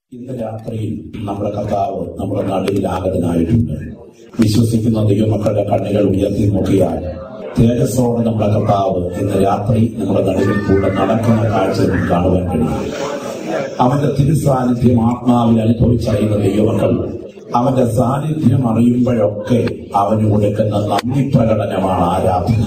ഇന്ന് രാത്രിയിൽ നമ്മുടെ കർത്താവ് നമ്മുടെ നടുവിൽ ആഗതനായിട്ടുണ്ട് വിശ്വസിക്കുന്ന ദൈവമക്കളുടെ കണ്ണുകൾ ഉയർത്തി നോക്കിയാൽ തേജസ്സോടെ നമ്മുടെ കർത്താവ് ഇന്ന് രാത്രി നമ്മുടെ നടുവിൽ കൂടെ നടക്കുന്ന കാഴ്ച നമുക്ക് കാണുവാൻ കഴിയും അവന്റെ തിരുസാന്നിധ്യം ആത്മാവിൽ അനുഭവിച്ചറിയുന്ന ദൈവമക്കൾ അവന്റെ സാന്നിധ്യം അറിയുമ്പോഴൊക്കെ അവന് കൊടുക്കുന്ന നന്ദി പ്രകടനമാണ് ആരാധന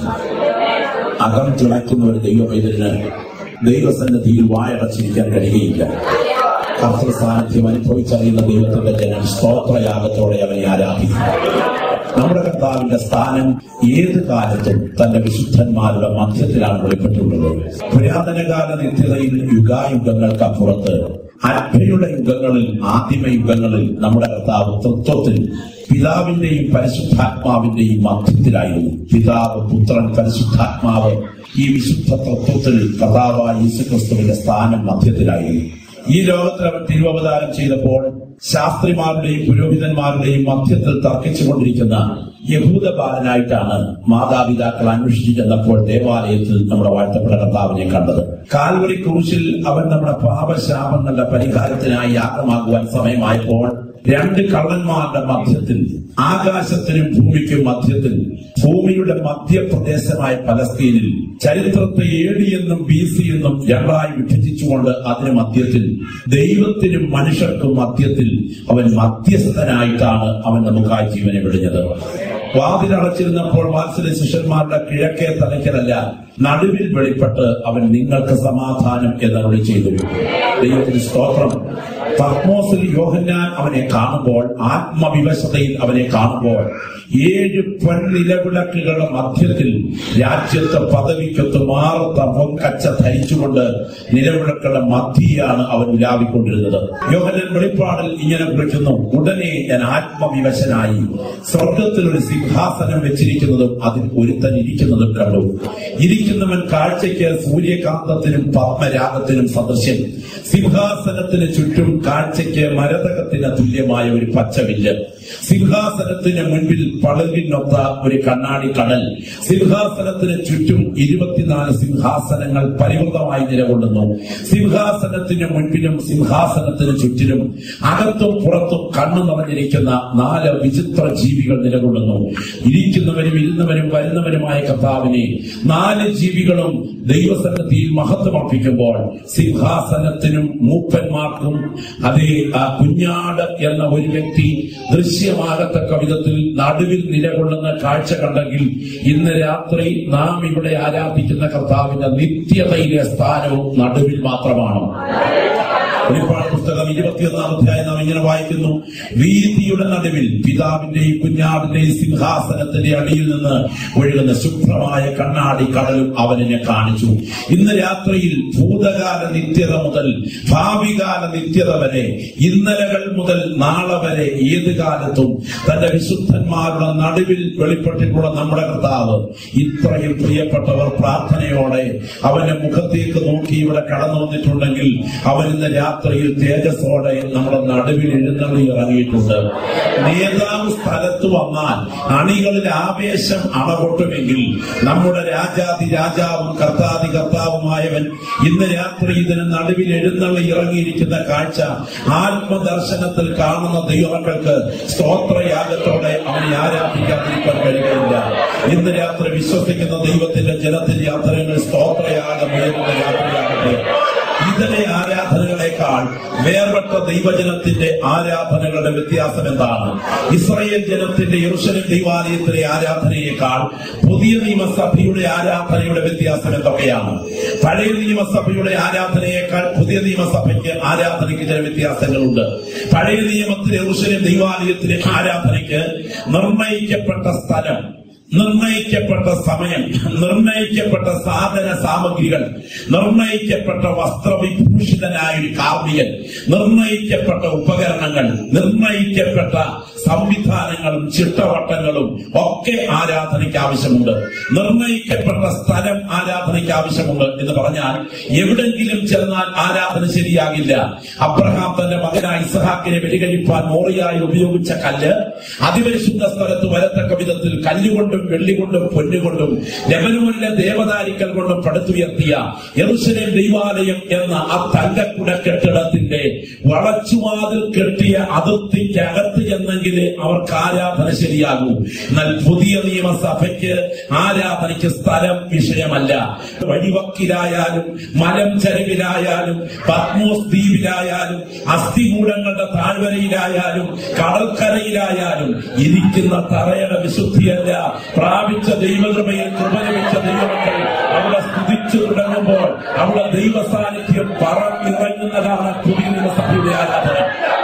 അകം തിളയ്ക്കുന്ന ഒരു ദൈവപൈതലിന് ദൈവസന്നിധിയിൽ വായടച്ചിരിക്കാൻ കഴിയുകയില്ല കർത്തൃ സാന്നിധ്യം അനുഭവിച്ചറിയുന്ന ദൈവത്തിന്റെ ജനം സ്തോത്രയാഗത്തോടെ അവനെ ആരാധിക്കും നമ്മുടെ കർത്താവിന്റെ സ്ഥാനം ഏത് കാലത്തും തന്റെ വിശുദ്ധന്മാരുടെ മധ്യത്തിലാണ് വെളിപ്പെട്ടുള്ളത് പുരാതനകാല നിത്യതയിൽ യുഗായുഗങ്ങൾക്ക് അപ്പുറത്ത് അഗ്നിയുടെ യുഗങ്ങളിൽ ആദിമ യുഗങ്ങളിൽ നമ്മുടെ കർത്താവ് തത്വത്തിൽ പിതാവിന്റെയും പരിശുദ്ധാത്മാവിന്റെയും മധ്യത്തിലായിരുന്നു പിതാവ് പുത്രൻ പരിശുദ്ധാത്മാവ് ഈ വിശുദ്ധ തത്വത്തിൽ കർത്താവായ യേശുക്രിസ്തുവിന്റെ സ്ഥാനം മധ്യത്തിലായിരുന്നു ഈ ലോകത്തിൽ അവൻ തിരുവവതാരം ചെയ്തപ്പോൾ ശാസ്ത്രിമാരുടെയും പുരോഹിതന്മാരുടെയും മധ്യത്തിൽ തർക്കിച്ചുകൊണ്ടിരിക്കുന്ന യഹൂദ ബാലനായിട്ടാണ് മാതാപിതാക്കൾ അന്വേഷിച്ചു ചെന്നപ്പോൾ ദേവാലയത്തിൽ നമ്മുടെ വാഴ്ത്തപ്പെട്ട കർത്താവിനെ കണ്ടത് കാൽവരി ക്രൂശിൽ അവൻ നമ്മുടെ പാപശാപങ്ങളുടെ പരിഹാരത്തിനായി യാത്രമാകുവാൻ സമയമായപ്പോൾ രണ്ട് കള്ളന്മാരുടെ മധ്യത്തിൽ ആകാശത്തിനും ഭൂമിക്കും മധ്യത്തിൽ ഭൂമിയുടെ മധ്യപ്രദേശമായ പലസ്തീനിൽ ചരിത്രത്തെ എ ഡി എന്നും ബി സി എന്നും രണ്ടായി വിഭജിച്ചുകൊണ്ട് അതിന് മധ്യത്തിൽ ദൈവത്തിനും മനുഷ്യർക്കും മധ്യത്തിൽ അവൻ മധ്യസ്ഥനായിട്ടാണ് അവൻ നമുക്കായി ജീവനെ വിടുന്നത് വാതിലടച്ചിരുന്നപ്പോൾ വാത്സല്യ ശിഷ്യന്മാരുടെ കിഴക്കേ തലയ്ക്കലല്ല നടുവിൽ വെളിപ്പെട്ട് അവൻ നിങ്ങൾക്ക് സമാധാനം എന്നരുളി ചെയ്തു ദൈവത്തിന് സ്തോത്രം പത്മോസിൽ യോഹന്നാൻ അവനെ കാണുമ്പോൾ ആത്മവിവശതയിൽ അവനെ കാണുമ്പോൾ ഏഴ് പെൺനിലവിളക്കുകളുടെ മധ്യത്തിൽ രാജ്യത്തെ പദവിക്കൊത്ത് മാറത്ത പൊൻകച്ച ധരിച്ചുകൊണ്ട് നിലവിളക്കുകളുടെ മധ്യയാണ് അവൻ ഉലാവിക്കൊണ്ടിരുന്നത് യോഹനൻ വെളിപ്പാടിൽ ഇങ്ങനെ വിളിക്കുന്നു ഉടനെ ഞാൻ ആത്മവിവശനായി സ്വർഗത്തിൽ ഒരു സിംഹാസനം വെച്ചിരിക്കുന്നതും അതിൽ ഒരുത്തൻ ഇരിക്കുന്നതും കണ്ടു ഇരിക്കുന്നവൻ കാഴ്ചയ്ക്ക് സൂര്യകാന്തത്തിനും പത്മരാഗത്തിനും സദൃശ്യം സിംഹാസനത്തിന് ചുറ്റും കാഴ്ചയ്ക്ക് മരതകത്തിന് തുല്യമായ ഒരു പച്ചവില്ല് സിംഹാസനത്തിന് മുൻപിൽ പളുകിനൊത്ത ഒരു കണ്ണാടി കടൽ സിംഹാസനത്തിന് ചുറ്റും ഇരുപത്തിനാല് സിംഹാസനങ്ങൾ പരിവൃതമായി നിലകൊള്ളുന്നു സിംഹാസനത്തിന് മുൻപിലും സിംഹാസനത്തിന് ചുറ്റിലും അകത്തും പുറത്തും കണ്ണു നിറഞ്ഞിരിക്കുന്ന നാല് വിചിത്ര ജീവികൾ നിലകൊള്ളുന്നു ഇരിക്കുന്നവരും ഇരുന്നവരും വരുന്നവരുമായ കർത്താവിനെ നാല് ജീവികളും ദൈവസന്നിധിയിൽ മഹത്വമർപ്പിക്കുമ്പോൾ സിംഹാസനത്തിനും മൂപ്പന്മാർക്കും അതേ ആ കുഞ്ഞാട് എന്ന ഒരു വ്യക്തി ദൃശ്യമാകത്തക്ക വിധത്തിൽ നടുവിൽ നിലകൊള്ളുന്ന കാഴ്ച കണ്ടെങ്കിൽ ഇന്ന് രാത്രി നാം ഇവിടെ ആരാധിക്കുന്ന കർത്താവിന്റെ നിത്യതയിലെ സ്ഥാനവും നടുവിൽ മാത്രമാണ് വെളിപ്പാട് പുസ്തകം ഇരുപത്തിയൊന്നാം അധ്യായം നാം ഇങ്ങനെ വായിക്കുന്നു വീതിയുടെ നടുവിൽ പിതാവിന്റെയും കുഞ്ഞാടിന്റെയും സിംഹാസനത്തിന്റെ അടിയിൽ നിന്ന് ഒഴുകുന്ന ശുഭ്രമായ കണ്ണാടി കടലും അവനെ കാണിച്ചു ഇന്ന് രാത്രിയിൽ ഭൂതകാല നിത്യത മുതൽ ഭാവികാല നിത്യത വരെ ഇന്നലകൾ മുതൽ നാളെ വരെ ഏത് കാലത്തും തന്റെ വിശുദ്ധന്മാരുടെ നടുവിൽ വെളിപ്പെട്ടിട്ടുള്ള നമ്മുടെ കർത്താവ് ഇത്രയും പ്രിയപ്പെട്ടവർ പ്രാർത്ഥനയോടെ അവന്റെ മുഖത്തേക്ക് നോക്കി ഇവിടെ കടന്നു വന്നിട്ടുണ്ടെങ്കിൽ അവൻ ഇന്ന് രാത്രിയിൽ തേജസ്സോടെ നമ്മുടെ നടുവിൽ എഴുന്നള്ളി ഇറങ്ങിയിട്ടുണ്ട് നേതാവ് സ്ഥലത്ത് വന്നാൽ അണികളിൽ ആവേശം അണകൊട്ടുമെങ്കിൽ നമ്മുടെ രാജാതി രാജാവും കർത്താതി കർത്താവുമായവൻ ഇന്ന് രാത്രി ഇതിന് നടുവിൽ എഴുന്നള്ളി ഇറങ്ങിയിരിക്കുന്ന കാഴ്ച ആത്മദർശനത്തിൽ കാണുന്ന ദൈവങ്ങൾക്ക് സ്തോത്രയാഗത്തോടെ അവനെ ആരാധിക്കാതിരിക്കാൻ കഴിയുകയില്ല ഇന്ന് രാത്രി വിശ്വസിക്കുന്ന ദൈവത്തിന്റെ ജനത്തിന്റെ യാത്രകൾ സ്തോത്രയാഗം ഉയരുന്ന രാത്രിയാകട്ടെ ഇതര ആരാധനകളെക്കാൾ വേർപെട്ട ദൈവജനത്തിന്റെ ആരാധനകളുടെ വ്യത്യാസം എന്താണ് ഇസ്രയേൽ ജനത്തിന്റെ യെറുശലേം ദൈവാലയത്തിലെ ആരാധനയേക്കാൾ പുതിയ നിയമസഭയുടെ ആരാധനയുടെ വ്യത്യാസം എന്തൊക്കെയാണ് പഴയ നിയമസഭയുടെ ആരാധനയേക്കാൾ പുതിയ നിയമസഭയ്ക്ക് ആരാധനയ്ക്ക് ചില വ്യത്യാസങ്ങളുണ്ട് പഴയ നിയമത്തിലെ യെറുശലേം ദൈവാലയത്തിലെ ആരാധനയ്ക്ക് നിർണയിക്കപ്പെട്ട സ്ഥലം നിർണയിക്കപ്പെട്ട സമയം നിർണയിക്കപ്പെട്ട സാധന സാമഗ്രികൾ നിർണയിക്കപ്പെട്ട വസ്ത്രവിഭൂഷിതനായ ഒരു കാർമികൻ നിർണയിക്കപ്പെട്ട ഉപകരണങ്ങൾ നിർണയിക്കപ്പെട്ട സംവിധാനങ്ങളും ചിട്ടവട്ടങ്ങളും ഒക്കെ ആരാധനയ്ക്ക് ആവശ്യമുണ്ട് നിർണയിക്കപ്പെട്ട സ്ഥലം ആരാധനയ്ക്ക് ആവശ്യമുണ്ട് എന്ന് പറഞ്ഞാൽ എവിടെങ്കിലും ചെന്നാൽ ആരാധന ശരിയാകില്ല അബ്രഹാം തന്റെ മകനായ ഇസഹാക്കിനെ വെടികഴിപ്പാൻ മോറിയായി ഉപയോഗിച്ച കല്ല് അതിപരിശുദ്ധ സ്ഥലത്ത് വരത്തക്ക വിധത്തിൽ കല്ലുകൊണ്ടും വെള്ളികൊണ്ടും പൊന്നുകൊണ്ടും ലെബനോനിലെ ദേവദാരിക്കൽ കൊണ്ടും പടുത്തുയർത്തിയ യെറുശലേം ദൈവാലയം എന്ന ആ തങ്കക്കുട കെട്ടിടത്തിന്റെ പ്രിയപ്പെട്ടവരെ വളച്ചുവാതിൽ കെട്ടിയ അതിർത്തിക്കകത്ത് ചെന്നെങ്കിലേ അവർക്ക് ആരാധന ശരിയാകൂ എന്നാൽ പുതിയ നിയമസഭയ്ക്ക് ആരാധനയ്ക്ക് സ്ഥലം വിഷയമല്ല വഴിവക്കിലായാലും മലം ചരവിലായാലും പത്മോസ് ദ്വീപിലായാലും അസ്ഥികൂടങ്ങളുടെ താഴ്വരയിലായാലും കടൽക്കരയിലായാലും ഇരിക്കുന്ന തറയുടെ വിശുദ്ധിയല്ല പ്രാപിച്ച ദൈവകൃപയിൽ കൃപ ലഭിച്ച ദൈവമക്കൾ അവിടെ സ്തുതിച്ചു തുടങ്ങുമ്പോൾ അവിടെ ദൈവ സാന്നിധ്യം പറന്നിറങ്ങുന്നതാണ് പുതിയ നിയമസഭയുടെ ആരാധന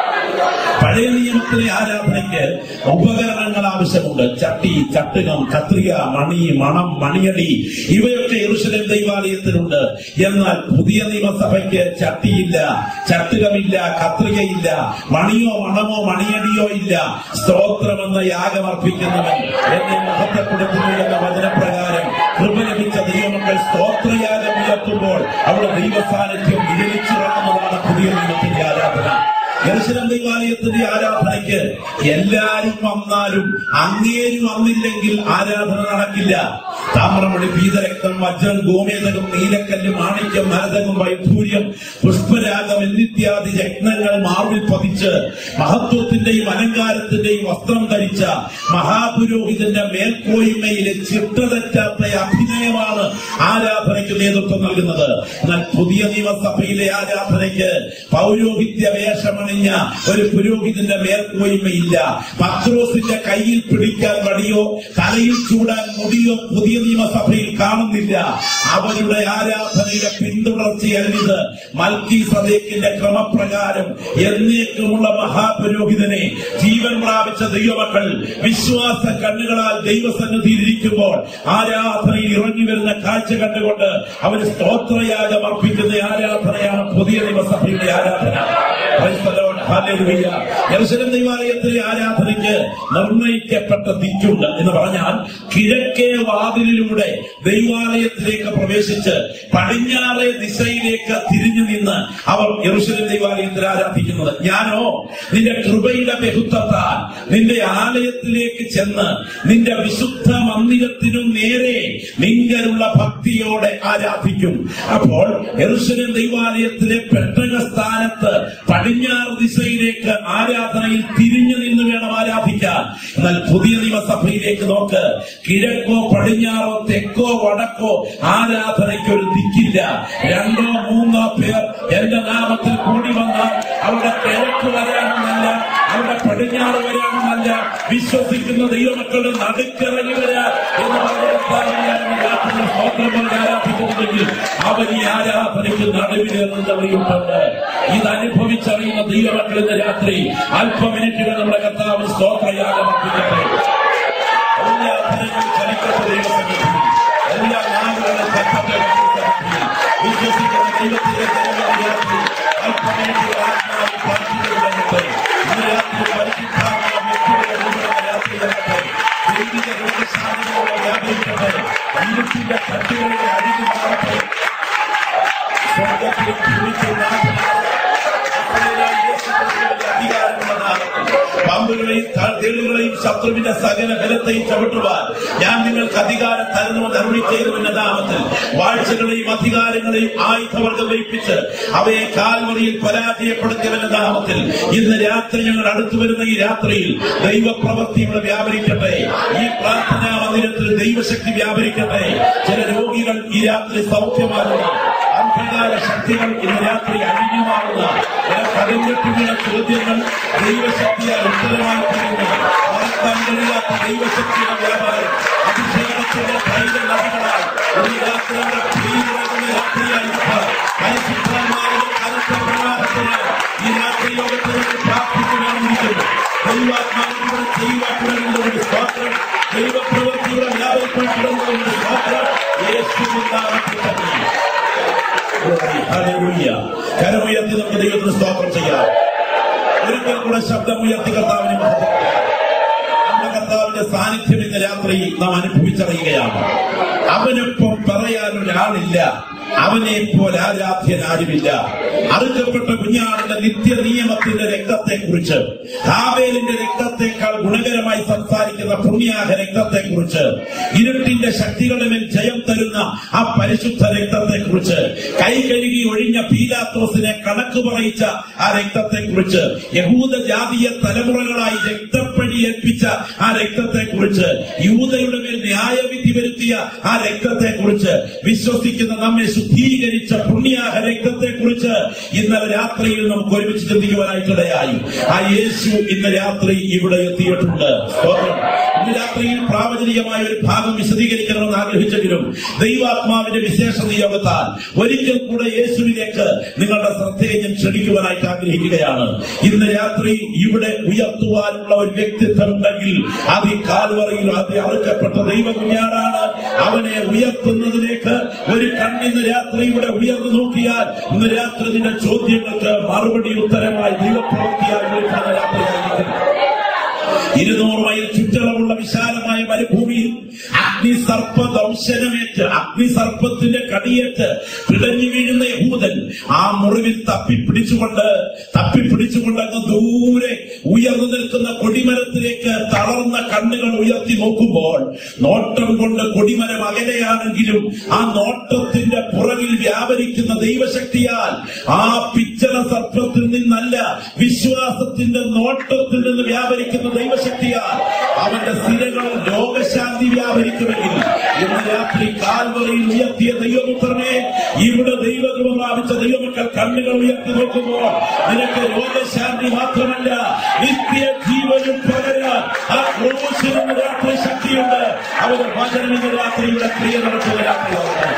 പഴയ നിയമത്തിലെ ആരാധനയ്ക്ക് ഉപകരണങ്ങൾ ആവശ്യമുണ്ട് ചട്ടി ചട്ടുകം കത്രിക മണി മണം മണിയടി ഇവയൊക്കെ യെറുശലേം ദൈവാലയത്തിലുണ്ട് എന്നാൽ പുതിയ നിയമസഭയ്ക്ക് ചട്ടിയില്ല ചട്ടുകമില്ല കത്രികയില്ല മണിയോ മണമോ മണിയടിയോ ഇല്ല സ്തോത്രമെന്ന യാഗമർപ്പിക്കുന്നവൻ എന്നെ മഹത്വപ്പെടുത്തുന്നു എന്ന വചനപ്രകാരം കൃപ ലഭിച്ച ദൈവമക്കൾ സ്തോത്രയാഗം ഉയർത്തുമ്പോൾ അവിടെ ദൈവസാന്നിധ്യം വിരലിച്ചിറങ്ങുന്നതാണ് പുതിയ നിയമത്തിന്റെ ആരാധന യെരുശലേം ദൈവാലയത്തിന്റെ ആരാധനയ്ക്ക് എല്ലാരും വന്നാലും അങ്ങേരും വന്നില്ലെങ്കിൽ ആരാധന നടക്കില്ല താമ്രമണി പീതരക്തം വജ്രം ഗോമേതകം നീലക്കല്ല് മാണിക്യം മരതകം വൈഢൂര്യം പുഷ്പരാഗം എന്നിത്യാദി രത്നങ്ങൾ മാർവിൽ പതിച്ച് മഹത്വത്തിന്റെയും അലങ്കാരത്തിന്റെയും വസ്ത്രം ധരിച്ച മഹാപുരോഹിതന്റെ മേൽക്കോയ്മയിലെ ചിട്ടതെറ്റാത്ത അഭിനയമാണ് ആരാധനയ്ക്ക് നേതൃത്വം നൽകുന്നത് എന്നാൽ പുതിയ നിയമസഭയിലെ ആരാധനയ്ക്ക് പൗരോഹിത്യ വേഷമണിഞ്ഞ ഒരു പുരോഹിതന്റെ മേൽക്കോയ്മയില്ല പത്രോസിന്റെ കയ്യിൽ പിടിക്കാൻ വടിയോ തലയിൽ ചൂടാൻ മുടിയോ പുതിയ നിയമസഭയിൽ കാണുന്നില്ല അവരുടെ ആരാധനയുടെ പിന്തുടർച്ചയല്ലിത് മൽക്കി സദേക്കിന്റെ ക്രമപ്രകാരം എന്നേക്കുമുള്ള മഹാപുരോഹിതനെ ജീവൻ പ്രാപിച്ച ദൈവമക്കൾ വിശ്വാസ കണ്ണുകളാൽ ദൈവസന്നിധിയിൽ ഇരിക്കുമ്പോൾ ആരാധനയിൽ ഇറങ്ങി വരുന്ന കാഴ്ച കണ്ടുകൊണ്ട് അവർ സ്തോത്രയാഗം അർപ്പിക്കുന്ന ആരാധനയാണ് പുതിയ നിയമസഭയുടെ ആരാധന Praise the Lord. Hallelujah. യെരൂശലേം ദൈവാലയത്തിലെ ആരാധനയ്ക്ക് നിർണയിക്കപ്പെട്ട ദിക്കുണ്ട് എന്ന് പറഞ്ഞാൽ കിഴക്കേ വാതിലിലൂടെ ദൈവാലയത്തിലേക്ക് പ്രവേശിച്ച് പടിഞ്ഞാറേ ദിശയിലേക്ക് തിരിഞ്ഞു നിന്ന് അവർ യെരൂശലേം ദൈവാലയത്തിൽ ആരാധിക്കുന്നത് ഞാനോ നിന്റെ കൃപയുടെ ബഹുത്വത്താൽ നിന്റെ ആലയത്തിലേക്ക് ചെന്ന് നിന്റെ വിശുദ്ധ മന്ദിരത്തിനു നേരെ നിങ്കലുള്ള ഭക്തിയോടെ ആരാധിക്കും അപ്പോൾ യെരൂശലേം ദൈവാലയത്തിലെ പെട്ടക സ്ഥാനത്ത് പടിഞ്ഞാറ് ദിശയിലേക്ക് ആരാധനയിൽ തിരിഞ്ഞു നിന്ന് വേണം ആരാധിക്കാൻ എന്നാൽ പുതിയ നിയമസഭയിലേക്ക് നോക്ക് കിഴക്കോ പടിഞ്ഞാറോ തെക്കോ വടക്കോ ആരാധനയ്ക്ക് ഒരു ദിക്കില്ല രണ്ടോ മൂന്നോ പേർ എന്റെ നാമത്തിൽ കൂടി വന്നാൽ അവിടെ കിഴക്ക് വരാമെന്നല്ല അവിടെ പടിഞ്ഞാറ് വരാമെന്നല്ല വിശ്വസിക്കുന്ന ദൈവമക്കളുടെ നടുക്കിറങ്ങി വരാൻ എന്ന് പറഞ്ഞ സ്വന്തം കൊണ്ട് ആരാധിക്കുന്നുണ്ടെങ്കിൽ അവർ ഈ ആരാധനയ്ക്ക് നടുവിലേറുന്നവരുണ്ട് ഇത് അനുഭവിച്ചറിയുന്ന ദൈവമക്കൾ ഇന്ന് രാത്രി അല്പ മിനിറ്റുകൾ നമ്മുടെ കർത്താവ് സ്തോത്രയാഗം അർപ്പിക്കട്ടെ എല്ലാ അധരങ്ങളും ചലിക്കട്ടെ ദൈവസന്നിധിയിൽ എല്ലാ നാളുകളും കത്തട്ടെ ദൈവസന്നിധിയിൽ വിശ്വസിക്കുന്ന ദൈവത്തിന്റെ ജനങ്ങളുടെ രാത്രി അല്പ മിനിറ്റുകൾ ആത്മാവിൽ പ്രാർത്ഥിച്ചു തുടങ്ങട്ടെ ഇന്ന് രാത്രി പരിശുദ്ധാത്മാവ് വ്യക്തികളുടെ ജീവിതത്തിന്റെ രാത്രി വരട്ടെ ദൈവിക രോഗശാന്തികളെ വ്യാപരിക്കട്ടെ ഇരുട്ടിന്റെ കട്ടുകളുടെ അടിഞ്ഞു മാറട്ടെ സ്വർഗത്തിൽ ഭൂമിക്കുന്ന പാമ്പുകളെയും തേളുകളെയും ശത്രുവിന്റെ സകല ബലത്തെയും ചവിട്ടുവാൻ ഞാൻ നിങ്ങൾക്ക് അധികാരം തരുന്നുവെന്ന് അരുളി ചെയ്തുവെന്ന നാമത്തിൽ വാഴ്ചകളെയും അധികാരങ്ങളെയും ആയുധവർഗം വയ്പ്പിച്ച് അവയെ കാൽവറിയിൽ പരാജയപ്പെടുത്തിയവന്റെ നാമത്തിൽ ഇന്ന് രാത്രി ഞങ്ങൾ അടുത്തു വരുന്ന ഈ രാത്രിയിൽ ദൈവപ്രവൃത്തി ഇവിടെ വ്യാപരിക്കട്ടെ ഈ പ്രാർത്ഥനാ മന്ദിരത്തിൽ ദൈവശക്തി വ്യാപരിക്കട്ടെ ചില രോഗികൾ ഈ രാത്രി സൗഖ്യമാകുന്നു അന്ധകാര ശക്തികൾ ഇന്ന് രാത്രി അഴിഞ്ഞു മാറുന്ന കടുഞ്ഞെട്ട് വീണ ചോദ്യങ്ങൾ ദൈവശക്തിയാൽ ഉത്തരമായി പറയുന്നു മറക്കാൻ കഴിയാത്ത ദൈവശക്തിയുടെ വ്യാപാരം അഭിഷേകത്തിന്റെ ധൈര്യ നദികളാൽ ഒരു രാത്രിയുടെ ഭീകരമായ രാത്രിയായിരിക്കാം പരിശുദ്ധമാരുടെ കനത്ത പ്രവാഹത്തിന് ഈ രാത്രി യോഗത്തിൽ നിന്ന് പ്രാർത്ഥിച്ചു വേണമെന്നിരിക്കുന്നു ദൈവാത്മാവിലൂടെ ചെയ്യുവാൻ സ്വാത്രം ദൈവപ്രവൃത്തിയുടെ വ്യാപരിക്കപ്പെടുന്നതിന്റെ സ്വാത്രം യേശുവിൻ നാമത്തിൽ തന്നെ ഹല്ലേലൂയ. കരമുയർത്തി നമുക്ക് ദൈവത്തിന് സ്തോത്രം ചെയ്യാം ഒരിക്കൽ കൂടെ ശബ്ദമുയർത്തി കർത്താവിനെ മഹത്വപ്പെടുത്താം. നമ്മുടെ കർത്താവിന്റെ സാന്നിധ്യം ഇന്ന് രാത്രി നാം അനുഭവിച്ചറിയുകയാണ് അവനൊപ്പം പറയാൻ ഒരാളില്ല അവനെ പോലെ ആരാധ്യൻ ആരുമില്ല അറുക്കപ്പെട്ട കുഞ്ഞാടിന്റെ നിത്യ നിയമത്തിന്റെ രക്തത്തെ കുറിച്ച് ഹാവേലിന്റെ രക്തത്തെക്കാൾ ഗുണകരമായി സംസാരിക്കുന്ന പുണ്യാഹ രക്തത്തെ കുറിച്ച് ഇരുട്ടിന്റെ ശക്തികളുടെ മേൽ ജയം തരുന്ന ആ പരിശുദ്ധ രക്തത്തെ കുറിച്ച് കൈ കഴുകി ഒഴിഞ്ഞ പീലാത്തോസിനെ കണക്ക് പറയിച്ച ആ രക്തത്തെ കുറിച്ച് യഹൂദ ജാതീയ തലമുറകളായി രക്തപ്പഴി ഏൽപ്പിച്ച ആ രക്തത്തെ കുറിച്ച് യൂതയുടെ മേൽ ന്യായവിധി വരുത്തിയ ആ രക്തത്തെ കുറിച്ച് വിശ്വസിക്കുന്ന നമ്മെ ശുദ്ധീകരിച്ച പുണ്യാഹ രക്തത്തെ കുറിച്ച് ഇന്നലെ രാത്രിയിൽ നമുക്ക് ഒരുമിച്ച് ചിന്തിക്കുവാനായിട്ടിടയായി ആ യേശു ഇന്ന് രാത്രി ഇവിടെ എത്തിയിട്ടുണ്ട് സ്തോത്രം. ഇന്ന് രാത്രിയിൽ പ്രാവചനികമായ ഒരു ഭാഗം വിശദീകരിക്കണമെന്ന് ആഗ്രഹിച്ചെങ്കിലും ദൈവാത്മാവിന്റെ വിശേഷ നിയോഗത്താൽ ഒരിക്കൽ കൂടെ യേശുവിലേക്ക് നിങ്ങളുടെ ശ്രദ്ധയെ ഞാൻ ക്ഷണിക്കുവാനായിട്ട് ആഗ്രഹിക്കുകയാണ് ഇന്ന് രാത്രി ഇവിടെ ഉയർത്തുവാനുള്ള ഒരു വ്യക്തിത്വം ഉണ്ടെങ്കിൽ അത് ഈ കാൽവറയിൽ അത് അറുക്കപ്പെട്ട ദൈവകുഞ്ഞാടാണ് അവനെ ഉയർത്തുന്നതിലേക്ക് ഒരു കണ്ണിന്ന് രാത്രി ഇവിടെ ഉയർന്നു നോക്കിയാൽ ഇന്ന് രാത്രി നിന്റെ ചോദ്യങ്ങൾക്ക് മറുപടി ഉത്തരമായി ദൈവപ്രവൃത്തിയായി വിളിക്കുന്ന രാത്രിയായിരിക്കും ഇരുന്നൂറ് മൈൽ ചുറ്റളവുള്ള വിശാലമായ മരുഭൂമിയിൽ അഗ്നിസർപ്പ ദംശനമേറ്റ് അഗ്നിസർപ്പത്തിന്റെ കടിയേറ്റ് പിടഞ്ഞു വീഴുന്ന യഹൂദൻ ആ മുറിവിൽ തപ്പിപ്പിടിച്ചുകൊണ്ട് തപ്പിപ്പിടിച്ചുകൊണ്ട് അങ്ങ് ദൂരെ ഉയർന്നു നിൽക്കുന്ന കൊടിമരത്തിലേക്ക് തളർന്ന കണ്ണുകൾ ഉയർത്തി നോക്കുമ്പോൾ നോട്ടം കൊണ്ട് കൊടിമരം അകലെയാണെങ്കിലും ആ നോട്ടത്തിന്റെ പുറകിൽ വ്യാപരിക്കുന്ന ദൈവശക്തിയാൽ ആ പിച്ചള സർപ്പത്തിൽ നിന്നല്ല വിശ്വാസത്തിന്റെ നോട്ടത്തിൽ നിന്ന് വ്യാപരിക്കുന്ന ദൈവശക്തിയാൽ അവന്റെ സ്ഥിരങ്ങളിൽ രോഗശാന്തി വ്യാപരിക്കുമെങ്കിൽ ഇന്ന് രാത്രി കാൽവറിയിൽ ഉയർത്തിയ ദൈവപുത്രനെ ഇവിടെ ദൈവകൃപ പ്രാപിച്ച ദൈവമക്കൾ കണ്ണുകൾ ഉയർത്തി നോക്കുമ്പോൾ നിനക്ക് രോഗശാന്തി മാത്രമല്ല നിത്യ ജീവനും പകരാൻ ആ ക്രോശിൽ ഇന്ന് രാത്രി ശക്തിയുണ്ട് അവരുടെ വചനം ഇന്ന് രാത്രി ഇവിടെ ക്രിയ നടത്തുന്ന രാത്രിയാണ്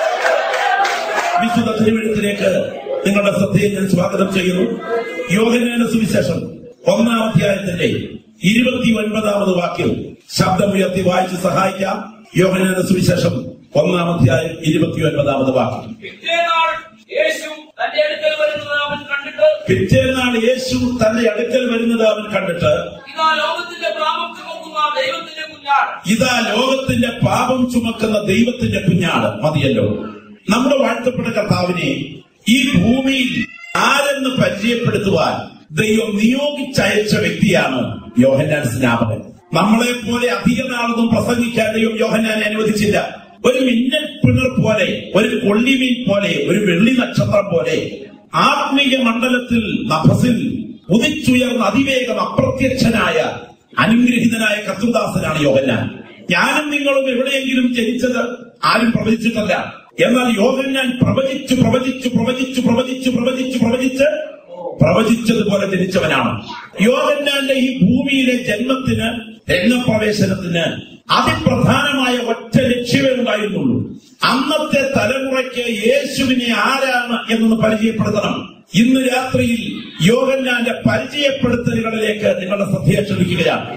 വിശുദ്ധ തിരുവഴുത്തിലേക്ക് നിങ്ങളുടെ ശ്രദ്ധയെ ഞാൻ സ്വാഗതം ചെയ്യുന്നു യോഗജ്ഞാന സുവിശേഷം ഒന്നാം അധ്യായത്തിന്റെ ഇരുപത്തി ഒൻപതാമത് വാക്യം ശബ്ദമുയർത്തി വായിച്ച് സഹായിക്കാം യോഗജ്ഞാന സുവിശേഷം ഒന്നാം അധ്യായം ഇരുപത്തി ഒൻപതാമത് വാക്യം പിറ്റേനാൾ യേശു തന്റെ അടുക്കൽ വരുന്നത് അവൻ കണ്ടിട്ട് പിറ്റേന്നാൾ യേശു തന്റെ അടുക്കൽ വരുന്നത് അവൻ കണ്ടിട്ട് ഇതാ ലോകത്തിന്റെ പാപം ചുമക്കുന്ന ദൈവത്തിന്റെ കുഞ്ഞാട് ഇതാ ലോകത്തിന്റെ പാപം ചുമക്കുന്ന ദൈവത്തിന്റെ കുഞ്ഞാട് മതിയല്ലോ നമ്മുടെ വാഴ്ത്തപ്പെട്ട കർത്താവിനെ ഈ ഭൂമിയിൽ ആരെന്ന് പരിചയപ്പെടുത്തുവാൻ ദൈവം നിയോഗിച്ചയച്ച വ്യക്തിയാണ് യോഹന്നാൻ സ്നാപകൻ നമ്മളെ പോലെ അധിക നാളൊന്നും പ്രസംഗിക്കാൻ ദൈവം യോഹന്നാനെ അനുവദിച്ചില്ല ഒരു മിന്നൽ പിണർ പോലെ ഒരു കൊള്ളിമീൻ പോലെ ഒരു വെള്ളി നക്ഷത്രം പോലെ ആത്മീയ മണ്ഡലത്തിൽ നഭസിൽ ഉദിച്ചുയർന്ന അതിവേഗം അപ്രത്യക്ഷനായ അനുഗ്രഹീതനായ കർത്തുദാസനാണ് യോഹന്നാൻ ഞാനും നിങ്ങളും എവിടെയെങ്കിലും ജനിച്ചത് ആരും പ്രവചിച്ചിട്ടല്ല എന്നാൽ യോഹന്നാൻ പ്രവചിച്ചു പ്രവചിച്ചു പ്രവചിച്ചു പ്രവചിച്ചു പ്രവചിച്ചു പ്രവചിച്ച് പ്രവചിച്ചതുപോലെ ജനിച്ചവനാണ് യോഹന്നാന്റെ ഈ ഭൂമിയിലെ ജന്മത്തിന് രംഗപ്രവേശനത്തിന് അതിപ്രധാനമായ ഒറ്റ ലക്ഷ്യമേ ഉണ്ടായിരുന്നുള്ളൂ അന്നത്തെ തലമുറയ്ക്ക് യേശുവിനെ ആരാണ് എന്നൊന്ന് പരിചയപ്പെടുത്തണം ഇന്ന് രാത്രിയിൽ യോഗന്നാന്റെ പരിചയപ്പെടുത്തലുകളിലേക്ക് നിങ്ങളുടെ ശ്രദ്ധയെ ക്ഷണിക്കുകയാണ്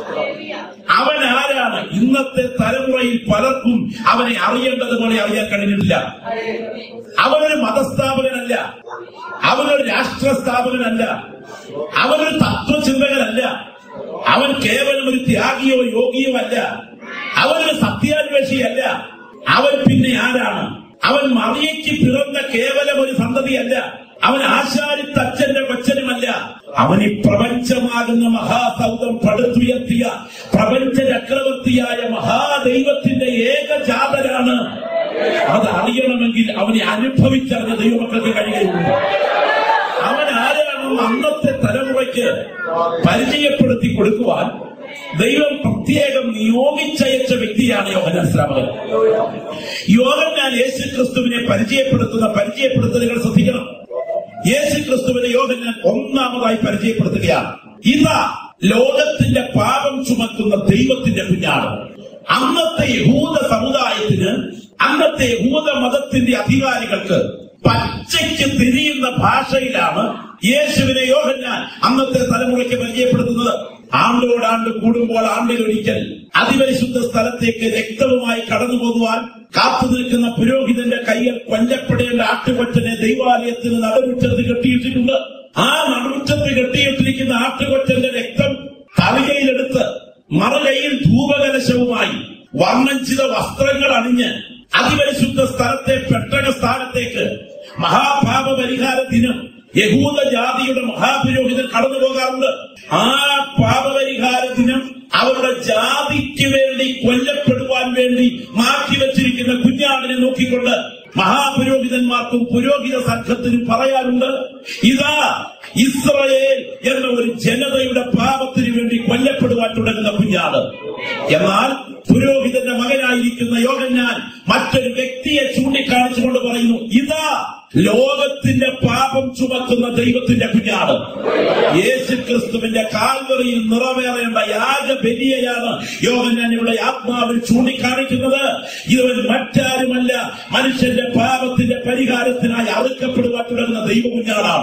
അവൻ ആരാണ് ഇന്നത്തെ തലമുറയിൽ പലർക്കും അവനെ അറിയേണ്ടതുപോലെ അറിയാൻ കഴിഞ്ഞിട്ടില്ല അവനൊരു മതസ്ഥാപകനല്ല അവനൊരു രാഷ്ട്ര സ്ഥാപകനല്ല അവനൊരു തത്വചിന്തകനല്ല അവൻ കേവലം ഒരു ത്യാഗിയോ യോഗിയോ അല്ല അവനൊരു സത്യാന്വേഷിയല്ല അവൻ പിന്നെ ആരാണ് അവൻ മറിയയ്ക്ക് പിറന്ന കേവലം ഒരു സന്തതിയല്ല അവൻ ആശാരിത്തച്ഛന്റെ കൊച്ചനുമല്ല അവൻ ഈ പ്രപഞ്ചമാകുന്ന മഹാസൗധം പടുത്തുയർത്തിയ പ്രപഞ്ച ചക്രവർത്തിയായ മഹാദൈവത്തിന്റെ ഏകജാതരാണ് അത് അറിയണമെങ്കിൽ അവനെ അനുഭവിച്ചറിഞ്ഞ ദൈവമക്കൾക്ക് കഴിയുള്ളൂ അവൻ ആരാണെന്ന് അന്നത്തെ തലമുറയ്ക്ക് പരിചയപ്പെടുത്തി കൊടുക്കുവാൻ ദൈവം പ്രത്യേകം നിയോഗിച്ചയച്ച വ്യക്തിയാണ് യോഹനാൻ ശ്രാവകൻ യോഹന്നാൻ യേശു ക്രിസ്തുവിനെ പരിചയപ്പെടുത്തുന്ന പരിചയപ്പെടുത്തലുകൾ ശ്രദ്ധിക്കണം യേശു ക്രിസ്തുവിനെ യോഹന്നാൻ ഒന്നാമതായി പരിചയപ്പെടുത്തുകയാണ് ഇതാ ലോകത്തിന്റെ പാപം ചുമക്കുന്ന ദൈവത്തിന്റെ കുഞ്ഞാണ് അന്നത്തെ യഹൂദ സമുദായത്തിന് അന്നത്തെ യഹൂദ മതത്തിന്റെ അധികാരികൾക്ക് പച്ചയ്ക്ക് തിരിയുന്ന ഭാഷയിലാണ് യേശുവിനെ യോഹന്നാൻ അന്നത്തെ തലമുറയ്ക്ക് പരിചയപ്പെടുത്തുന്നത് ആണ്ടോടാണ്ട് കൂടുമ്പോൾ ആണ്ടിലൊരിക്കൽ അതിപരിശുദ്ധ സ്ഥലത്തേക്ക് രക്തവുമായി കടന്നു പോകുവാൻ കാത്തു നിൽക്കുന്ന പുരോഹിതന്റെ കയ്യിൽ കൊല്ലപ്പെടേണ്ട ആട്ടുകൊറ്റനെ ദൈവാലയത്തിന് നടുമുറ്റത്ത് കെട്ടിയിട്ടിട്ടുണ്ട് ആ നടുമുറ്റത്ത് കെട്ടിയിട്ടിരിക്കുന്ന ആട്ടുകൊറ്റന്റെ രക്തം തലകയിലെടുത്ത് മറുകൈയിൽ ധൂപകലശവുമായി വർണ്ണഞ്ചിത വസ്ത്രങ്ങൾ അണിഞ്ഞ് അതിപരിശുദ്ധ സ്ഥലത്തെ പെട്ടക സ്ഥാനത്തേക്ക് മഹാപാപ പരിഹാര ദിനം യഹൂദ ജാതിയുടെ മഹാപുരോഹിതൻ കടന്നു പോകാറുണ്ട് ആ പാപപരിഹാര ദിനം അവരുടെ ജാതിക്ക് വേണ്ടി കൊല്ലപ്പെടുവാൻ വേണ്ടി മാറ്റിവെച്ചിരിക്കുന്ന കുഞ്ഞാടിനെ നോക്കിക്കൊണ്ട് മഹാപുരോഹിതന്മാർക്കും പുരോഹിത സംഘത്തിനും പറയാറുണ്ട് ഇതാ ഇസ്രയേൽ എന്ന ഒരു ജനതയുടെ പാപത്തിന് വേണ്ടി കൊല്ലപ്പെടുവാൻ തുടങ്ങുന്ന കുഞ്ഞാട് എന്നാൽ പുരോഹിതന്റെ മകനായിരിക്കുന്ന യോഗഞ്ഞാൻ മറ്റൊരു വ്യക്തിയെ ചൂണ്ടിക്കാണിച്ചുകൊണ്ട് പറയുന്നു ഇതാ ലോകത്തിന്റെ പാപം ചുമക്കുന്ന ദൈവത്തിന്റെ കുഞ്ഞാട് യേശു ക്രിസ്തുവിന്റെ കാൽവറിയിൽ നിറവേറേണ്ട യാഗബലിയെയാണ് യോഗഞ്ഞാൻ ഇവിടെ ആത്മാവിൽ ചൂണ്ടിക്കാണിക്കുന്നത് ഇവൻ മറ്റാരുമല്ല മനുഷ്യന്റെ പാപത്തിന്റെ പരിഹാരത്തിനായി അറുക്കപ്പെടുവാൻ തുടങ്ങുന്ന ദൈവകുഞ്ഞാടാണ്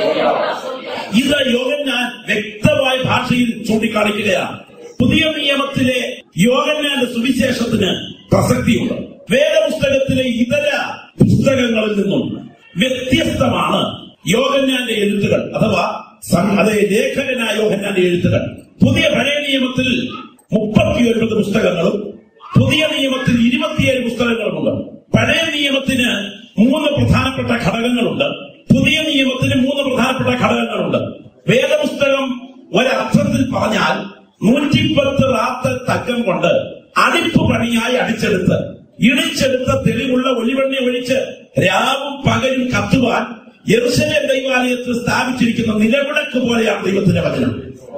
ഇത് യോഗഞ്ഞാൻ വ്യക്തമായ ഭാഷയിൽ ചൂണ്ടിക്കാണിക്കുകയാണ് പുതിയ നിയമത്തിലെ യോഗന്നാന്റെ സുവിശേഷത്തിന് പ്രസക്തിയുണ്ട് വേദപുസ്തകത്തിലെ ഇതര പുസ്തകങ്ങളിൽ നിന്നും വ്യത്യസ്തമാണ് യോഗന്നാന്റെ എഴുത്തുകൾ അഥവാ സം- അതേ ലേഖകനായ യോഹന്നാന്റെ എഴുത്തുകൾ പുതിയ പഴയ നിയമത്തിൽ മുപ്പത്തിയൊൻപത് പുസ്തകങ്ങളും പുതിയ നിയമത്തിൽ ഇരുപത്തിയേഴ് പുസ്തകങ്ങളുമുണ്ട് പഴയ നിയമത്തിന് മൂന്ന് പ്രധാനപ്പെട്ട ഘടകങ്ങളുണ്ട് പുതിയ നിയമത്തിന് മൂന്ന് പ്രധാനപ്പെട്ട ഘടകങ്ങളുണ്ട് വേദപുസ്തകം ഒരർത്ഥത്തിൽ പറഞ്ഞാൽ നൂറ്റിപ്പത്ത് റാത്തൽ തക്കം കൊണ്ട് അടിപ്പ് പണിയായി അടിച്ചെടുത്ത് ഇടിച്ചെടുത്ത തെളിവുള്ള ഒലിവെണ്ണ ഒഴിച്ച് രാവും പകലും കത്തുവാൻ യെറുസലേം ദൈവാലയത്തിൽ സ്ഥാപിച്ചിരിക്കുന്ന നിലവിളക്ക് പോലെയാണ് ദൈവത്തിന്റെ വചനം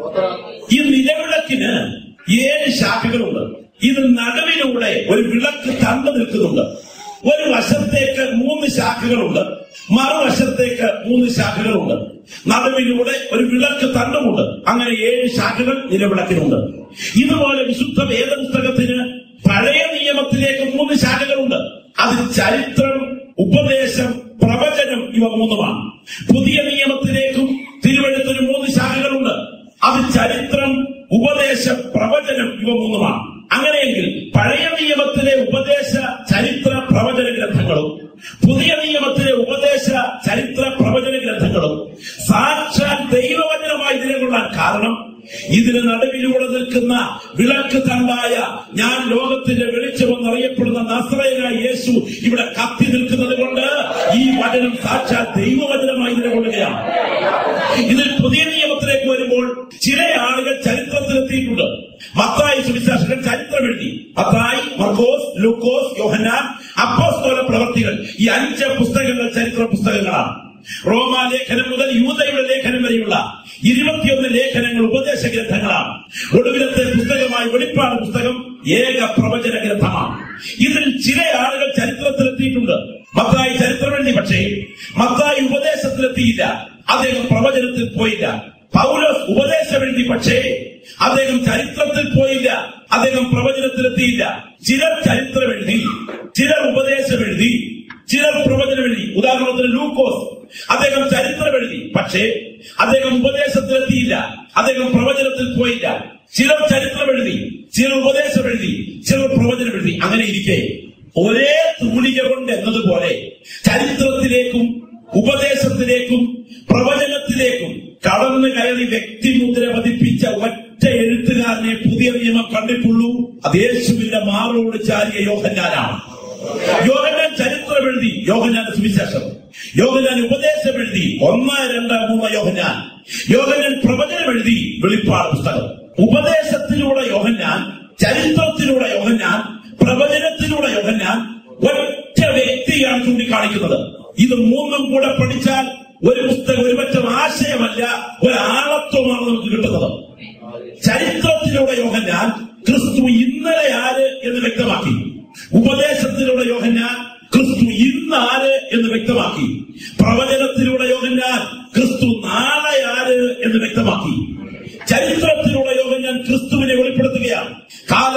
ഈ നിലവിളക്കിന് ഏഴ് ശാഖകളുണ്ട് ഇത് നടുവിലൂടെ ഒരു വിളക്ക് തണ്ടു നിൽക്കുന്നുണ്ട് ഒരു വശത്തേക്ക് മൂന്ന് ശാഖകളുണ്ട് മറുവശത്തേക്ക് മൂന്ന് ശാഖകളുണ്ട് നടുവിലൂടെ ഒരു വിളക്ക് തണ്ടുമുണ്ട് അങ്ങനെ ഏഴ് ശാഖകൾ നിലവിളക്കിനുണ്ട് ഇതുപോലെ വിശുദ്ധ വേദപുസ്തകത്തിന് പഴയ നിയമത്തിലേക്ക് മൂന്ന് ശാഖകളുണ്ട് അതിൽ ചരിത്രം ഉപദേശം പ്രവചനം ഇവ മൂന്നുമാണ് പുതിയ നിയമത്തിലേക്കും തിരുവഴുത്തിന് മൂന്ന് ശാഖകളുണ്ട് അത് ചരിത്രം ഉപദേശം പ്രവചനം ഇവ മൂന്നുമാണ് അങ്ങനെയെങ്കിൽ പഴയ നിയമത്തിലെ ഉപദേശ ചരിത്ര പ്രവചന ഗ്രന്ഥങ്ങളും പുതിയ നിയമത്തിലെ ഉപദേശ ചരിത്ര പ്രവചന ഗ്രന്ഥങ്ങളും സാക്ഷാൽ ദൈവവചനമായി നിലകൊള്ളാൻ കാരണം ഇതിന് നടുവിലൂടെ നിൽക്കുന്ന വിളക്ക് തണ്ടായ ഞാൻ ലോകത്തിന്റെ വെളിച്ചമെന്നറിയപ്പെടുന്ന നസ്രയനായ യേശു ഇവിടെ കത്തി നിൽക്കുന്നത് കൊണ്ട് ഈ വചനം സാക്ഷാൽ ദൈവവചനമായി നിലകൊള്ളുകയാണ് ഇതിൽ പുതിയ നിയമത്തിലേക്ക് വരുമ്പോൾ ചില ആളുകൾ ചരിത്രത്തിലെത്തിയിട്ടുണ്ട് മത്തായി സുവിശേഷകൻ ചരിത്രം എഴുതി മത്തായി മർക്കോസ് ലൂക്കോസ് യോഹന്നാൻ അപ്പോസ്തോല പ്രവർത്തികൾ ഈ അഞ്ച് പുസ്തകങ്ങൾ ചരിത്ര പുസ്തകങ്ങളാണ് റോമാ ലേഖനം മുതൽ യൂതയുടെ ലേഖനം വരെയുള്ള ഇരുപത്തിയൊന്ന് ലേഖനങ്ങൾ ഉപദേശ ഗ്രന്ഥങ്ങളാണ് ഒടുവിലത്തെ പുസ്തകമായ വെളിപ്പാട് പുസ്തകം ഏക പ്രവചന ഗ്രന്ഥമാണ് ഇതിൽ ചില ആളുകൾ ചരിത്രത്തിലെത്തിയിട്ടുണ്ട് മത്തായി ചരിത്രം എഴുതി പക്ഷേ മത്തായി ഉപദേശത്തിലെത്തിയില്ല അദ്ദേഹം പ്രവചനത്തിൽ പോയില്ല പൗലോസ് ഉപദേശം എഴുതി പക്ഷേ അദ്ദേഹം ചരിത്രത്തിൽ പോയില്ല അദ്ദേഹം പ്രവചനത്തിലെത്തിയില്ല ചിലർ ചരിത്രം എഴുതി ചിലർ ഉപദേശം എഴുതി ചിലർ പ്രവചനം എഴുതി ഉദാഹരണത്തിന് ലൂക്കോസ് അദ്ദേഹം ചരിത്രം എഴുതി പക്ഷേ അദ്ദേഹം ഉപദേശത്തിലെത്തിയില്ല അദ്ദേഹം പ്രവചനത്തിൽ പോയില്ല ചിലർ ചരിത്രം എഴുതി ചിലർ ഉപദേശം എഴുതി ചിലർ പ്രവചനം എഴുതി അങ്ങനെ ഇരിക്കെ ഒരേ തൂണിക കൊണ്ട് എന്നതുപോലെ ചരിത്രത്തിലേക്കും ഉപദേശത്തിലേക്കും പ്രവചനത്തിലേക്കും കടന്നു കയറി വ്യക്തിമുദ്ര പതിപ്പിച്ച ഒറ്റ എഴുത്തുകാരനെ പുതിയ നിയമം കണ്ടിട്ടുള്ളൂ അത് യേശുവിന്റെ മാറോട് ചാരിയ യോഹന്നാനാണ് യോഹന്നാൻ ചരിത്രം എഴുതി യോഹന്നാന്റെ സുവിശേഷം യോഹന്നാൻ ഉപദേശം എഴുതി ഒന്ന് രണ്ട് മൂന്ന് യോഹന്നാൻ യോഹന്നാൻ പ്രവചനം എഴുതി വെളിപ്പാട് പുസ്തകം ഉപദേശത്തിലൂടെ യോഹന്നാൻ ചരിത്രത്തിലൂടെ യോഹന്നാൻ പ്രവചനത്തിലൂടെ യോഹന്നാൻ ഒറ്റ വ്യക്തിയാണ് ചൂണ്ടിക്കാണിക്കുന്നത് ഇത് മൂന്നും കൂടെ പഠിച്ചാൽ ഒരു പുസ്തകം ഒരു മറ്റം ആശയമല്ല ഒരാളത്വമാണ് നമുക്ക് കിട്ടുന്നത് ചരിത്രത്തിലൂടെ യോഹന്നാൻ ക്രിസ്തു ഇന്നലെ ആര് എന്ന് വ്യക്തമാക്കി ഉപദേശത്തിലൂടെ യോഹന്നാൻ ക്രിസ്തു ഇന്ന് ആര് എന്ന് വ്യക്തമാക്കി പ്രവചനത്തിലൂടെ യോഹന്നാൻ ക്രിസ്തു നാളെ ആര് എന്ന് വ്യക്തമാക്കി ചരിത്രത്തിലൂടെ യോഹന്നാൻ ക്രിസ്തുവിനെ വെളിപ്പെടുത്തുകയാണ്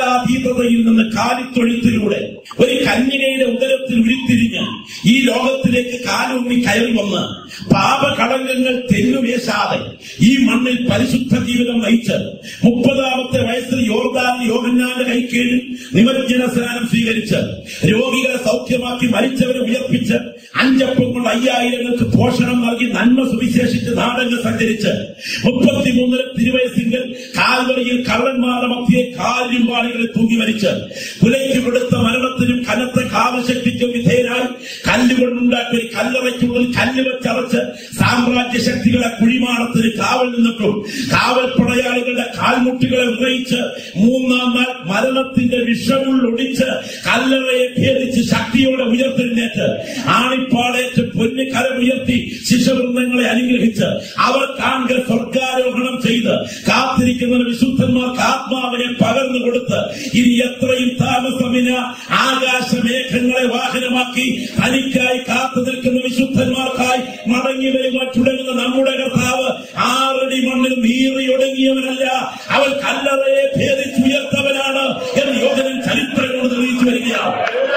കാലാതീതതയിൽ നിന്ന് കാലിത്തൊഴുത്തിലൂടെ ഒരു കന്യകയുടെ ഉദരത്തിൽ ഉരുത്തിരിഞ്ഞ് ഈ ലോകത്തിൽ മണ്ണിലേക്ക് കാലൂന്നി കയറി വന്ന് പാപകളങ്കങ്ങൾ തെന്നുമേശാതെ ഈ മണ്ണിൽ പരിശുദ്ധ ജീവിതം നയിച്ച് മുപ്പതാമത്തെ വയസ്സിൽ യോർദാൻ യോഹന്നാന്റെ കൈക്കീഴിൽ നിമജ്ജന സ്നാനം സ്വീകരിച്ച് രോഗികളെ സൗഖ്യമാക്കി മരിച്ചവരെ ഉയർപ്പിച്ച് അഞ്ചപ്പം കൊണ്ട് അയ്യായിരങ്ങൾക്ക് പോഷണം നൽകി നന്മ സുവിശേഷിച്ച് നാടങ്ങൾ സഞ്ചരിച്ച് മുപ്പത്തിമൂന്നര തിരുവയസ്സിങ്കൽ കാൽവറിയിൽ കള്ളന്മാരുടെ മധ്യയെ കാലിരുമ്പാളികളെ തൂങ്ങി മരിച്ച് പുലയ്ക്ക് കൊടുത്ത മരണത്തിനും കനത്ത കാവശക്തിക്കും വിധേയരായി കല്ലുകൊണ്ടുണ്ടാക്കിയ ഒരു കല്ലറയ്ക്കുള്ളിൽ കല്ല് വെച്ചറച്ച് സാമ്രാജ്യ ശക്തികളെ കുഴിമാടത്തിന് കാവൽ നിന്നിട്ടും കാവൽ പടയാളികളുടെ കാൽമുട്ടുകളെ ഉന്നയിച്ച് മൂന്നാം നാൾ മരണത്തിന്റെ വിഷമുള്ളൊടിച്ച് കല്ലറയെ ഭേദിച്ച് ശക്തിയോടെ ഉയർത്തെഴുന്നേറ്റ് ആണിപ്പാളേറ്റ് പൊന്നു കരമുയർത്തി ശിശവൃന്ദങ്ങളെ അനുഗ്രഹിച്ച് അവർ കാണുക സ്വർഗാരോഹണം ചെയ്ത് കാത്തിരിക്കുന്ന വിശുദ്ധന്മാർക്ക് ആത്മാവിനെ പകർന്നു കൊടുത്ത് ഇനി എത്രയും താമസമിന ആകാശമേഘങ്ങളെ വാഹനമാക്കി തനിക്കായി കാത്തു നിൽക്കുന്ന വിശുദ്ധന്മാർക്കായി മടങ്ങി വരുവാൻ തുടങ്ങുന്ന നമ്മുടെ കർത്താവ് ആറടി മണ്ണിൽ നീറിയൊടുങ്ങിയവനല്ല അവൻ കല്ലറയെ ഭേദിച്ചുയർത്തവനാണ് എന്ന് യോജനം ചരിത്രം കൊണ്ട് തെളിയിച്ചു വരികയാണ്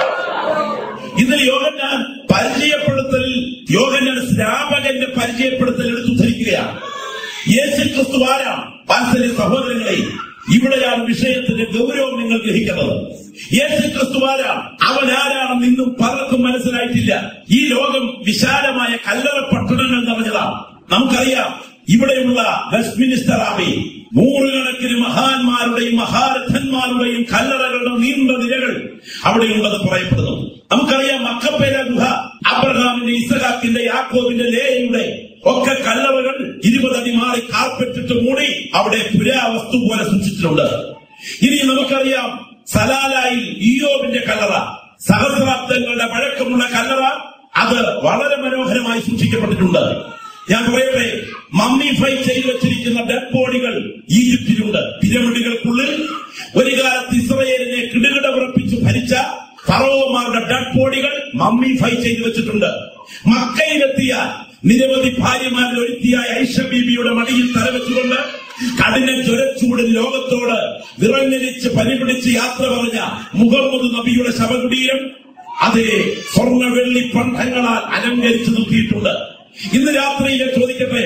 ഇതിൽ യോഗന്നാൻ പരിചയപ്പെടുത്തലിൽ യോഗന്നാൻ സ്നാപകന്റെ പരിചയപ്പെടുത്തൽ എടുത്തു ധരിക്കുകയാണ് യേശു ക്രിസ്തു ആരാണ് വാത്സല്യ സഹോദരങ്ങളെ ഇവിടെയാണ് വിഷയത്തിന്റെ ഗൗരവം നിങ്ങൾ ഗ്രഹിക്കുന്നത് യേശു ക്രിസ്തു ആരാണ് അവൻ ആരാണെന്ന് ഇന്നും പലർക്കും മനസ്സിലായിട്ടില്ല ഈ ലോകം വിശാലമായ കല്ലറ പട്ടണങ്ങൾ നിറഞ്ഞതാണ് നമുക്കറിയാം ഇവിടെയുള്ള വെസ്റ്റ്മിനിസ്റ്റർ ആബി നൂറുകണക്കിന് മഹാന്മാരുടെയും മഹാരഥന്മാരുടെയും കല്ലറകളുടെ നീണ്ട നിരകൾ അവിടെയുണ്ടെന്ന് പറയപ്പെടുന്നു നമുക്കറിയാം മക്കപ്പേര ഗുഹ അബ്രഹാമിന്റെ ഇസഹാക്കിന്റെ യാക്കോബിന്റെ ലേയയുടെ ഒക്കെ കല്ലറകൾ ഇരുപതടി മാറി കാർപ്പെറ്റിട്ട് മൂടി അവിടെ പുരാവസ്തു പോലെ സൂക്ഷിച്ചിട്ടുണ്ട് ഇനി നമുക്കറിയാം സലാലായിൽ ഇയോബിന്റെ കല്ലറ സഹസ്രാബ്ദങ്ങളുടെ പഴക്കമുള്ള കല്ലറ അത് വളരെ മനോഹരമായി സൂക്ഷിക്കപ്പെട്ടിട്ടുണ്ട് ഞാൻ പറയട്ടെ മമ്മിഫൈ ചെയ്തു വെച്ചിരിക്കുന്ന ഡെഡ് ബോഡികൾ ഈജിപ്തിലുണ്ട് പിരമിഡുകൾക്കുള്ളിൽ ഒരു കാലത്ത് ഇസ്രയേലിനെ കിടുകിട ഉറപ്പിച്ച് ഭരിച്ച ഫറോമാരുടെ ഡെഡ് ബോഡികൾ മമ്മിഫൈ ചെയ്തു വെച്ചിട്ടുണ്ട് മക്കയിലെത്തിയാൽ നിരവധി ഭാര്യമാരിൽ ഒരുത്തിയായ ഐഷ ബീബിയുടെ മടിയിൽ തലവെച്ചുകൊണ്ട് കഠിന ചുരച്ചൂടിൽ ലോകത്തോട് വിറങ്ങലിച്ച് പരിപിടിച്ച് യാത്ര പറഞ്ഞ മുഹമ്മദ് നബിയുടെ ശവകുടീരം അതേ സ്വർണ്ണ വെള്ളി പണ്ഡങ്ങളാൽ അലങ്കരിച്ചു നിർത്തിയിട്ടുണ്ട് ഇന്ന് രാത്രി ഞാൻ ചോദിക്കട്ടെ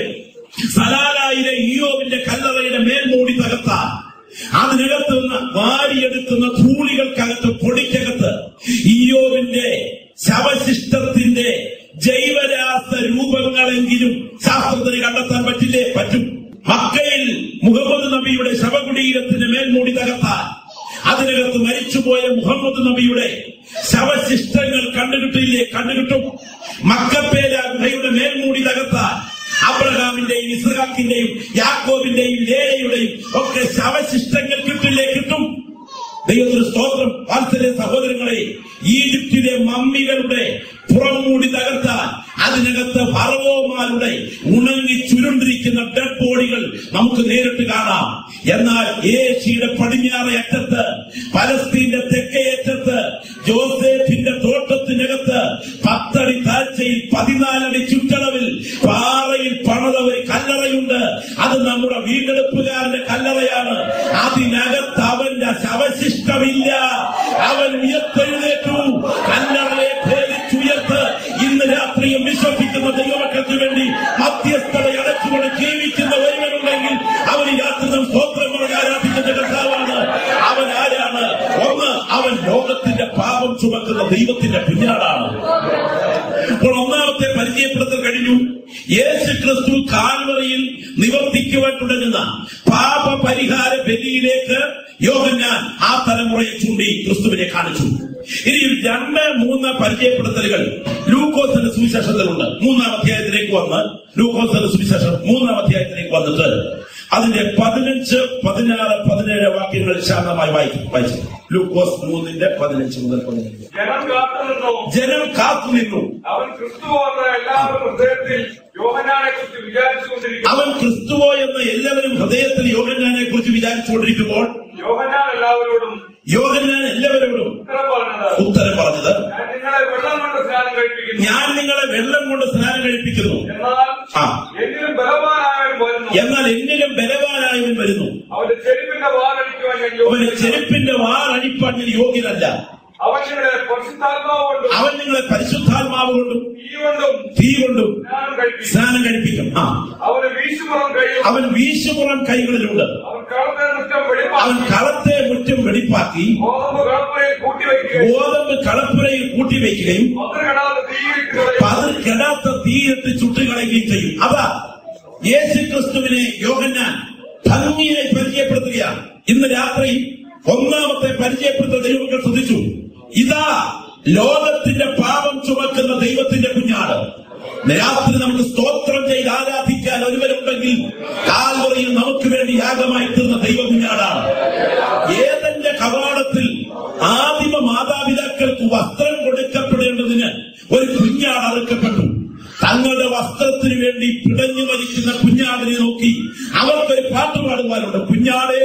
സലാലായിലെ ഇയോവിന്റെ കല്ലറയുടെ മേൽമൂടി തകർത്താൽ അതിനകത്ത് നിന്ന് വാരിയെടുക്കുന്ന ധൂളികൾക്കകത്ത് പൊടിക്കകത്ത് ഇയോവിന്റെ ശവശിഷ്ടത്തിന്റെ ജൈവരാസ രൂപങ്ങളെങ്കിലും ശാസ്ത്രത്തിന് കണ്ടെത്താൻ പറ്റില്ലേ പറ്റും മക്കയിൽ മുഹമ്മദ് നബിയുടെ ശവകുടീരത്തിന്റെ മേൽമൂടി തകർത്താൽ അതിനകത്ത് മരിച്ചുപോയ മുഹമ്മദ് നബിയുടെ ശവശിഷ്ടങ്ങൾ കണ്ടുകിട്ടില്ലേ കണ്ടുകിട്ടും മക്കപ്പേര ഗുഹയുടെ മേൽമൂടി തകർത്താൽ അബ്രഹാമിന്റെയും ഇസ്ഹാക്കിന്റെയും യാക്കോബിന്റെയും ലേയയുടെയും ഒക്കെ ശവശിഷ്ടങ്ങൾ കിട്ടില്ലേ കിട്ടും ദൈവത്തിന് സ്തോത്രം വാത്സല്യ സഹോദരങ്ങളെ ഈജിപ്തിലെ മമ്മികളുടെ പുറംമൂടി തകർത്താൽ അതിനകത്ത് ഫറവോമാരുടെ ഉണങ്ങി ചുരുണ്ടിരിക്കുന്ന ഡെഡ് ബോഡികൾ നമുക്ക് നേരിട്ട് കാണാം എന്നാൽ ഏഷ്യയുടെ പടിഞ്ഞാറേ അറ്റത്ത് പലസ്തീന്റെ തെക്കേ അറ്റത്ത് ജോസേഫിന്റെ തോട്ടത്തിനകത്ത് പത്തടി താഴ്ചയിൽ പതിനാലടി ചുറ്റളവിൽ പാറയിൽ പണത ഒരു കല്ലറയുണ്ട് അത് നമ്മുടെ വീണ്ടെടുപ്പുകാരന്റെ കല്ലറയാണ് അതിനകത്ത് അവന്റെ ശവശിഷ്ടമില്ല അവൻ ഉയർത്തെഴുന്നേറ്റു കല്ലറയെ ഭേദിച്ചുയർത്ത് ഇന്ന് രാത്രിയും വിശ്വസിക്കുന്ന ദൈവമക്കൾക്ക് വേണ്ടി മധ്യസ്ഥത അടച്ചുകൊണ്ട് ജീവിക്കുന്ന ഒരുവനുണ്ടെങ്കിൽ അവൻ ഈ രാത്രി നാം സ്തോത്രം പറഞ്ഞ് ആരാധിക്കുന്ന കർത്താവാണ് അവൻ ആരാണ് ഒന്ന് അവൻ ലോകത്തിന്റെ പാപം ചുമക്കുന്ന ദൈവത്തിന്റെ കുഞ്ഞാടാണ് അപ്പോൾ ഒന്നാമത്തെ പരിചയപ്പെടുത്തൽ കഴിഞ്ഞു യേശു ക്രിസ്തു കാൽവറിയിൽ നിവർത്തിക്കുവാൻ തുടങ്ങുന്ന പാപ പരിഹാര ബലിയിലേക്ക് യോഹന്നാൻ ആ തലമുറയെ ചൂണ്ടി ക്രിസ്തുവിനെ കാണിച്ചു ഇനി രണ്ട് മൂന്ന് പരിചയപ്പെടുത്തലുകൾ ലൂക്കോസിന്റെ സുവിശേഷത്തിലുണ്ട് മൂന്നാം അധ്യായത്തിലേക്ക് വന്ന് ലൂക്കോസിന്റെ സുവിശേഷം മൂന്നാം അധ്യായത്തിലേക്ക് വന്നിട്ട് അതിന്റെ പതിനഞ്ച് പതിനാറ് പതിനേഴ് വാക്യങ്ങൾ ശാന്തമായി വായിക്കും വായിച്ചു ലൂക്കോസ് മൂന്നിന്റെ പതിനഞ്ച് മുതൽ പതിനേഴ് ജനം കാത്തുനിന്നു ജനം കാത്തുനിന്നു അവൻ ക്രിസ്തുവെന്ന് എല്ലാവരും ഹൃദയത്തിൽ യോഹനാനെ കുറിച്ച് വിചാരിച്ചുകൊണ്ടിരിക്കുന്നു അവൻ ക്രിസ്തുവോ എന്ന് എല്ലാവരും ഹൃദയത്തിൽ യോഹന്നാനെ കുറിച്ച് വിചാരിച്ചുകൊണ്ടിരിക്കുമ്പോൾ യോഹനാൻ എല്ലാവരോടും യോഹന്നാൻ എല്ലാവരോടും ഉത്തരം പറഞ്ഞത് ഉത്തരം പറഞ്ഞത് ഞാൻ നിങ്ങളെ വെള്ളം കൊണ്ട് സ്നാനം കഴിപ്പിക്കുന്നു ഞാൻ നിങ്ങളെ വെള്ളം കൊണ്ട് സ്നാനം കഴിപ്പിക്കുന്നു എന്നാൽ ആ എന്നിലും ബലവാനായവൻ വരുന്നു എന്നാൽ എന്നിലും ബലവാനായവൻ വരുന്നു അവന്റെ ചെരുപ്പിന്റെ വാലടിക്കുവാൻ ഞാൻ അവന് യോഗ്യനല്ല. ചെരുപ്പിന്റെ വാറഴിപ്പാൻ ഞാൻ യോഗ്യനല്ല അവൻ നിങ്ങളെ പരിശുദ്ധാത്മാവ് കൊണ്ടും അവൻ നിങ്ങളെ പരിശുദ്ധാത്മാവ് കൊണ്ടും തീ കൊണ്ടും തീ കൊണ്ടും സ്നാനം കഴിപ്പിക്കും സ്നാനം കഴിപ്പിക്കും ആ അവന് വീശുപുറം കഴിയും അവൻ വീശുപുറം കൈകളിലുണ്ട് അവൻ കളത്തെ മുറ്റം അവൻ വെളിപ്പാക്കി കളത്തെ മുറ്റും വെടിപ്പാക്കി ഗോതമ്പ് കളപ്പുരയിൽ കൂട്ടിവെക്കുകയും ഗോതമ്പ് കളപ്പുരയിൽ കൂട്ടിവെക്കുകയും പന്ത്രണ്ടാമത് തീയിരിക്കുന്നവരെ പതിർ കെടാത്ത തീയിട്ട് ചുട്ടുകളയുകയും ചെയ്യും അതാ യേശു ക്രിസ്തുവിനെ യോഹന്നാൻ ഭംഗിയായി പരിചയപ്പെടുത്തുകയാണ് ഇന്ന് രാത്രി ഒന്നാമത്തെ പരിചയപ്പെടുത്തുന്ന ദൈവങ്ങൾ ശ്രദ്ധിച്ചു ഇതാ ലോകത്തിന്റെ പാപം ചുമക്കുന്ന ദൈവത്തിന്റെ കുഞ്ഞാട് രാത്രി നമുക്ക് സ്തോത്രം ചെയ്ത് ആരാധിക്കാൻ ഒരുവരുണ്ടെങ്കിൽ കാൽവറിയിൽ നമുക്ക് വേണ്ടി യാഗമായി തീർന്ന ദൈവ കുഞ്ഞാടാണ് ഏതെന്റെ കവാടത്തിൽ ആദിമ മാതാപിതാക്കൾക്ക് വസ്ത്രം കൊടുക്കപ്പെടേണ്ടതിന് ഒരു കുഞ്ഞാട് അറുക്കപ്പെട്ടു തങ്ങളുടെ വസ്ത്രത്തിന് വേണ്ടി പിടഞ്ഞു മരിക്കുന്ന കുഞ്ഞാടിനെ നോക്കി അവർക്കൊരു പാട്ട് പാടുവാനുണ്ട് കുഞ്ഞാടേ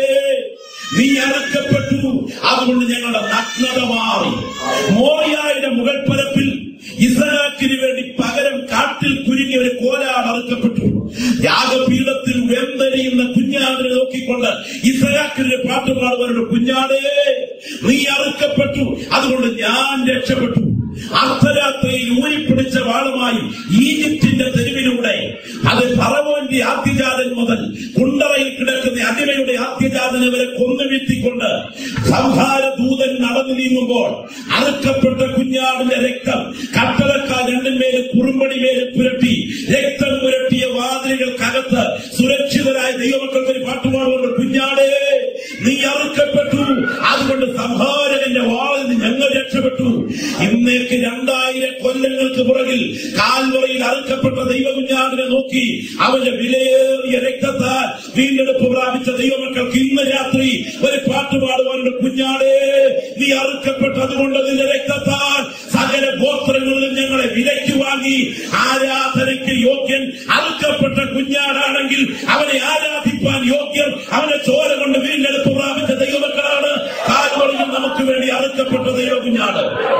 നീ അറുക്കപ്പെട്ടു അതുകൊണ്ട് ഞങ്ങളുടെ നഗ്നത മാറി മോറിയായുടെ മുകൾ പരപ്പിൽ ഇസഹാക്കിന് വേണ്ടി പകരം കാട്ടിൽ കുരുങ്ങിയ ഒരു കോലാട് അറുക്കപ്പെട്ടു യാഗപീഠത്തിൽ വെന്തരിയുന്ന കുഞ്ഞാടിനെ നോക്കിക്കൊണ്ട് ഇസഹാക്കിന്റെ പാട്ട് പാടുവാനുണ്ട് കുഞ്ഞാടേ നീ അറുക്കപ്പെട്ടു അതുകൊണ്ട് ഞാൻ രക്ഷപ്പെട്ടു അർദ്ധരാത്രിയിൽ ഊരിപ്പിടിച്ച വാളുമായി ഈജിപ്തിന്റെ തെരുവിലൂടെ അത് പറവോന്റെ ആദ്യജാതൻ മുതൽ കുണ്ടറയിൽ കിടക്കുന്ന അടിമയുടെ ആദ്യജാതനെ വരെ കൊന്നുവീഴ്ത്തിക്കൊണ്ട് സംഹാര ദൂതൻ നടന്നു നീങ്ങുമ്പോൾ അറുക്കപ്പെട്ട കുഞ്ഞാടിന്റെ രക്തം കട്ടളക്കാൽ രണ്ടിന്മേല് കുറുമ്പടി മേല് പുരട്ടി രക്തം പുരട്ടിയ വാതിലുകൾക്കകത്ത് സുരക്ഷിതരായ ദൈവമക്കൾക്ക് ഒരു പാട്ടുപാടുകൊണ്ട് കുഞ്ഞാടേ നീ അറുക്കപ്പെട്ടു അതുകൊണ്ട് സംഹാരകന്റെ വാളിൽ നിന്ന് ഞങ്ങൾ രക്ഷപ്പെട്ടു ഇന്നേക്ക് രണ്ടായിരം കൊല്ലങ്ങൾക്ക് പുറകിൽ കാൽവറയിൽ അറുക്കപ്പെട്ട ദൈവകുഞ്ഞാടിനെ നോക്കി അവന്റെ വിലയേറിയ രക്തത്താൽ വീണ്ടെടുപ്പ് പ്രാപിച്ച ദൈവമക്കൾക്ക് ഇന്ന് രാത്രി ഒരു പാട്ട് പാടുവാനുണ്ട് കുഞ്ഞാടേ നീ അറുക്കപ്പെട്ടതുകൊണ്ട് നിന്റെ രക്തത്താൽ സകല ഗോത്രങ്ങളിലും ഞങ്ങളെ വിലയ്ക്ക് വാങ്ങി ആരാധനയ്ക്ക് യോഗ്യൻ അറുക്കപ്പെട്ട കുഞ്ഞാടാണെങ്കിൽ അവനെ ആരാധിപ്പാൻ യോഗ്യൻ അവനെ ചോര കൊണ്ട് വീണ്ടെടുപ്പ് പ്രാപിച്ച ദൈവമക്കളാണ് കാൽവറിയിൽ നമുക്ക് വേണ്ടി അറുക്കപ്പെട്ട ദൈവ കുഞ്ഞാട്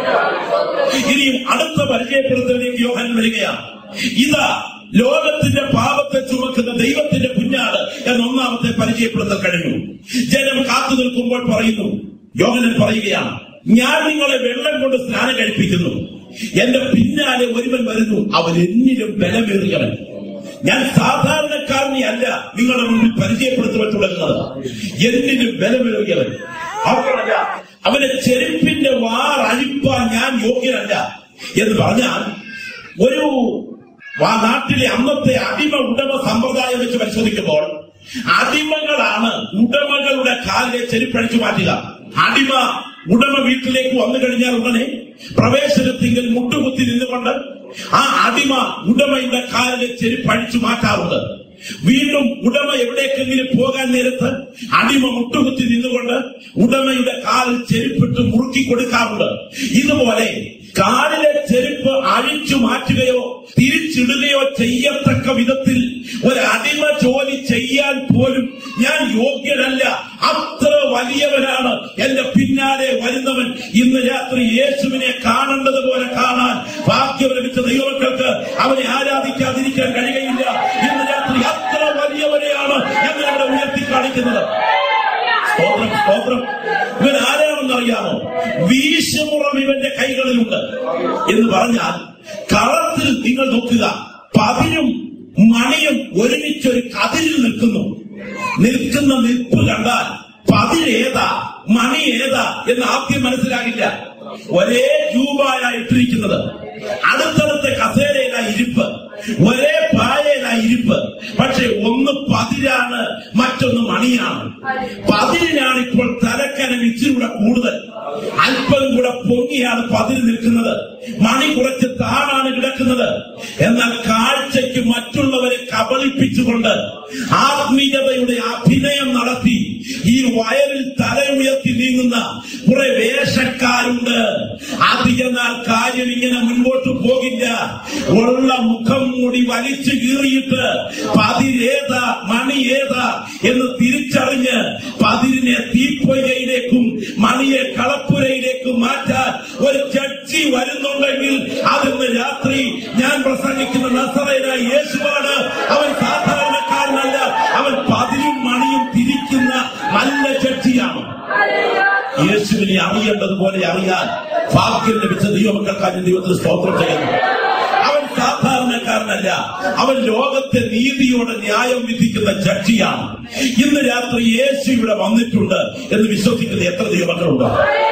ഇനിയും അടുത്ത പരിചയപ്പെടുത്തലിലേക്ക് യോഹൻ വരികയാണ് ഇതാ ലോകത്തിന്റെ പാപത്തെ ചുമക്കുന്ന ദൈവത്തിന്റെ കുഞ്ഞാട് എന്ന ഒന്നാമത്തെ പരിചയപ്പെടുത്തൽ കഴിഞ്ഞു ജനം കാത്തു നിൽക്കുമ്പോൾ പറയുന്നു യോഹനൻ പറയുകയാണ് ഞാൻ നിങ്ങളെ വെള്ളം കൊണ്ട് സ്നാനം കഴിപ്പിക്കുന്നു എന്റെ പിന്നാലെ ഒരുവൻ വരുന്നു അവൻ എന്നിലും ബലമേറിയവൻ ഞാൻ സാധാരണക്കാരനെ അല്ല നിങ്ങളുടെ മുമ്പിൽ പരിചയപ്പെടുത്തുവാൻ തുടങ്ങുന്നത് എന്നിലും ബലമേറിയവൻ മാത്രമല്ല അവന്റെ ചെരുപ്പിന്റെ വാർ അഴിപ്പാൻ ഞാൻ യോഗ്യനല്ല എന്ന് പറഞ്ഞാൽ ഒരു വാ- നാട്ടിലെ അന്നത്തെ അടിമ ഉടമ സമ്പ്രദായം വെച്ച് പരിശോധിക്കുമ്പോൾ അടിമകളാണ് ഉടമകളുടെ കാലിലെ ചെരുപ്പഴിച്ചു മാറ്റുക അടിമ ഉടമ വീട്ടിലേക്ക് വന്നു കഴിഞ്ഞാൽ ഉടനെ പ്രവേശനത്തിങ്കിൽ മുട്ടുകുത്തി നിന്നുകൊണ്ട് ആ അടിമ ഉടമയുടെ കാലിലെ ചെരുപ്പഴിച്ചു മാറ്റാറുണ്ട് വീണ്ടും ഉടമ എവിടേക്കെങ്കിലും പോകാൻ നേരത്ത് അടിമ മുട്ടുകുത്തി നിന്നുകൊണ്ട് ഉടമയുടെ കാലിൽ ചെരുപ്പിട്ട് മുറുക്കി കൊടുക്കാറുണ്ട് ഇതുപോലെ കാലിലെ ചെരുപ്പ് അഴിച്ചു മാറ്റുകയോ തിരിച്ചിടുകയോ ചെയ്യത്തക്ക വിധത്തിൽ ഒരു അടിമ ജോലി ചെയ്യാൻ പോലും ഞാൻ യോഗ്യനല്ല അത്ര വലിയവനാണ് എന്റെ പിന്നാലെ വരുന്നവൻ ഇന്ന് രാത്രി യേശുവിനെ കാണേണ്ടത് പോലെ കാണാൻ ഭാഗ്യം ലഭിച്ച ദൈവമക്കൾക്ക് അവനെ ആരാധിക്കാതിരിക്കാൻ കഴിയുകയില്ല ഇന്ന് രാത്രി അത്ര വലിയവനെയാണ് ഞങ്ങൾ ഇവിടെ ഉയർത്തി കാണിക്കുന്നത് സ്തോത്രം സ്തോത്രം ഇവൻ ആരാണെന്നറിയാമോ വീശുമുറം ഇവന്റെ കൈകളിലുണ്ട് എന്ന് പറഞ്ഞാൽ കളത്തിൽ നിങ്ങൾ നോക്കുക പതിരും മണിയും ഒരുമിച്ചൊരു കതിരിൽ നിൽക്കുന്നു നിൽക്കുന്ന നിൽപ്പ് കണ്ടാൽ പതിരേതാ മണി ഏതാ എന്ന് ആദ്യം മനസ്സിലാകില്ല ഒരേ രൂപയാ ഇട്ടിരിക്കുന്നത് അടുത്തടുത്ത കസേരയിലാ ഇരിപ്പ് ഒരേ പായയിലാ ഇരിപ്പ് പക്ഷെ ഒന്ന് പതിരാണ് മറ്റൊന്ന് മണിയാണ് പതിരിനാണ് ഇപ്പോൾ തലക്കനം ഇച്ചിരി കൂടെ കൂടുതൽ അല്പം കൂടെ പൊങ്ങിയാണ് പതിര് നിൽക്കുന്നത് മണി കുറച്ച് താണാണ് കിടക്കുന്നത് എന്നാൽ കാഴ്ചയ്ക്ക് മറ്റുള്ളവരെ കബളിപ്പിച്ചുകൊണ്ട് ആത്മീയതയുടെ അഭിനയം നടത്തി ഈ വയറിൽ തല ഉയർത്തി നീങ്ങുന്ന കുറെ വേഷക്കാരുണ്ട് അധിക നാൾ കാര്യം ഇങ്ങനെ മുൻപോട്ട് പോകില്ല ഉള്ള മുഖം മൂടി വലിച്ചു കീറിയിട്ട് പതിരേതാ മണി ഏതാ എന്ന് തിരിച്ചറിഞ്ഞ് പതിരിനെ തീപ്പൊയ്കയിലേക്കും മണിയെ കളപ്പുരയിലേക്കും മാറ്റാൻ ഒരു ജഡ്ജി വരുന്നുണ്ടെങ്കിൽ അതിന്ന് രാത്രി ഞാൻ പ്രസംഗിക്കുന്ന നസറയിലായ യേശുവാണ് അവൻ സാധാരണക്കാരനല്ല അവൻ പതിരും മണിയും തിരിക്കുന്ന നല്ല ജഡ്ജിയാണ് യേശുവിനെ യേശുവിനെ അറിയേണ്ടതുപോലെ അറിയാൻ ഭാഗ്യം ലഭിച്ച ദൈവമക്കൾക്കായി ദൈവത്തിന് സ്തോത്രം ചെയ്യുന്നു അവൻ സാധാരണക്കാരനല്ല അവൻ ലോകത്തെ നീതിയോടെ ന്യായം വിധിക്കുന്ന ജഡ്ജിയാണ് ഇന്ന് രാത്രി യേശു ഇവിടെ വന്നിട്ടുണ്ട് എന്ന് വിശ്വസിക്കുന്ന എത്ര ദൈവമക്കളുണ്ട്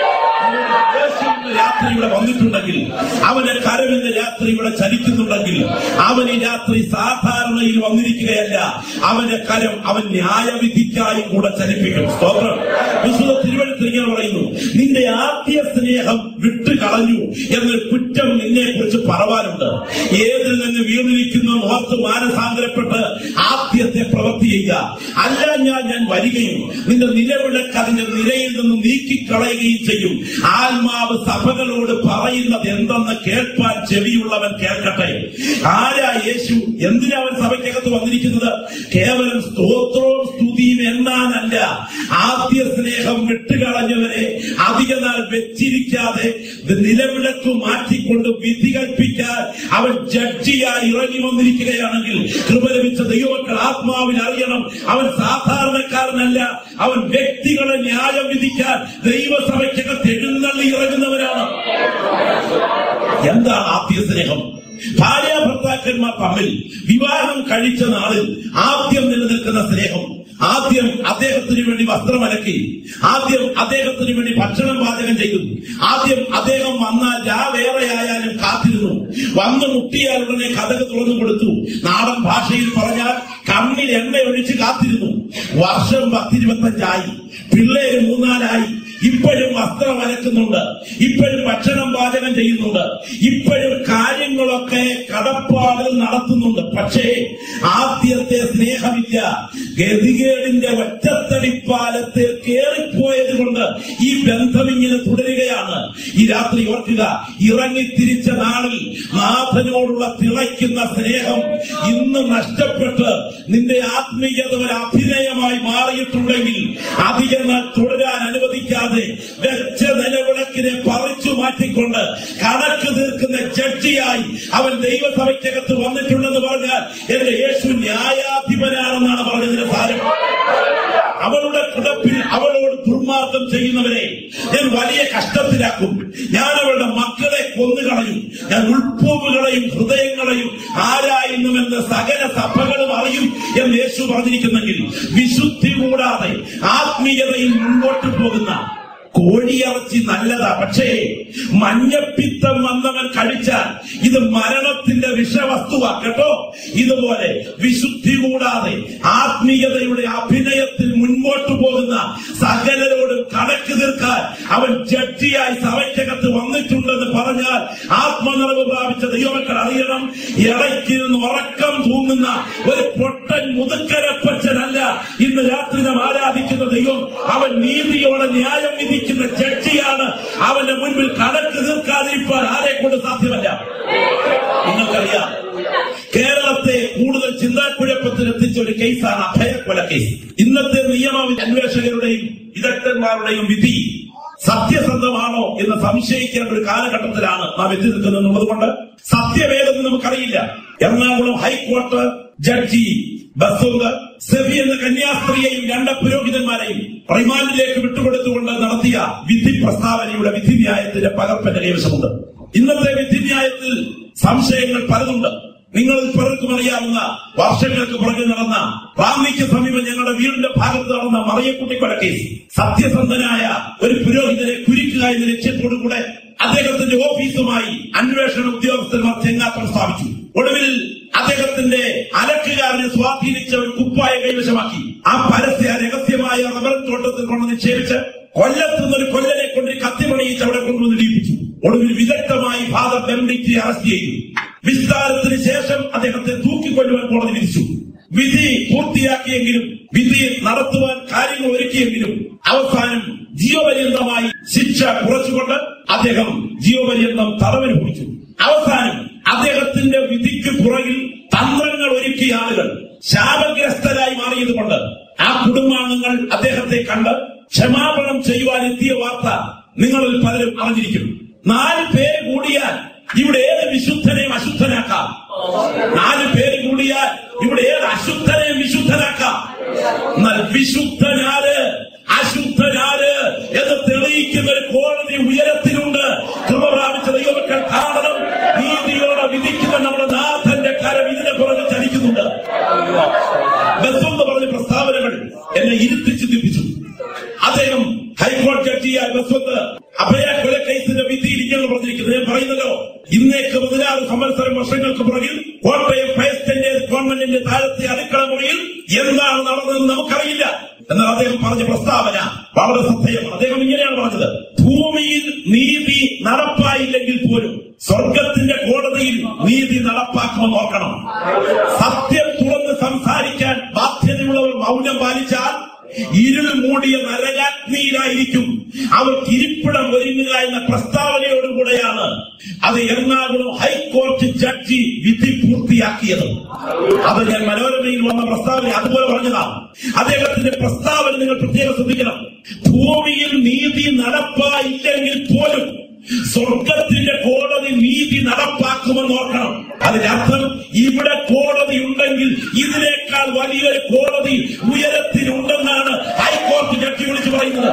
യേശു ഇന്ന് രാത്രി ഇവിടെ വന്നിട്ടുണ്ടെങ്കിൽ അവന്റെ കരം ഇന്ന് രാത്രി ഇവിടെ ചലിക്കുന്നുണ്ടെങ്കിൽ അവൻ ഈ രാത്രി സാധാരണയിൽ വന്നിരിക്കുകയല്ല അവന്റെ കരം അവൻ ന്യായവിധിക്കായി കൂടെ ചലിപ്പിക്കും സ്തോത്രം വിശുദ്ധ തിരുവനന്തപുരം ഇങ്ങനെ പറയുന്നു നിന്റെ ആദ്യ സ്നേഹം വിട്ടുകളഞ്ഞു എന്നൊരു കുറ്റം നിന്നെ കുറിച്ച് പറവാനുണ്ട് ഏതിൽ നിന്ന് വീണിരിക്കുന്ന ഓർത്ത് മാനസാന്തരപ്പെട്ട് ആദ്യത്തെ പ്രവൃത്തി ചെയ്യുക അല്ല ഞാൻ ഞാൻ വരികയും നിന്റെ നിലവിളക്ക് അതിന്റെ നിരയിൽ നിന്ന് നീക്കിക്കളയുകയും ചെയ്യും ആത്മാവ് സഭകളോട് പറയുന്നത് എന്തെന്ന് കേൾപ്പാൻ ചെവിയുള്ളവൻ കേൾക്കട്ടെ ആരാ യേശു എന്തിനാ അവൻ സഭയ്ക്കകത്ത് വന്നിരിക്കുന്നത് കേവലം സ്തോത്രവും സ്തുതിയും എന്നാനല്ല ആദ്യ സ്നേഹം വിട്ടുകളഞ്ഞവരെ അധിക നാൾ വെച്ചിരിക്കാതെ നിലവിളക്ക് മാറ്റിക്കൊണ്ട് വിധി കൽപ്പിക്കാൻ അവൻ ജഡ്ജിയായി ഇറങ്ങി വന്നിരിക്കുകയാണെങ്കിൽ കൃപ ലഭിച്ച ദൈവമക്കൾ ആത്മാവിൽ അറിയണം അവൻ സാധാരണക്കാരനല്ല അവൻ വ്യക്തികളെ ന്യായം വിധിക്കാൻ ദൈവസഭയ്ക്കകത്ത് എഴുന്നള്ളി ഇറങ്ങുന്നവരാണ് എന്താണ് ആദ്യ സ്നേഹം ഭാര്യ ഭർത്താക്കന്മാർ തമ്മിൽ വിവാഹം കഴിച്ച നാളിൽ ആദ്യം നിലനിൽക്കുന്ന സ്നേഹം ആദ്യം അദ്ദേഹത്തിന് വേണ്ടി വസ്ത്രം അലക്കി ആദ്യം അദ്ദേഹത്തിന് വേണ്ടി ഭക്ഷണം പാചകം ചെയ്തു ആദ്യം അദ്ദേഹം വന്നാൽ രാവേറെ ആയാലും കാത്തിരുന്നു വന്ന് മുട്ടിയാൽ ഉടനെ കഥക് തുറന്നു കൊടുത്തു നാടൻ ഭാഷയിൽ പറഞ്ഞാൽ കണ്ണിൽ എണ്ണ ഒഴിച്ച് കാത്തിരുന്നു വർഷം പത്തിരുപത്തഞ്ചായി പിള്ളേര് മൂന്നാലായി ഇപ്പോഴും വസ്ത്രം അലക്കുന്നുണ്ട് ഇപ്പോഴും ഭക്ഷണം പാചകം ചെയ്യുന്നുണ്ട് ഇപ്പോഴും കാര്യങ്ങളൊക്കെ കടപ്പാട് നടത്തുന്നുണ്ട് പക്ഷേ ആദ്യത്തെ സ്നേഹമില്ല ഗതികേടിന്റെ ഒറ്റത്തടിപ്പാലത്തിൽ കേറിപ്പോയത് കൊണ്ട് ഈ ബന്ധം ഇങ്ങനെ തുടരുകയാണ് ഈ രാത്രി ഓർക്കുക ഇറങ്ങിത്തിരിച്ച നാളിൽ നാഥനോടുള്ള തിളയ്ക്കുന്ന സ്നേഹം ഇന്ന് നഷ്ടപ്പെട്ട് നിന്റെ ആത്മീയത ഒരു അഭിനയമായി മാറിയിട്ടുണ്ടെങ്കിൽ അധികം നാൾ തുടരാൻ അനുവദിക്കാതെ വെച്ച നിലവിളക്കിനെ പറിച്ചു മാറ്റിക്കൊണ്ട് കണക്ക് തീർക്കുന്ന ജഡ്ജിയായി അവൻ ദൈവസഭയ്ക്കകത്ത് വന്നിട്ടുണ്ടെന്ന് പറഞ്ഞാൽ എന്റെ യേശു ന്യായാധിപനാണെന്നാണ് പറഞ്ഞതിന്റെ സാരം അവളുടെ കിടപ്പിൽ അവളോട് ദുർമാർഗം ചെയ്യുന്നവരെ ഞാൻ വലിയ കഷ്ടത്തിലാക്കും ഞാൻ അവളുടെ മക്കളെ കൊന്നുകളയും ഞാൻ ഉൾപ്പൂവുകളെയും ഹൃദയങ്ങളെയും ആരായുന്നുവെന്ന് സകല സഭകളും അറിയും എന്ന് യേശു പറഞ്ഞിരിക്കുന്നെങ്കിൽ വിശുദ്ധി കൂടാതെ ആത്മീയതയിൽ മുൻപോട്ട് പോകുന്ന കോഴിയിറച്ചി നല്ലതാ പക്ഷേ മഞ്ഞപ്പിത്തം വന്നവൻ കഴിച്ചാൽ ഇത് മരണത്തിന്റെ വിഷവസ്തുവാ കേട്ടോ ഇതുപോലെ വിശുദ്ധി കൂടാതെ ആത്മീയതയുടെ അഭിനയത്തിൽ മുൻപോട്ട് പോകുന്ന സകലരോടും കണക്ക് തീർക്കാൻ അവൻ ജഡ്ജിയായി സഭയ്ക്കകത്ത് വന്നിട്ടുണ്ടെന്ന് പറഞ്ഞാൽ ആത്മനിറവ് പ്രാപിച്ച ദൈവമക്കൾ അറിയണം ഇടയ്ക്ക് നിന്ന് ഉറക്കം തൂങ്ങുന്ന ഒരു പൊട്ടൻ മുതുക്കരപ്പച്ചനല്ല ഇന്ന് രാത്രി നാം ആരാധിക്കുന്ന ദൈവം അവൻ നീതിയോടെ ന്യായം വിധിക്കുന്ന ജഡ്ജിയാണ് അവന്റെ മുൻപിൽ കണക്ക് തീർക്കാതിരിക്കാൻ ആരെ കൊണ്ട് സാധ്യമല്ല നിങ്ങൾക്കറിയാം കേരളത്തെ കൂടുതൽ ചിന്താക്കുഴപ്പത്തിൽ എത്തിച്ച ഒരു കേസാണ് അഭയക്കൊല കേസ് ഇന്നത്തെ നിയമ അന്വേഷകരുടെയും വിദഗ്ധന്മാരുടെയും വിധി സത്യസന്ധമാണോ എന്ന് സംശയിക്കേണ്ട ഒരു കാലഘട്ടത്തിലാണ് നാം എത്തി നിൽക്കുന്നത് എന്നുള്ളത് കൊണ്ട് സത്യമേതെന്ന് നമുക്കറിയില്ല എറണാകുളം ഹൈക്കോർട്ട് ജഡ്ജി ബസൂദ് സെബി എന്ന കന്യാസ്ത്രീയെയും രണ്ട് പുരോഹിതന്മാരെയും റിമാൻഡിലേക്ക് വിട്ടുകൊടുത്തുകൊണ്ട് നടത്തിയ വിധി പ്രസ്താവനയുടെ വിധിന്യായത്തിന്റെ പകർപ്പ് കൈവശമുണ്ട് ഇന്നത്തെ വിധിന്യായത്തിൽ സംശയങ്ങൾ പലതുണ്ട് നിങ്ങളിൽ പലർക്കും അറിയാവുന്ന വർഷങ്ങൾക്ക് പുറകെ നടന്ന റാന്നിക്ക് സമീപം ഞങ്ങളുടെ വീടിന്റെ ഭാഗത്ത് നടന്ന മറിയക്കുട്ടി കൊല കേസ് സത്യസന്ധനായ ഒരു പുരോഹിതനെ കുരിക്കുക എന്ന ലക്ഷ്യത്തോടുകൂടെ അദ്ദേഹത്തിന്റെ ഓഫീസുമായി അന്വേഷണ ഉദ്യോഗസ്ഥന്മാർ ചെങ്ങാത്തം സ്ഥാപിച്ചു ഒടുവിൽ അദ്ദേഹത്തിന്റെ അലക്കുകാരനെ സ്വാധീനിച്ച ഒരു കുപ്പായ കൈവശമാക്കി ആ പരസ്യ രഹസ്യമായ റബ്ബർ തോട്ടത്തിൽ കൊണ്ട് നിക്ഷേപിച്ച് കൊല്ലത്തുനിന്ന് ഒരു കൊല്ലനെ കൊണ്ട് ഈ കത്തി പണിയിച്ച് അവിടെ കൊണ്ടുവന്ന് ഇടിപ്പിച്ചു ഒടുവിൽ വിദഗ്ധമായി ഫാദർ ബെനഡിക്റ്റിനെ അറസ്റ്റ് ചെയ്തു വിസ്താരത്തിന് ശേഷം അദ്ദേഹത്തെ തൂക്കിക്കൊല്ലുവാൻ കോടതി വിധിച്ചു വിധി പൂർത്തിയാക്കിയെങ്കിലും വിധി നടത്തുവാൻ കാര്യങ്ങൾ ഒരുക്കിയെങ്കിലും അവസാനം ജീവപര്യന്തമായി ശിക്ഷ കുറച്ചുകൊണ്ട് അദ്ദേഹം ജീവപര്യന്തം തടവിന് കുറിച്ചു അവസാനം അദ്ദേഹത്തിന്റെ വിധിക്ക് പുറകിൽ തന്ത്രങ്ങൾ ഒരുക്കിയ ആളുകൾ ശാപഗ്രസ്തരായി മാറിയതുകൊണ്ട് ആ കുടുംബാംഗങ്ങൾ അദ്ദേഹത്തെ കണ്ട് ക്ഷമാപണം ചെയ്യുവാൻ എത്തിയ വാർത്ത നിങ്ങളിൽ പലരും അറിഞ്ഞിരിക്കും നാല് പേര് കൂടിയാൽ ഇവിടെ ഏത് വിശുദ്ധനെയും അശുദ്ധനാക്കാം നാല് പേര് കൂടിയാൽ ഇവിടെ ഏത് അശുദ്ധനെയും വിശുദ്ധനാക്കാം എന്നാൽ വിശുദ്ധനാര് അശുദ്ധനാര് എന്ന് തെളിയിക്കുന്ന ഒരു വർഷങ്ങൾക്ക് പുറകിൽ കോട്ടയം ഫയർ സ്റ്റേറ്റ് ഗവൺമെന്റിന്റെ താഴത്തെ അടുക്കള മുറിയിൽ എന്താണ് നടന്നതെന്ന് നമുക്കറിയില്ല എന്നാൽ അദ്ദേഹം പറഞ്ഞ പ്രസ്താവന വളരെ ശ്രദ്ധേയമാണ് അദ്ദേഹം ഇങ്ങനെയാണ് പറഞ്ഞത് ഭൂമിയിൽ നീതി നടപ്പായില്ലെങ്കിൽ പോലും സ്വർഗത്തിന്റെ കോടതിയിൽ നീതി നടപ്പാക്കുമെന്ന് ഓർക്കണം സത്യം തുറന്ന് സംസാരിക്കാൻ ബാധ്യതയുള്ളവർ മൗനം പാലിച്ചാൽ ഇരുൾ മൂടിയ നരകാഗ്നിയിലായിരിക്കും അവർക്ക് ഇരിപ്പിടം ഒരുങ്ങുക എന്ന പ്രസ്താവനയോടുകൂടെയാണ് അത് എറണാകുളം ഹൈക്കോടതി ജഡ്ജി വിധി പൂർത്തിയാക്കിയത് അത് ഞാൻ മനോരമയിൽ വന്ന പ്രസ്താവന അതുപോലെ പറഞ്ഞതാണ് അദ്ദേഹത്തിന്റെ പ്രസ്താവന നിങ്ങൾ പ്രത്യേകം ശ്രദ്ധിക്കണം ഭൂമിയിൽ നീതി നടപ്പായില്ലെങ്കിൽ പോലും സ്വർഗത്തിന്റെ കോടതി നീതി നടപ്പാക്കുമെന്ന് ഓർക്കണം അതിനർത്ഥം ഇവിടെ കോടതി ഉണ്ടെങ്കിൽ ഇതിനേക്കാൾ വലിയൊരു കോടതി ഉയരത്തിലുണ്ടെന്നാണ് ഹൈക്കോടതി ജഡ്ജി വിളിച്ചു പറയുന്നത്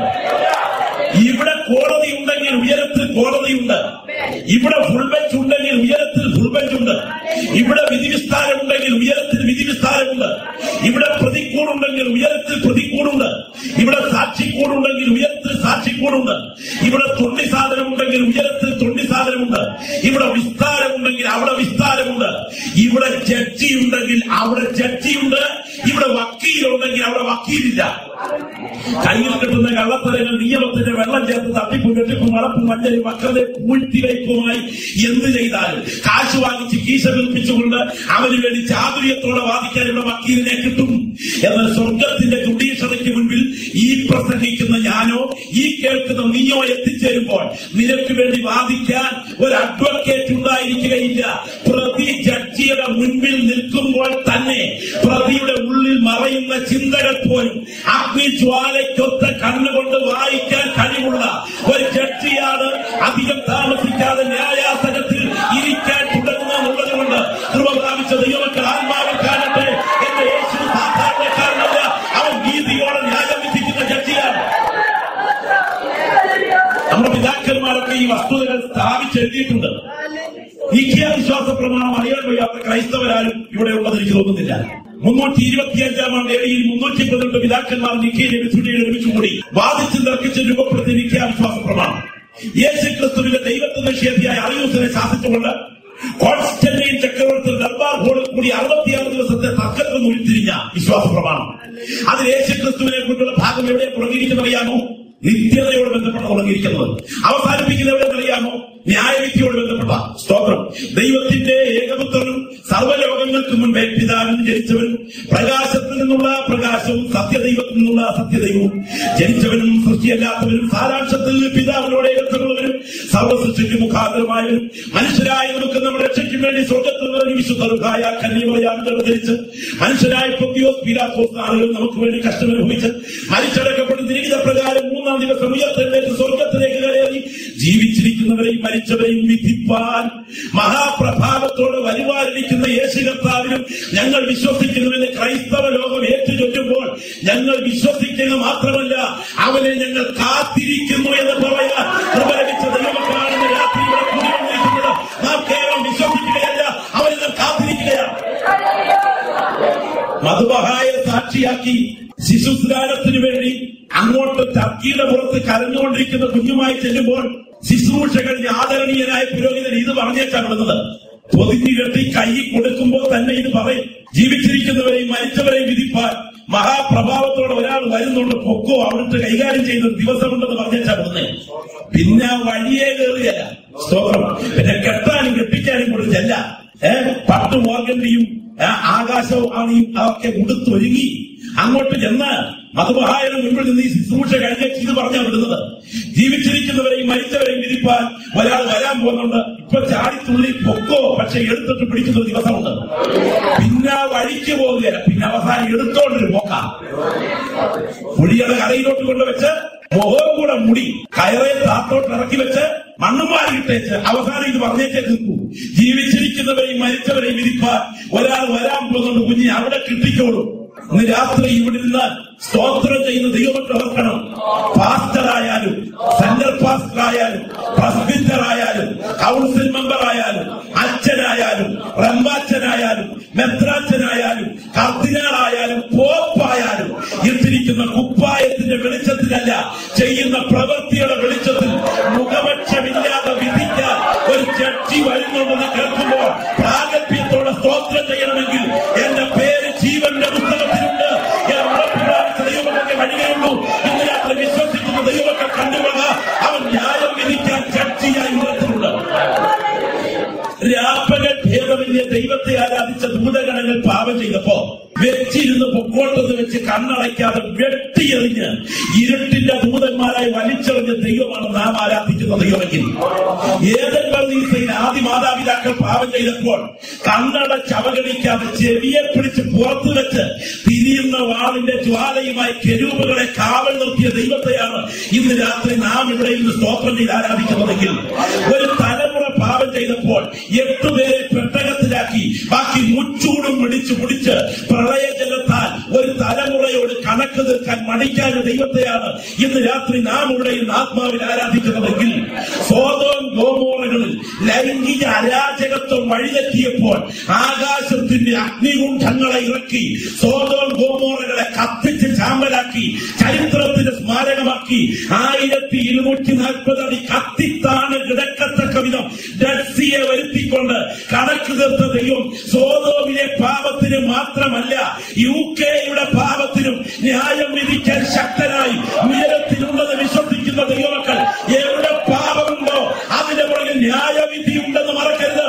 ഇവിടെ കോടതി ഉണ്ടെങ്കിൽ ഉയരത്തിൽ കോടതിയുണ്ട് ഇവിടെ ഫുൾ ബെഞ്ച് ഉണ്ടെങ്കിൽ ഉയരത്തിൽ ഫുൾ ബെഞ്ച് ഉണ്ട് ഇവിടെ വിധിവിസ്താരം ഉണ്ടെങ്കിൽ ഉയരത്തിൽ വിധിവിസ്താരമുണ്ട് ഇവിടെ പ്രതിക്കൂടുണ്ടെങ്കിൽ ഉയരത്തിൽ പ്രതിക്കൂടുണ്ട് ഇവിടെ സാക്ഷിക്കൂടുണ്ടെങ്കിൽ ഉയരത്തിൽ സാക്ഷിക്കൂടുണ്ട് ഇവിടെ തൊണ്ടി സാധനം ഉണ്ടെങ്കിൽ ഉയരത്തിൽ തൊണ്ടി സാധനമുണ്ട് ഇവിടെ വിസ്താരമുണ്ടെങ്കിൽ അവിടെ വിസ്താരമുണ്ട് ഇവിടെ ജഡ്ജി ഉണ്ടെങ്കിൽ അവിടെ ജഡ്ജിയുണ്ട് ഇവിടെ വക്കീലുണ്ടെങ്കിൽ അവിടെ വക്കീലില്ല കയ്യിൽ കിട്ടുന്ന കള്ളത്തരങ്ങൾ നിയമത്തിന്റെ വെള്ളം ചേർത്ത് തട്ടിപ്പും കെട്ടിപ്പും വളപ്പും മഞ്ഞയും മക്കളെ പൂഴ്ത്തിവയ്പ്പുമായി എന്ത് ചെയ്താലും കാശ് വാങ്ങിച്ച് കീശ വിൽപ്പിച്ചുകൊണ്ട് അവന് വേണ്ടി ചാതുര്യത്തോടെ വാദിക്കാൻ ഇവിടെ വക്കീലിനെ കിട്ടും എന്നാൽ സ്വർഗത്തിന്റെ ജുഡീഷ്യറിക്ക് മുൻപിൽ ഈ പ്രസംഗിക്കുന്ന ഞാനോ ഈ കേൾക്കുന്ന നീയോ എത്തിച്ചേരുമ്പോൾ നിനക്ക് വേണ്ടി വാദിക്കാൻ ഒരു അഡ്വക്കേറ്റ് ഉണ്ടായിരിക്കുകയില്ല പ്രതി ജഡ്ജിയുടെ മുൻപിൽ നിൽക്കുമ്പോൾ തന്നെ പ്രതിയുടെ ഉള്ളിൽ മറയുന്ന ചിന്തകൾ പോലും അഗ്നിജ്വാലയ്ക്കൊത്ത കണ്ണുകൊണ്ട് വായിക്കാൻ കഴിവുള്ള ഒരു ജഡ്ജിയാണ് അധികം താമസിക്കാതെ ന്യായാസനത്തിൽ ഇരിക്കാൻ തുടങ്ങുമെന്നുള്ളത് കൊണ്ട് കൃപ പ്രാപിച്ച ദൈവമക്കൾ ആത്മാവിൽ കാണട്ടെ എന്റെ യേശു സാധാരണക്കാരനല്ല അവൻ നീതിയോടെ ന്യായം വിധിക്കുന്ന ജഡ്ജിയാണ് നമ്മുടെ പിതാക്കന്മാരൊക്കെ ഈ വസ്തുതകൾ സ്ഥാപിച്ചെഴുതിയിട്ടുണ്ട് നിഖ്യ വിശ്വാസ പ്രമാണം അറിയാൻ വയ്യാത്ത ക്രൈസ്തവരാരും ഇവിടെ ഉള്ളത് എനിക്ക് തോന്നുന്നില്ല മുന്നൂറ്റി ഇരുപത്തിയഞ്ചാം ആണ്ട് ഏഴിൽ മുന്നൂറ്റി പതിനെട്ട് പിതാക്കന്മാർ നിഖ്യയിലെ വിധുടിയിൽ ഒരുമിച്ചുകൂടി വാദിച്ചും തർക്കിച്ച് രൂപപ്പെടുത്തിയ നിഖ്യ വിശ്വാസ പ്രമാണം യേശു ക്രിസ്തുവിന്റെ ദൈവത്വ നിഷേധിയായ അറിയൂസിനെ ശാസിച്ചുകൊണ്ട് കോൺസ്റ്റന്റൈൻ ചക്രവർത്തി ദർബാർ ഹോളിൽ കൂടി അറുപത്തിയാറ് ദിവസത്തെ തർക്കത്തിൽ ഉരുത്തിരിഞ്ഞ വിശ്വാസ പ്രമാണം അതിൽ യേശു ക്രിസ്തുവിനെ കൊണ്ടുള്ള ഭാഗം എവിടെ പുറകിരിക്കുന്നറിയാമോ നിത്യതയോട് ബന്ധപ്പെട്ട തുടങ്ങിയിരിക്കുന്നത് അവസാനിപ്പിക്കുന്ന എവിടെ അറിയാമോ ന്യായവിധിയോട് ബന്ധപ്പെട്ട സ്തോത്രം ദൈവത്തിന്റെ ഏകപുത്രനും സർവ്വലോകങ്ങൾക്ക് മുൻപേ പിതാവിന് ജനിച്ചവനും പ്രകാശത്തിൽ നിന്നുള്ള പ്രകാശവും സത്യദൈവത്തിൽ നിന്നുള്ള സത്യദൈവവും ജനിച്ചവനും സൃഷ്ടിയല്ലാത്തവനും സാരാംശത്തിൽ പിതാവിനോട് ഏകത്വമുള്ളവനും സർവസൃഷ്ടിക്ക് മുഖാന്തരമായവനും മനുഷ്യരായ നമുക്ക് നമ്മുടെ രക്ഷയ്ക്ക് വേണ്ടി സ്വർഗത്തിൽ നിറഞ്ഞു വിശുദ്ധർക്കായ കന്യമറിയാൻ ധരിച്ച് മനുഷ്യരായ പൊത്തിയോസ് പീലാത്തോസ് ആളുകൾ നമുക്ക് വേണ്ടി കഷ്ടമനുഭവിച്ച് മരിച്ചടക്കപ്പെട്ട് തിരികിത പ്രകാരം മൂന്നാം ദിവസം ഉയർത്തെഴുന്നേറ്റ് സ്വർഗത്തിലേക്ക് കയറി ജീവിച്ചിരിക്കുന്നവരെയും മരിച്ചവരെയും വിധിപ്പാൻ മഹാപ്രഭാവത്തോടെ വരുവാനിരിക്കുന്ന യേശു കർത്താവിനും ഞങ്ങൾ വിശ്വസിക്കുന്നുവെന്ന് ക്രൈസ്തവ ലോകം ഏറ്റുചൊല്ലുമ്പോൾ ഞങ്ങൾ വിശ്വസിക്കുക മാത്രമല്ല അവനെ ഞങ്ങൾ കാത്തിരിക്കുന്നു എന്ന് പറയാൻ കൃപ ലഭിച്ച ദൈവമക്കളാണെന്ന് രാത്രി ഇവിടെ കൂടി വന്നിരിക്കുന്നത് നാം കേവലം വിശ്വസിക്കുകയല്ല അവനെ നാം കാത്തിരിക്കുകയാണ് മധുബഹായ സാക്ഷിയാക്കി ശിശുസ്നാനത്തിന് വേണ്ടി അങ്ങോട്ട് ടർക്കിയുടെ പുറത്ത് കരഞ്ഞുകൊണ്ടിരിക്കുന്ന കുഞ്ഞുമായി ചെല്ലുമ്പോൾ ശുശ്രൂഷകളിൽ ആദരണീയനായ പുരോഹിതൻ ഇത് പറഞ്ഞേച്ചാണ് വിടുന്നത് പൊതിഞ്ഞു കെട്ടി കൈ കൊടുക്കുമ്പോൾ തന്നെ ഇത് പറയും ജീവിച്ചിരിക്കുന്നവരെയും മരിച്ചവരെയും വിധിപ്പാൻ മഹാപ്രഭാവത്തോടെ ഒരാൾ വരുന്നുണ്ട് പൊക്കോ അവിടുത്തെ കൈകാര്യം ചെയ്യുന്ന ഒരു ദിവസമുണ്ടെന്ന് പറഞ്ഞേച്ചാ വിടുന്നേ പിന്നെ ആ വഴിയേ കയറുകയല്ല സ്തോത്രം പിന്നെ കെട്ടാനും കെട്ടിക്കാനും കൊടുത്തല്ല ഏഹ് പട്ട് മോർഗന്റെയും ആകാശവും ആണിയും ഒക്കെ ഉടുത്തൊരുങ്ങി അങ്ങോട്ട് ചെന്ന് മധുമഹായുടെ മുൻപിൽ നിന്ന് ഈ ശുശ്രൂഷ കഴിഞ്ഞ ഇത് പറഞ്ഞാ വിടുന്നത് ജീവിച്ചിരിക്കുന്നവരെയും മരിച്ചവരെയും വിധിപ്പാൻ ഒരാൾ വരാൻ പോകുന്നുണ്ട് ഇപ്പൊ ചാടിത്തുള്ളി പൊക്കോ പക്ഷെ എടുത്തിട്ട് പിടിക്കുന്ന ഒരു ദിവസമുണ്ട് പിന്നെ ആ വഴിക്ക് പോവുകയല്ല പിന്നെ അവസാനം എടുത്തോണ്ടൊരു പോക്ക പുളിയുടെ കരയിലോട്ട് കൊണ്ടുവച്ച് മുഖവും കൂടെ മുടി കയറെ താത്തോട്ട് ഇറക്കി വെച്ച് മണ്ണുമാരി ഇട്ടേച്ച് അവസാനം ഇത് പറഞ്ഞേച്ചേ നിൽക്കൂ ജീവിച്ചിരിക്കുന്നവരെയും മരിച്ചവരെയും വിധിപ്പാൻ ഒരാൾ വരാൻ പോകുന്നുണ്ട് കുഞ്ഞി അവിടെ കിട്ടിക്കോളും ഇന്ന് രാത്രി ഇവിടെ നിന്ന് സ്തോത്രം ചെയ്യുന്ന ദൈവമക്കൾ ഓർക്കണം പാസ്റ്ററായാലും സെന്റർ പാസ്റ്റർ ആയാലും പ്രസിദ്ധർ ആയാലും കൗൺസിൽ മെമ്പർ ആയാലും അച്ഛനായാലും റമ്പാച്ചനായാലും മെത്രാച്ചനായാലും കർദിനാളായാലും പോപ്പായാലും ഇട്ടിരിക്കുന്ന കുപ്പായത്തിന്റെ വെളിച്ചത്തിലല്ല ചെയ്യുന്ന പ്രവൃത്തിയുടെ വെളിച്ചത്തിൽ മുഖപക്ഷമില്ലാതെ വിധിക്കാൻ ഒരു ജഡ്ജി വരുന്നുണ്ടെന്ന് കേൾക്കുമ്പോൾ പ്രാഗൽ ദൈവത്തെ ആരാധിച്ച ദൂതഗണങ്ങൾ പാപം ചെയ്തപ്പോ വെച്ചിരുന്ന് പൊക്കോട്ടത് വെച്ച് കണ്ണടയ്ക്കാതെ വെട്ടിയെറിഞ്ഞ് ഇരുട്ടിന്റെ ദൂതന്മാരായി വലിച്ചെറിഞ്ഞ ദൈവമാണ് നാം ആരാധിക്കുന്ന ദൈവമെങ്കിൽ ഏതൻ പർദീസയിൽ ആദ്യ മാതാപിതാക്കൾ പാപം ചെയ്തപ്പോൾ കണ്ണടച്ച് അവഗണിക്കാതെ ചെവിയെ പിടിച്ച് പുറത്തു വെച്ച് തിരിയുന്ന വാളിന്റെ ജ്വാലയുമായി കെരൂപുകളെ കാവൽ നിർത്തിയ ദൈവത്തെയാണ് ഇന്ന് രാത്രി നാം ഇവിടെ ഇന്ന് സ്തോത്രം ചെയ്ത് ആരാധിക്കുന്നതെങ്കിൽ ഒരു തലമുറ പാപം ചെയ്തപ്പോൾ എട്ടുപേരെ പെട്ടകത്തിലാക്കി ബാക്കി മുച്ചൂടും പിടിച്ചു പിടിച്ച് പ്രളയജലത്താൽ ഒരു തലമുറയോട് കണക്ക് തീർക്കാൻ മടിക്കാത്ത ദൈവത്തെയാണ് ഇന്ന് രാത്രി നാം ഇവിടെ ഇന്ന് ആത്മാവിൽ ആരാധിക്കുന്നതെങ്കിൽ സോതോം ഗോമോറകളിൽ ലൈംഗിക അരാജകത്വം വഴിതെറ്റിയപ്പോൾ ആകാശത്തിന്റെ അഗ്നികുണ്ഠങ്ങളെ ഇറക്കി സോതോം ഗോമോറകളെ കത്തിച്ച് ചാമ്പലാക്കി ചരിത്രത്തിന്റെ സ്മാരകമാക്കി ആയിരത്തി ഇരുന്നൂറ്റി നാൽപ്പത് അടി കത്തിത്താണ് കിടക്കത്തക്ക വിധം ഡൽസിയെ വരുത്തിക്കൊണ്ട് കണക്ക് തീർത്ത ദൈവം സോതോമിലെ പാപത്തിന് മാത്രമല്ല യു കെയുടെ പാപത്തിനും ന്യായം വിധിക്കാൻ ശക്തനായി ഉയരത്തിലുണ്ടെന്ന് വിശ്വസിക്കുന്ന ദൈവമക്കൾ എവിടെ പാപമുണ്ടോ അതിന്റെ പുറകിൽ ന്യായവിധി ഉണ്ടെന്ന് മറക്കരുത്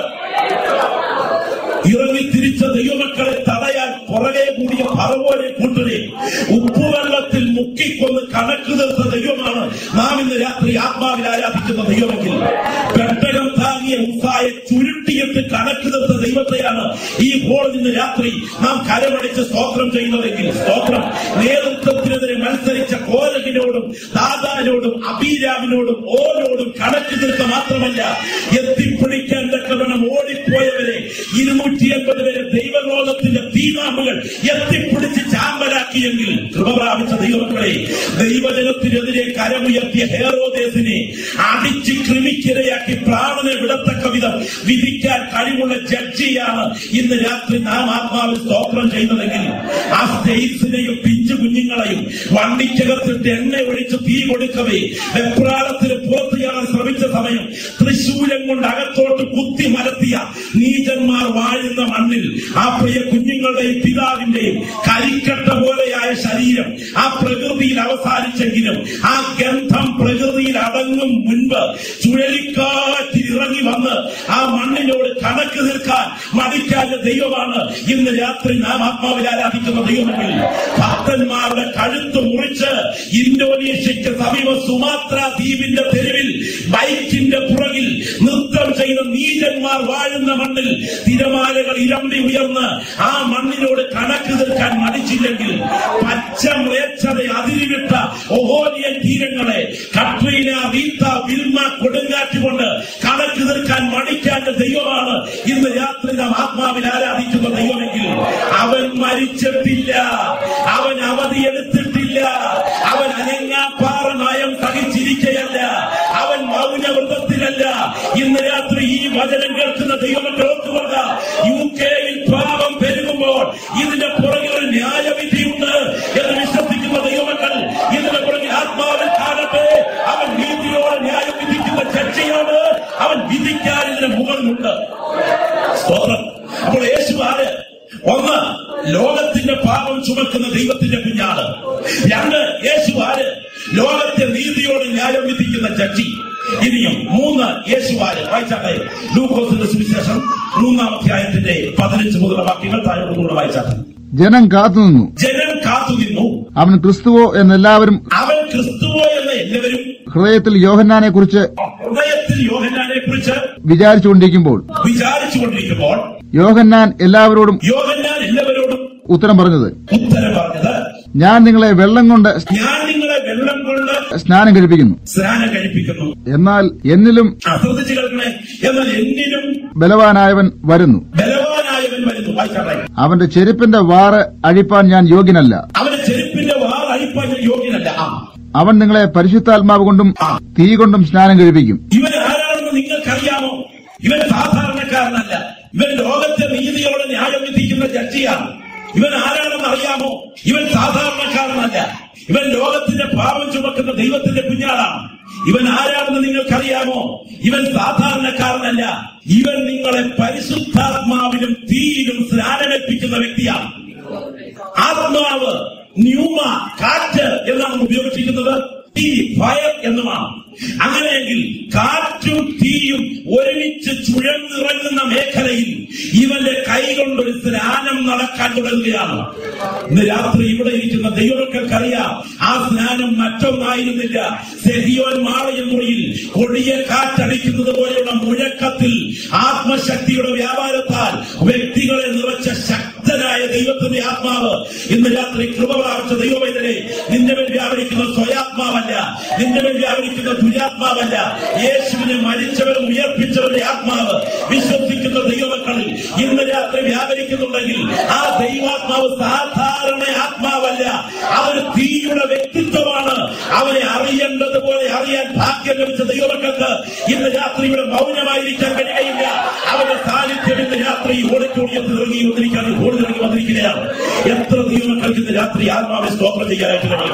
ഇറങ്ങി തിരിച്ച ദൈവമക്കളെ തടയാൻ പുറകെ കൂടിയ പറവോനെ കൂട്ടരെ ഉപ്പുവെള്ളത്തിൽ മുക്കിക്കൊന്ന് കണക്ക് തീർത്ത ദൈവമാണ് നാം ഇന്ന് രാത്രി ആത്മാവിൽ ആരാധിക്കുന്ന ദൈവമെങ്കിൽ പെട്ടകം താങ്ങിയ ഉസായെ ചുരുട്ടിയിട്ട് കണക്ക് തീർത്ത ദൈവത്തെയാണ് ഈ ഹോളിൽ ഇന്ന് രാത്രി നാം കരമടിച്ച് സ്തോത്രം ചെയ്യുന്നതെങ്കിൽ സ്തോത്രം നേതൃത്വത്തിനെതിരെ മത്സരിച്ച കോലകിനോടും ദാദാനോടും അബീരാമിനോടും ഓരോടും കണക്ക് തീർത്ത മാത്രമല്ല എത്തിപ്പിടിക്കാൻ തക്കവണ്ണം ഓടിപ്പോയവരെ ഇരുന്നൂറ്റി എൺപത് വരെ ദൈവലോകത്തിന്റെ തീനാമ്പുകൾ എത്തിപ്പിടിച്ച് ചാമ്പലാക്കിയെങ്കിൽ കൃപ പ്രാപിച്ച ദൈവമക്കളെ ദൈവജനത്തിനെതിരെ കരമുയർത്തിയ ഹേറോദേസിനെ അടിച്ച് കൃമിക്കിരയാക്കി പ്രാണനെ വിടത്തക്ക വിധം വിധിക്കാൻ കഴിവുള്ള ജഡ്ജിയാണ് ഇന്ന് രാത്രി നാം ആത്മാവിൽ സ്തോത്രം ചെയ്യുന്നതെങ്കിൽ ആ സ്റ്റേറ്റ്സിനെയും പിഞ്ചു കുഞ്ഞുങ്ങളെയും വണ്ടിക്കകത്തിട്ട് എണ്ണ ഒഴിച്ച് തീ കൊടുക്കവേ വെപ്രാളത്തിന് പുറത്തിയാൻ ശ്രമിച്ച സമയം തൃശൂലം കൊണ്ട് അകത്തോട്ട് കുത്തി മലത്തിയ നീചന്മാർ വാഴുന്ന മണ്ണിൽ ആ പ്രിയ കുഞ്ഞുങ്ങളുടെയും പിതാവിന്റെയും കരിക്കട്ട പോലെയായ ശരീരം ആ പ്രകൃതിയിൽ അവസാനിച്ചെങ്കിലും ആ ഗന്ധം പ്രകൃതിയിൽ അടങ്ങും മുൻപ് ചുഴലിക്കാറ്റിൽ ഇറങ്ങി വന്ന് ആ മണ്ണിനോട് കണക്ക് തീർക്കാൻ മടിക്കാത്ത ദൈവമാണ് ഇന്ന് രാത്രി നാം ആത്മാവിൽ ആരാധിക്കുന്ന ദൈവമെങ്കിൽ ഭക്തന്മാരുടെ കഴുത്ത് മുറിച്ച് ഇന്തോനേഷ്യക്ക് സമീപം സുമാത്ര ദ്വീപിന്റെ തെരുവിൽ ബൈക്കിന്റെ പുറകിൽ നൃത്തം ചെയ്യുന്ന നീചന്മാർ വാഴുന്ന മണ്ണിൽ തിരമാലകൾ ഇരമ്പി ഉയർന്ന് ആ മണ്ണിനോട് കണക്ക് തീർക്കാൻ മടിച്ചില്ലെങ്കിൽ പച്ച മ്ലേച്ഛത അതിരിവിട്ട ഒഹോലിയൻ തീരങ്ങളെ കട്രീന റീത്ത വിൽമ കൊടുങ്കാറ്റ് കൊണ്ട് കണക്ക് തീർക്കാൻ മടിക്കാത്ത ദൈവമാണ് ഇന്ന് രാത്രി നാം ആത്മാവിൽ ആരാധിക്കുന്ന ദൈവമെങ്കിൽ അവൻ മരിച്ചിട്ടില്ല അവൻ അവധിയെടുത്തിട്ടില്ല അവൻ അനങ്ങാപ്പാറ നയം സഹിച്ചിരിക്കയല്ല അവൻ മൗനവൃത്തത്തിലല്ല ഇന്ന് രാത്രി ഈ വചനം കേൾക്കുന്ന ദൈവമക്കൾ ഓർത്തുകൊണ്ട യു കെയിൽ പാപം പെരുകുമ്പോൾ ഇതിന്റെ പുറകിൽ ഒരു ന്യായവിധിയുണ്ട് എന്ന് വിശ്വസിക്കുന്ന ദൈവമക്കൾ ഇതിന്റെ പുറകിൽ ആത്മാവിൽ കാണട്ടെ അവൻ നീതിയോടെ ന്യായം വിധിക്കുന്ന ചർച്ചയാണ് അവൻ വിധിക്കാൻ ഇതിന് മുകളിലുണ്ട് സ്തോത്രം അപ്പോൾ യേശു ആര് ഒന്ന് ലോകത്തിന്റെ പാപം ചുമക്കുന്ന ദൈവത്തിന്റെ കുഞ്ഞാണ് രണ്ട് യേശു ആര് ലോകത്തെ നീതിയോടെ ന്യായം വിധിക്കുന്ന ജഡ്ജി ഇനിയും മൂന്ന് യേശു ആര് വായിച്ചാട്ടെ ലൂക്കോസിന്റെ സുവിശേഷം മൂന്നാം അധ്യായത്തിന്റെ പതിനഞ്ച് മുതലുള്ള വാക്യങ്ങൾ താഴോട്ടുകൂടെ വായിച്ചാട്ടെ ജനം കാത്തുനിന്നു ജനം കാത്തുനിന്നു അവൻ ക്രിസ്തുവോ എന്നെല്ലാവരും അവൻ ക്രിസ്തുവോ എന്ന എല്ലാവരും ഹൃദയത്തിൽ യോഹന്നാനെ കുറിച്ച് ഹൃദയത്തിൽ യോഹന്നാനെ കുറിച്ച് വിചാരിച്ചുകൊണ്ടിരിക്കുമ്പോൾ വിചാരിച്ചുകൊണ്ടിരിക്കുമ്പോൾ യോഹന്നാൻ എല്ലാവരോടും യോഹന്നാൻ എല്ലാവരോടും ഉത്തരം പറഞ്ഞത് ഉത്തരം പറഞ്ഞത് ഞാൻ നിങ്ങളെ വെള്ളം കൊണ്ട് ഞാൻ നിങ്ങളെ വെള്ളം കൊണ്ട് സ്നാനം കഴിപ്പിക്കുന്നു സ്നാനം കഴിപ്പിക്കുന്നു എന്നാൽ എന്നിലും ആ, ശ്രദ്ധിച്ച് കേൾക്കണേ എന്നാൽ എന്നിനും ബലവാനായവൻ വരുന്നു ബലവാനായവൻ വരുന്നു വായിച്ചാട്ടെ അവന്റെ ചെരുപ്പിന്റെ വാറ് അഴിപ്പാൻ ഞാൻ യോഗ്യനല്ല അവന്റെ ചെരുപ്പിന്റെ വാർ അഴിപ്പാൻ ഞാൻ യോഗ്യനല്ല ആ അവൻ നിങ്ങളെ പരിശുദ്ധാത്മാവ് കൊണ്ടും തീ കൊണ്ടും സ്നാനം കഴിപ്പിക്കും ഇവൻ ആരാണെന്ന് നിങ്ങൾക്കറിയാമോ ഇവൻ സാധാരണക്കാരനല്ല ഇവൻ ലോകത്തെ നീതിയോടെ ന്യായം വിധിക്കുന്ന ജഡ്ജിയാണ് ഇവൻ ആരാണെന്ന് അറിയാമോ ഇവൻ സാധാരണക്കാരനല്ല ഇവൻ ലോകത്തിന്റെ പാപം ചുമക്കുന്ന ദൈവത്തിന്റെ കുഞ്ഞാടാണ് ഇവൻ ആരാണെന്ന് നിങ്ങൾക്കറിയാമോ ഇവൻ സാധാരണക്കാരനല്ല ഇവൻ നിങ്ങളെ പരിശുദ്ധാത്മാവിലും തീയിലും സ്നാനമേൽപ്പിക്കുന്ന വ്യക്തിയാണ് ആത്മാവ് ന്യൂമ കാറ്റ് എന്നാണ് ഉപയോഗിച്ചിരിക്കുന്നത് തീ ഫയർ എന്നുമാണ് അങ്ങനെയെങ്കിൽ കാറ്റും തീയും ഒരുമിച്ച് ചുഴന്നിറങ്ങുന്ന മേഖലയിൽ ഇവന്റെ കൈകൊണ്ടൊരു സ്നാനം നടക്കാൻ തുടങ്ങുകയാണ് ഇന്ന് രാത്രി ഇവിടെ ഇരിക്കുന്ന ദൈവങ്ങൾക്കറിയാം ആ സ്നാനം മറ്റൊന്നായിരുന്നില്ല സെഹിയോൻ മാളയ മുറിയിൽ കൊടിയ കാറ്റടിക്കുന്നത് പോലെയുള്ള മുഴക്കത്തിൽ ആത്മശക്തിയുടെ വ്യാപാരത്താൽ വ്യക്തികളെ നിറച്ച ശക്തനായ ദൈവത്തിന്റെ ആത്മാവ് ഇന്ന് രാത്രി കൃപ പ്രാപിച്ച ദൈവവൈദ്യനെ നിന്റെ മേൽ വ്യാപരിക്കുന്ന സ്വയാത്മാവല്ല നിന്റെ മേൽ വ്യാപരിക്കുന്ന ദുരാത്മാവല്ല യേശുവിനെ മരിച്ചവരും ഉയർപ്പിച്ചവരുടെ ആത്മാവ് വിശ്വസിക്കുന്ന ദൈവമക്കളിൽ ഇന്ന് രാത്രി വ്യാപരിക്കുന്നുണ്ടെങ്കിൽ ആ ദൈവാത്മാവ് സാധാരണ ആത്മാവല്ല അതൊരു തീയുടെ വ്യക്തിത്വമാണ് അവനെ അറിയേണ്ടതുപോലെ അറിയാൻ ഭാഗ്യം ലഭിച്ച ദൈവമക്കൾക്ക് ഇന്ന് രാത്രി ഇവിടെ മൗനമായിരിക്കാൻ കഴിയുകയില്ല അവന്റെ സാന്നിധ്യം ഇന്ന് രാത്രി ഓടിക്കൂടിയത്തിൽ ഇറങ്ങി വന്നിരിക്കാൻ ഓടിറങ്ങി വന്നിരിക്കുകയാണ് എത്ര ദൈവമക്കൾക്ക് ഇന്ന് രാത്രി ആത്മാവിനെ സ്തോത്രം ചെയ്യാനായിട്ട് കഴിയും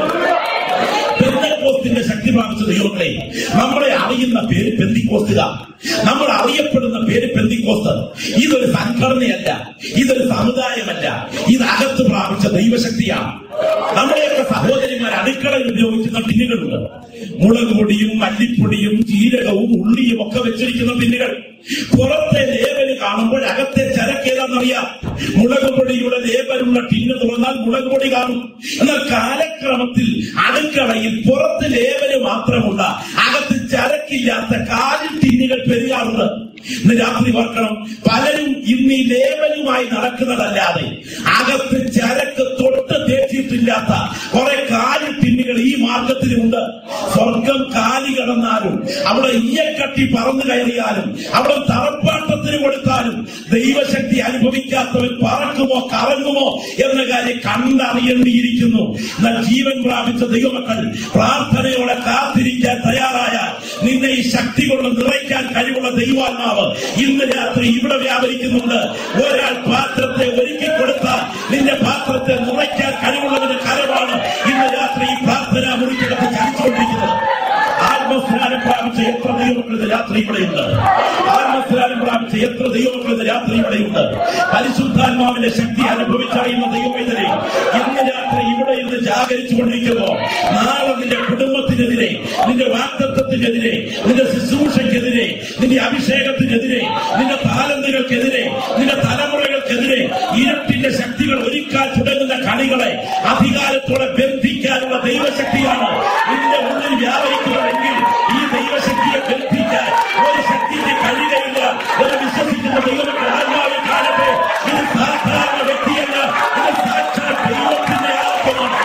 പെന്തക്കോസ്തിന്റെ ശക്തി പ്രാപിച്ച ദൈവങ്ങളെ നമ്മളെ അറിയുന്ന പേര് പെന്തിക്കോസ്തുക നമ്മൾ അറിയപ്പെടുന്ന പേര് പെന്തിക്കോസ്ത് ഇതൊരു സംഘടനയല്ല ഇതൊരു സമുദായമല്ല ഇത് അകത്ത് പ്രാപിച്ച ദൈവശക്തിയാണ് നമ്മുടെയൊക്കെ സഹോദരിമാർ അടുക്കളയിൽ ഉപയോഗിക്കുന്ന ടിന്നുകളുണ്ട് മുളക് പൊടിയും മല്ലിപ്പൊടിയും ജീരകവും ഉള്ളിയും ഒക്കെ വെച്ചിരിക്കുന്ന ടിന്നുകൾ പുറത്തെ ലേബല് കാണുമ്പോൾ അകത്തെ ചരക്ക് ഏതാണെന്നറിയാം മുളക് പൊടിയുടെ ലേബലുള്ള ടിന്ന് തുറന്നാൽ മുളക് പൊടി കാണും എന്നാൽ കാലക്രമത്തിൽ അടുക്കളയിൽ പുറത്ത് ലേബല് മാത്രമുള്ള അകത്ത് ചരക്കില്ലാത്ത കാലിൽ ടിന്നുകൾ പെരുകാറുണ്ട് ഇന്ന് രാത്രി ഓർക്കണം പലരും ഇന്ന് ഈ ലേബലുമായി നടക്കുന്നതല്ലാതെ അകത്ത് ചരക്ക് തൊട്ട് തേച്ചിട്ടില്ലാത്ത കുറെ കാലി ടിന്നുകൾ ഈ മാർഗത്തിലുമുണ്ട് സ്വർഗം കാലി കടന്നാലും അവിടെ ഈയക്കട്ടി പറന്നു കയറിയാലും അവിടെ തറപ്പാട്ടത്തിന് കൊടുത്താലും ദൈവശക്തി അനുഭവിക്കാത്തവൻ പറക്കുമോ കറങ്ങുമോ എന്ന കാര്യം കണ്ടറിയേണ്ടിയിരിക്കുന്നു എന്നാൽ ജീവൻ പ്രാപിച്ച ദൈവമക്കൾ പ്രാർത്ഥനയോടെ കാത്തിരിക്കാൻ തയ്യാറായാൽ നിന്നെ ഈ ശക്തി കൊണ്ട് നിറയ്ക്കാൻ കഴിവുള്ള ദൈവാത്മാവ് ഇന്ന് രാത്രി ഇവിടെ വ്യാപരിക്കുന്നുണ്ട് ഒരാൾ പാത്രത്തെ ഒരുക്കി കൊടുത്താൽ നിന്റെ പാത്രത്തെ നിറയ്ക്കാൻ കഴിവുള്ളതിന്റെ കരമാണ് ഇന്ന് രാത്രി ഈ പ്രാർത്ഥന മുറിക്കകത്ത് ചലിച്ചുകൊണ്ടിരിക്കുന്നത് ആത്മസ്നാനം പ്രാപിച്ച എത്ര ദൈവമക്കൾ ഇന്ന് രാത്രി ഇവിടെയുണ്ട് ആത്മസ്നാനം പ്രാപിച്ച എത്ര ദൈവമക്കൾ ഇന്ന് രാത്രി ഇവിടെയുണ്ട് പരിശുദ്ധാത്മാവിന്റെ ശക്തി അനുഭവിച്ചറിയുന്ന ദൈവവേദനെ ഇന്ന് രാത്രി ഇവിടെ ഇന്ന് ജാഗരിച്ചുകൊണ്ടിരിക്കുമ്പോൾ നാളെ നിന്റെ കുടുംബത്തിനെതിരെ നിന്റെ വാക്തത്വത്തിനെതിരെ നിന്റെ ശുശ്രൂഷയ്ക്കെതിരെ നിന്റെ അഭിഷേകത്തിനെതിരെ നിന്റെ താലന്തുകൾക്കെതിരെ നിന്റെ തലമുറകൾക്കെതിരെ ഇരുട്ടിന്റെ ശക്തികൾ ഒരുക്കാൻ തുടങ്ങുന്ന കണികളെ അധികാരത്തോടെ ബന്ധിക്കാനുള്ള ദൈവശക്തിയാണ് നിന്റെ ഉള്ളിൽ വ്യാപരിക്കുന്നതെങ്കിൽ ഈ ദൈവശക്തിയെ ബന്ധിക്കാൻ ഒരു ശക്തിക്ക് കഴിയുകയില്ല എന്ന് വിശ്വസിക്കുന്ന ദൈവത്തിന്റെ ആത്മാവിൽ കാണട്ടെ ഇത് സാധാരണ വ്യക്തിയല്ല ഇത് സാക്ഷാൽ ദൈവത്തിന്റെ ആത്മമാണ്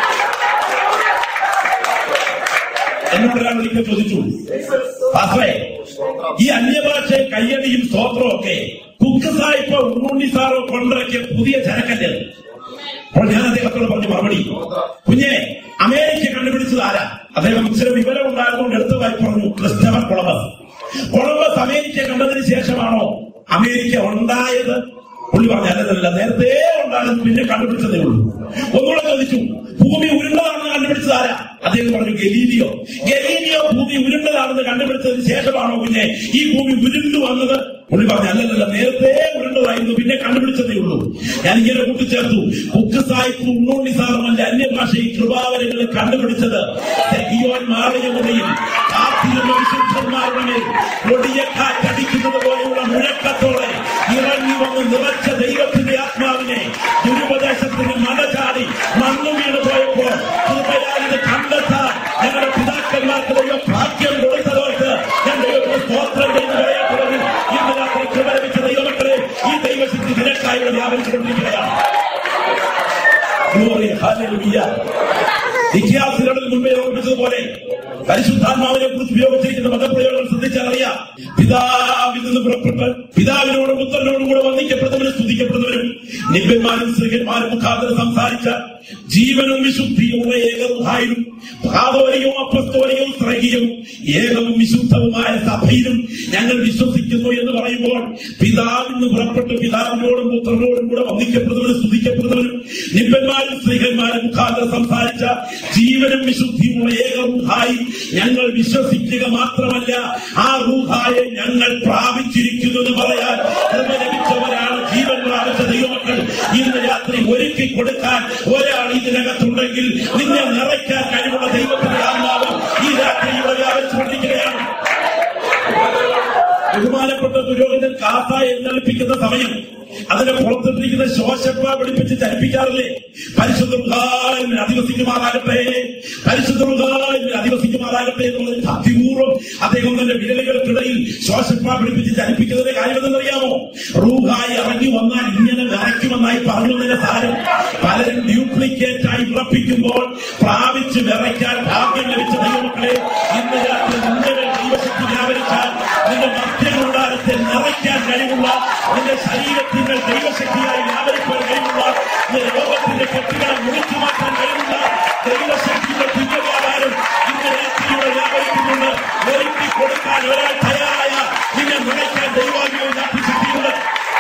എന്നോട് ഒരാൾ ഒരിക്കൽ ചോദിച്ചു പാസ്വേ ഈ അന്യഭാഷയെ കയ്യടിയും സ്തോത്രവും ഒക്കെ കുക്ക് സായിപ്പോ ഉണ്ണുണ്ണി സാറോ കൊണ്ടിറക്കിയ പുതിയ ചരക്കല്ലേ അത്? അപ്പോൾ ഞാൻ അദ്ദേഹത്തോട് പറഞ്ഞു മറുപടി കുഞ്ഞെ അമേരിക്ക കണ്ടുപിടിച്ചത് ആരാ അദ്ദേഹം ചില വിവരം ഉണ്ടായതുകൊണ്ട് എടുത്തതായി പറഞ്ഞു ക്രിസ്റ്റഫർ കൊളംബസ് കൊളംബസ് അമേരിക്ക കണ്ടതിന് ശേഷമാണോ അമേരിക്ക ഉണ്ടായത് പുള്ളി പറഞ്ഞു അല്ലതല്ല നേരത്തെ ഉണ്ടായത് പിന്നെ കണ്ടുപിടിച്ചതേ ഉള്ളൂ ഒന്നുകൂടെ ചോദിച്ചു ഭൂമി ഉരുണ്ടതാണെന്ന് കണ്ടുപിടിച്ചത് ആരാ അദ്ദേഹം പറഞ്ഞു ഗലീലിയോ ഗലീലിയോ ഭൂമി ഉരുണ്ടതാണെന്ന് കണ്ടുപിടിച്ചതിന് ശേഷമാണോ പിന്നെ ഈ ഭൂമി ഉരുണ്ടു വന്നത് പുള്ളി പറഞ്ഞു അല്ലല്ല നേരത്തെ ഉരുണ്ടതായിരുന്നു പിന്നെ കണ്ടുപിടിച്ചതേ ഉള്ളൂ ഞാൻ ഇങ്ങനെ കൂട്ടിച്ചേർത്തു ബുക്ക് സാഹിബ് ഉണ്ണോണ്ണി സാറുമല്ല അന്യഭാഷയിൽ കൃപാവരങ്ങളിൽ കണ്ടുപിടിച്ചത് തെഹിയോൻ മാറിയ മുറിയിൽ കാത്തിരുന്ന വിശുദ്ധന്മാരുടെ മേൽ കൊടിയ കാറ്റടിക്കുന്നത് പോലെയുള്ള മുഴക്കത്തോടെ ഇറങ്ങി വന്ന് നിറച്ച ദൈവത്തിന്റെ ആത്മാവിനെ ദുരുപദേശത്തിന് മടചാടി മണ്ണു വീണ് പോയപ്പോൾ കൃപയാൽ ഇത് കണ്ടെത്താൻ ഞങ്ങളുടെ പിതാക്കന്മാർക്ക് ദൈവം ഭാഗ്യം കൊടുത്തതോർക്ക് ഞാൻ ദൈവത്തിന് സ്തോത്രം ചെയ്ത് പറയാൻ തുടങ്ങി ഇന്ന് രാത്രി കൃപ ലഭിച്ച ദൈവമക്കളെ ഈ ദൈവശക്തി നിരക്കായി ഇവിടെ വ്യാപരിച്ചുകൊണ്ടിരിക്കുകയാണ് Glory, hallelujah. ഇഖ്യാസിനോട് മുമ്പേ ഓർമ്മിച്ചതുപോലെ പരിശുദ്ധാത്മാവിനെ കുറിച്ച് ഉപയോഗിച്ചിരിക്കുന്ന പദപ്രയോഗങ്ങൾ ശ്രദ്ധിച്ചാൽ അറിയാം പിതാവിൽ നിന്ന് പുറപ്പെട്ട് പിതാവിനോടും പുത്രനോടും കൂടെ വന്ദിക്കപ്പെടുന്നവരും സ്തുതിക്കപ്പെടുന്നവരും നിബ്യന്മാരും സ്ത്രീകന്മാരും മുഖാന്തരം സംസാരിച്ച ജീവനും വിശുദ്ധിയുമുള്ള ഏകറുഹായും പ്രാതോരികവും അപ്പസ്തോരികവും സ്ത്രൈകീയവും ഏകവും വിശുദ്ധവുമായ സഭയിലും ഞങ്ങൾ വിശ്വസിക്കുന്നു എന്ന് പറയുമ്പോൾ പിതാവിൽ നിന്ന് പുറപ്പെട്ട് പിതാവിനോടും പുത്രനോടും കൂടെ വന്ദിക്കപ്പെടുന്നവരും സ്തുതിക്കപ്പെടുന്നവരും നിബ്യന്മാരും സ്ത്രീകന്മാരും മുഖാന്തരം സംസാരിച്ച ജീവനും വിശുദ്ധിയുമുള്ള ഏകറുഹായി ഞങ്ങൾ വിശ്വസിക്കുക മാത്രമല്ല ആ റൂഹായെ ഞങ്ങൾ പ്രാപിച്ചിരിക്കുന്നു എന്ന് പറയാൻ കൃപ ലഭിച്ചവരാണ് ജീവൻ പ്രാപിച്ച ദൈവമക്കൾ ഇന്ന് രാത്രി ഒരുക്കി കൊടുക്കാൻ ഒരാൾ ഇതിനകത്തുണ്ടെങ്കിൽ നിന്നെ നിറയ്ക്കാൻ കഴിവുള്ള ദൈവത്തിന്റെ ആത്മാവ് ഈ ദൈവദൂതൻ കാത്ത എഴുന്നള്ളിപ്പിക്കുന്ന സമയം അതിന്റെ പുറത്തിട്ടിരിക്കുന്ന ശോശപ്പ പിടിപ്പിച്ച് ചലിപ്പിക്കാറില്ലേ പരിശുദ്ധ മൃഗാവിൽ അധിവസിക്കുമാറാകട്ടെ പരിശുദ്ധ മൃഗാവിൽ അധിവസിക്കുമാറാകട്ടെ എന്നുള്ളത് ഭക്തിപൂർവ്വം അദ്ദേഹം തന്റെ വിരലുകൾക്കിടയിൽ ശോശപ്പ പിടിപ്പിച്ച് ചലിപ്പിക്കുന്നതിന്റെ കാര്യം എന്തെന്നറിയാമോ റൂഹായി ഇറങ്ങി വന്നാൽ ഇങ്ങനെ വിറയ്ക്കുമെന്നായി പറഞ്ഞതിന്റെ സാരം പലരും ഡ്യൂപ്ലിക്കേറ്റ് ആയി ഉറപ്പിക്കുമ്പോൾ പ്രാപിച്ച് വിറയ്ക്കാൻ ഭാഗ്യം ലഭിച്ച ദൈവമക്കളെ ഇന്ന് രാത്രി നിങ്ങളുടെ ദൈവശക്തി വ്യാപരിച്ചാൽ നിന്റെ മധ്യകൂടാരത്തെ നിറയ്ക്കാൻ കഴിവുള്ള നിന്റെ ശരീരത്തിന്റെ ദൈവശക്തിയായി വ്യാപരിക്കാൻ കഴിവുള്ള നിന്റെ രോഗത്തിന്റെ കെട്ടുകളെ മുറിച്ചു മാറ്റാൻ കഴിവുള്ള ദൈവശക്തിയുടെ ദിവ്യ വ്യാപാരം ഇന്ന് രാത്രിയുടെ വ്യാപരിക്കുന്നുണ്ട് ഒരുക്കി കൊടുക്കാൻ ഒരാൾ തയ്യാറായ നിന്നെ നിറയ്ക്കാൻ ദൈവാത്മാവിന്റെ അഭിശക്തിയുണ്ട്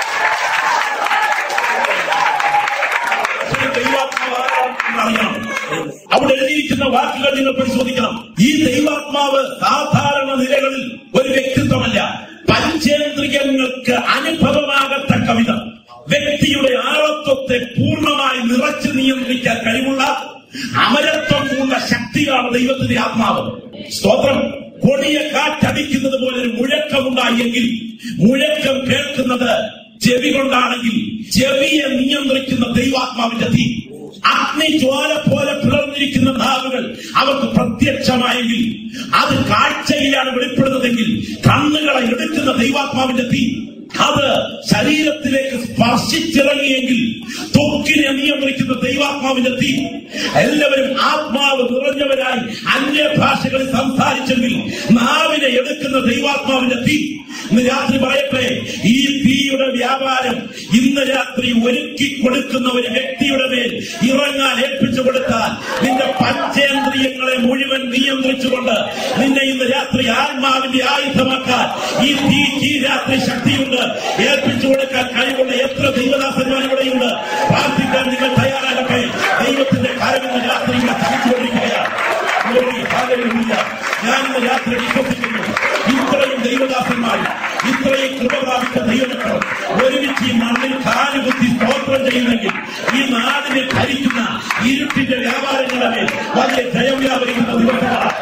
ദൈവാത്മാവ് ആരാണെന്ന് അറിയണം അവിടെ എഴുതിയിരിക്കുന്ന വാക്കുകൾ നിങ്ങൾ പരിശോധിക്കണം ഈ ദൈവാത്മാവ് സാധാരണ നിലകളിൽ ഒരു വ്യക്തിത്വമല്ല പഞ്ചേന്ദ്രിയങ്ങൾക്ക് അനുഭവമാകത്തക്ക വിധം വ്യക്തിയുടെ ആളത്വത്തെ പൂർണ്ണമായി നിറച്ചു നിയന്ത്രിക്കാൻ കഴിവുള്ള അമരത്വം പൂർണ്ണ ശക്തിയാണ് ദൈവത്തിന്റെ ആത്മാവ് സ്തോത്രം കൊടിയ കാറ്റടിക്കുന്നത് പോലെ ഒരു മുഴക്കമുണ്ടായെങ്കിൽ മുഴക്കം കേൾക്കുന്നത് ചെവി കൊണ്ടാണെങ്കിൽ ചെവിയെ നിയന്ത്രിക്കുന്ന ദൈവാത്മാവിന്റെ തീ അഗ്നിജ്വാല പോലെ പിളർന്നിരിക്കുന്ന നാവുകൾ അവർക്ക് പ്രത്യക്ഷമായെങ്കിൽ അത് കാഴ്ചയിലാണ് വെളിപ്പെടുന്നതെങ്കിൽ കണ്ണുകളെ എടുക്കുന്ന ദൈവാത്മാവിന്റെ തീ അത് ശരീരത്തിലേക്ക് സ്പർശിച്ചിറങ്ങിയെങ്കിൽ തൊക്കിനെ നിയന്ത്രിക്കുന്ന ദൈവാത്മാവിന്റെ തീ എല്ലാവരും ആത്മാവ് നിറഞ്ഞവരായി അന്യഭാഷകളിൽ സംസാരിച്ചെങ്കിൽ നാവിനെ എടുക്കുന്ന ദൈവാത്മാവിന്റെ തീ ഇന്ന് രാത്രി പറയട്ടെ ഈ തീയുടെ വ്യാപാരം ഇന്ന് രാത്രി ഒരുക്കി കൊടുക്കുന്ന ഒരു വ്യക്തിയുടെ മേൽ ഇറങ്ങാൻ ഏൽപ്പിച്ചു കൊടുത്താൽ നിന്റെ പഞ്ചേന്ദ്രിയങ്ങളെ മുഴുവൻ നിയന്ത്രിച്ചുകൊണ്ട് നിന്നെ ഇന്ന് രാത്രി ആത്മാവിന്റെ ആയുധമാക്കാൻ ഈ തീക്ക് ഈ രാത്രി ശക്തിയുണ്ട് ഏൽപ്പിച്ചു കൊടുക്കാൻ കഴിവുള്ള എത്ര ദൈവദാസന്മാർ ഇവിടെയുണ്ട് പ്രാർത്ഥിക്കാൻ നിങ്ങൾ തയ്യാറാകട്ടെ ദൈവത്തിന്റെ കാര്യം ഇന്ന് രാത്രി ഇവിടെ ചലിച്ചുകൊണ്ടിരിക്കുകയാണ് Glory, hallelujah. ഞാൻ ഇന്ന് രാത്രി വിശ്വസിക്കുന്നു ഇത്രയും ദൈവദാസന്മാരും ഇത്രയും കൃപ പ്രാപിച്ച ദൈവമക്കൾ ഒരുമിച്ച് ഈ മണ്ണിൽ കാലുകുത്തി സ്തോത്രം ചെയ്യുന്നെങ്കിൽ ഈ നാടിനെ ഭരിക്കുന്ന ഇരുട്ടിന്റെ വ്യാപാരങ്ങളുടെ മേൽ വലിയ ജയം വ്യാപരിക്കുന്ന ദിവസങ്ങളാണ്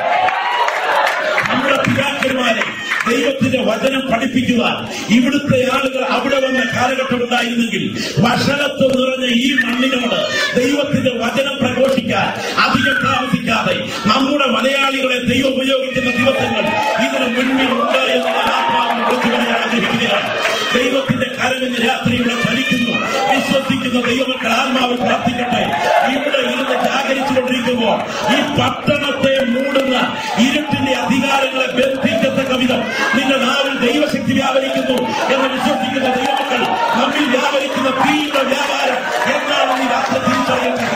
നമ്മുടെ പിതാക്കന്മാരെ ദൈവത്തിന്റെ വചനം പഠിപ്പിക്കുവാൻ ഇവിടുത്തെ ആളുകൾ അവിടെ വന്ന കാലഘട്ടം ഉണ്ടായിരുന്നെങ്കിൽ വഷളത്വം നിറഞ്ഞ ഈ മണ്ണിനോട് ദൈവത്തിന്റെ വചനം പ്രഘോഷിക്കാൻ അധികം താമസിക്കാതെ നമ്മുടെ മലയാളികളെ ദൈവം ഉപയോഗിക്കുന്ന ദിവസങ്ങൾ ഇതിന് മുന്നിൽ ഉണ്ട് എന്ന് ഞാൻ ആത്മാവിനെ വിളിച്ചു പറയാൻ ആഗ്രഹിക്കുകയാണ് ദൈവത്തിന്റെ കരവിന് രാത്രി ഇവിടെ ചലിക്കുന്നു വിശ്വസിക്കുന്ന ദൈവമക്കൾ ആത്മാവിൽ പ്രാർത്ഥിക്കട്ടെ ഇവിടെ ഇരുന്ന് ജാഗരിച്ചുകൊണ്ടിരിക്കുമ്പോൾ ഈ പട്ടണത്തെ മൂടുന്ന ഇരുട്ടിന്റെ അധികാരങ്ങളെ ബന്ധിക്കത്തക്ക വിധം നിന്റെ നാവിൽ ദൈവശക്തി വ്യാപരിക്കുന്നു എന്ന് വിശ്വസിക്കുന്ന ദൈവമക്കൾ നമ്മിൽ വ്യാപരിക്കുന്ന തീയുടെ വ്യാപാരം എന്നാണ് ഈ രാത്രി തിരിച്ചറിയുന്നത്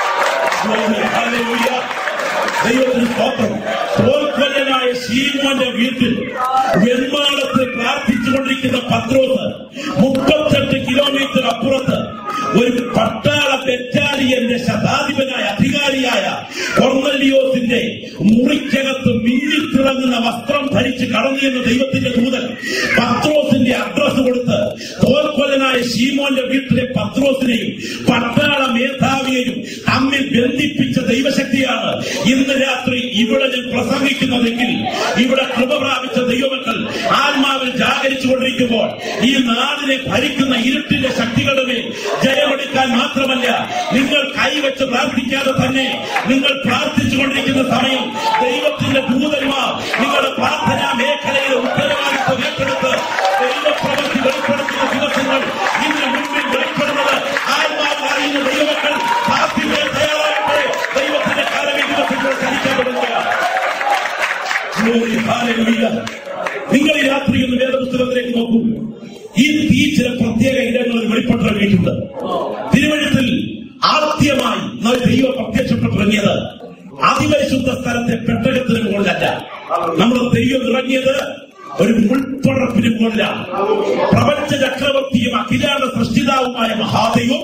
Glory, hallelujah. ദൈവത്തിന് സ്തോത്രം തോൽക്കൊല്ലനായ ശീമോന്റെ വീട്ടിൽ വെൺമാളത്ത് പ്രാർത്ഥിച്ചുകൊണ്ടിരിക്കുന്ന പത്രോസ് മുപ്പത്തെട്ട് കിലോമീറ്റർ അപ്പുറത്ത് ഒരു പട്ടാള ബറ്റാലിയന്റെ ശതാധിപനായ അധികാരിയായ കൊർന്നലിയോസിന്റെ മുറിക്കകത്ത് മിന്നിത്തിളങ്ങുന്ന വസ്ത്രം ധരിച്ച് കടന്നു എന്ന ദൈവത്തിന്റെ ദൂതൻ പത്രോസിന്റെ അഡ്രസ് കൊടുത്ത് തോൽക്കൊല്ലനായ ശീമോന്റെ വീട്ടിലെ പത്രോസിനെയും പട്ടാള മേധാവിയെയും തമ്മിൽ ബന്ധിപ്പിച്ച ദൈവശക്തിയാണ് ഇന്ന് രാത്രി ഇവിടെ ഞാൻ പ്രസംഗിക്കുന്നതെങ്കിൽ ഇവിടെ കൃപ പ്രാപിച്ച ദൈവമക്കൾ ആത്മാവിൽ ജാഗരിച്ചുകൊണ്ടിരിക്കുമ്പോൾ ഈ നാടിനെ ഭരിക്കുന്ന ഇരുട്ടിന്റെ ശക്തികളുടെ മേൽ ജയമെടുക്കാൻ മാത്രമല്ല നിങ്ങൾ കൈവച്ച് പ്രാർത്ഥിക്കാതെ തന്നെ നിങ്ങൾ പ്രാർത്ഥിച്ചുകൊണ്ടിരിക്കുന്ന സമയം ദൈവത്തിന്റെ ദൂതന്മാർ നിങ്ങളുടെ പ്രാർത്ഥനാ മേഖലയിലെ ഉത്തരവാദിത്വം ഏറ്റെടുത്ത് ദൈവപ്രവൃത്തി വെളിപ്പെടുത്തുന്ന ദിവസങ്ങൾ ഇന്ന് മുൻപിൽ വെളിപ്പെടുന്നത് ആത്മാവിൽ അറിയുന്ന ദൈവമക്കൾ പ്രാർത്ഥിക്കാൻ തയ്യാറാകട്ടെ ദൈവത്തിന്റെ കാലം ഈ ദിവസങ്ങൾ ചലിക്കാൻ തുടങ്ങുകയാണ് Glory, hallelujah. നിങ്ങൾ ഈ രാത്രി ഒന്ന് വേദപുസ്തകത്തിലേക്ക് നോക്കൂ ഈ തീ ചില പ്രത്യേക ഇടങ്ങളിൽ വെളിപ്പെട്ടിറങ്ങിയിട്ടുണ്ട് തിരുവഴുത്തിൽ ആദ്യമായി ന- ദൈവം പ്രത്യക്ഷപ്പെട്ടിറങ്ങിയത് അതിപരിശുദ്ധ സ്ഥലത്തെ പെട്ടകത്തിന് മുകളിലല്ല നമ്മുടെ ദൈവം ഇറങ്ങിയത് ഒരു മുൾപ്പടർപ്പിന് മുകളിലാണ് പ്രപഞ്ച ചക്രവർത്തിയും അഖിലാണ്ട സൃഷ്ടിതാവുമായ മഹാദൈവം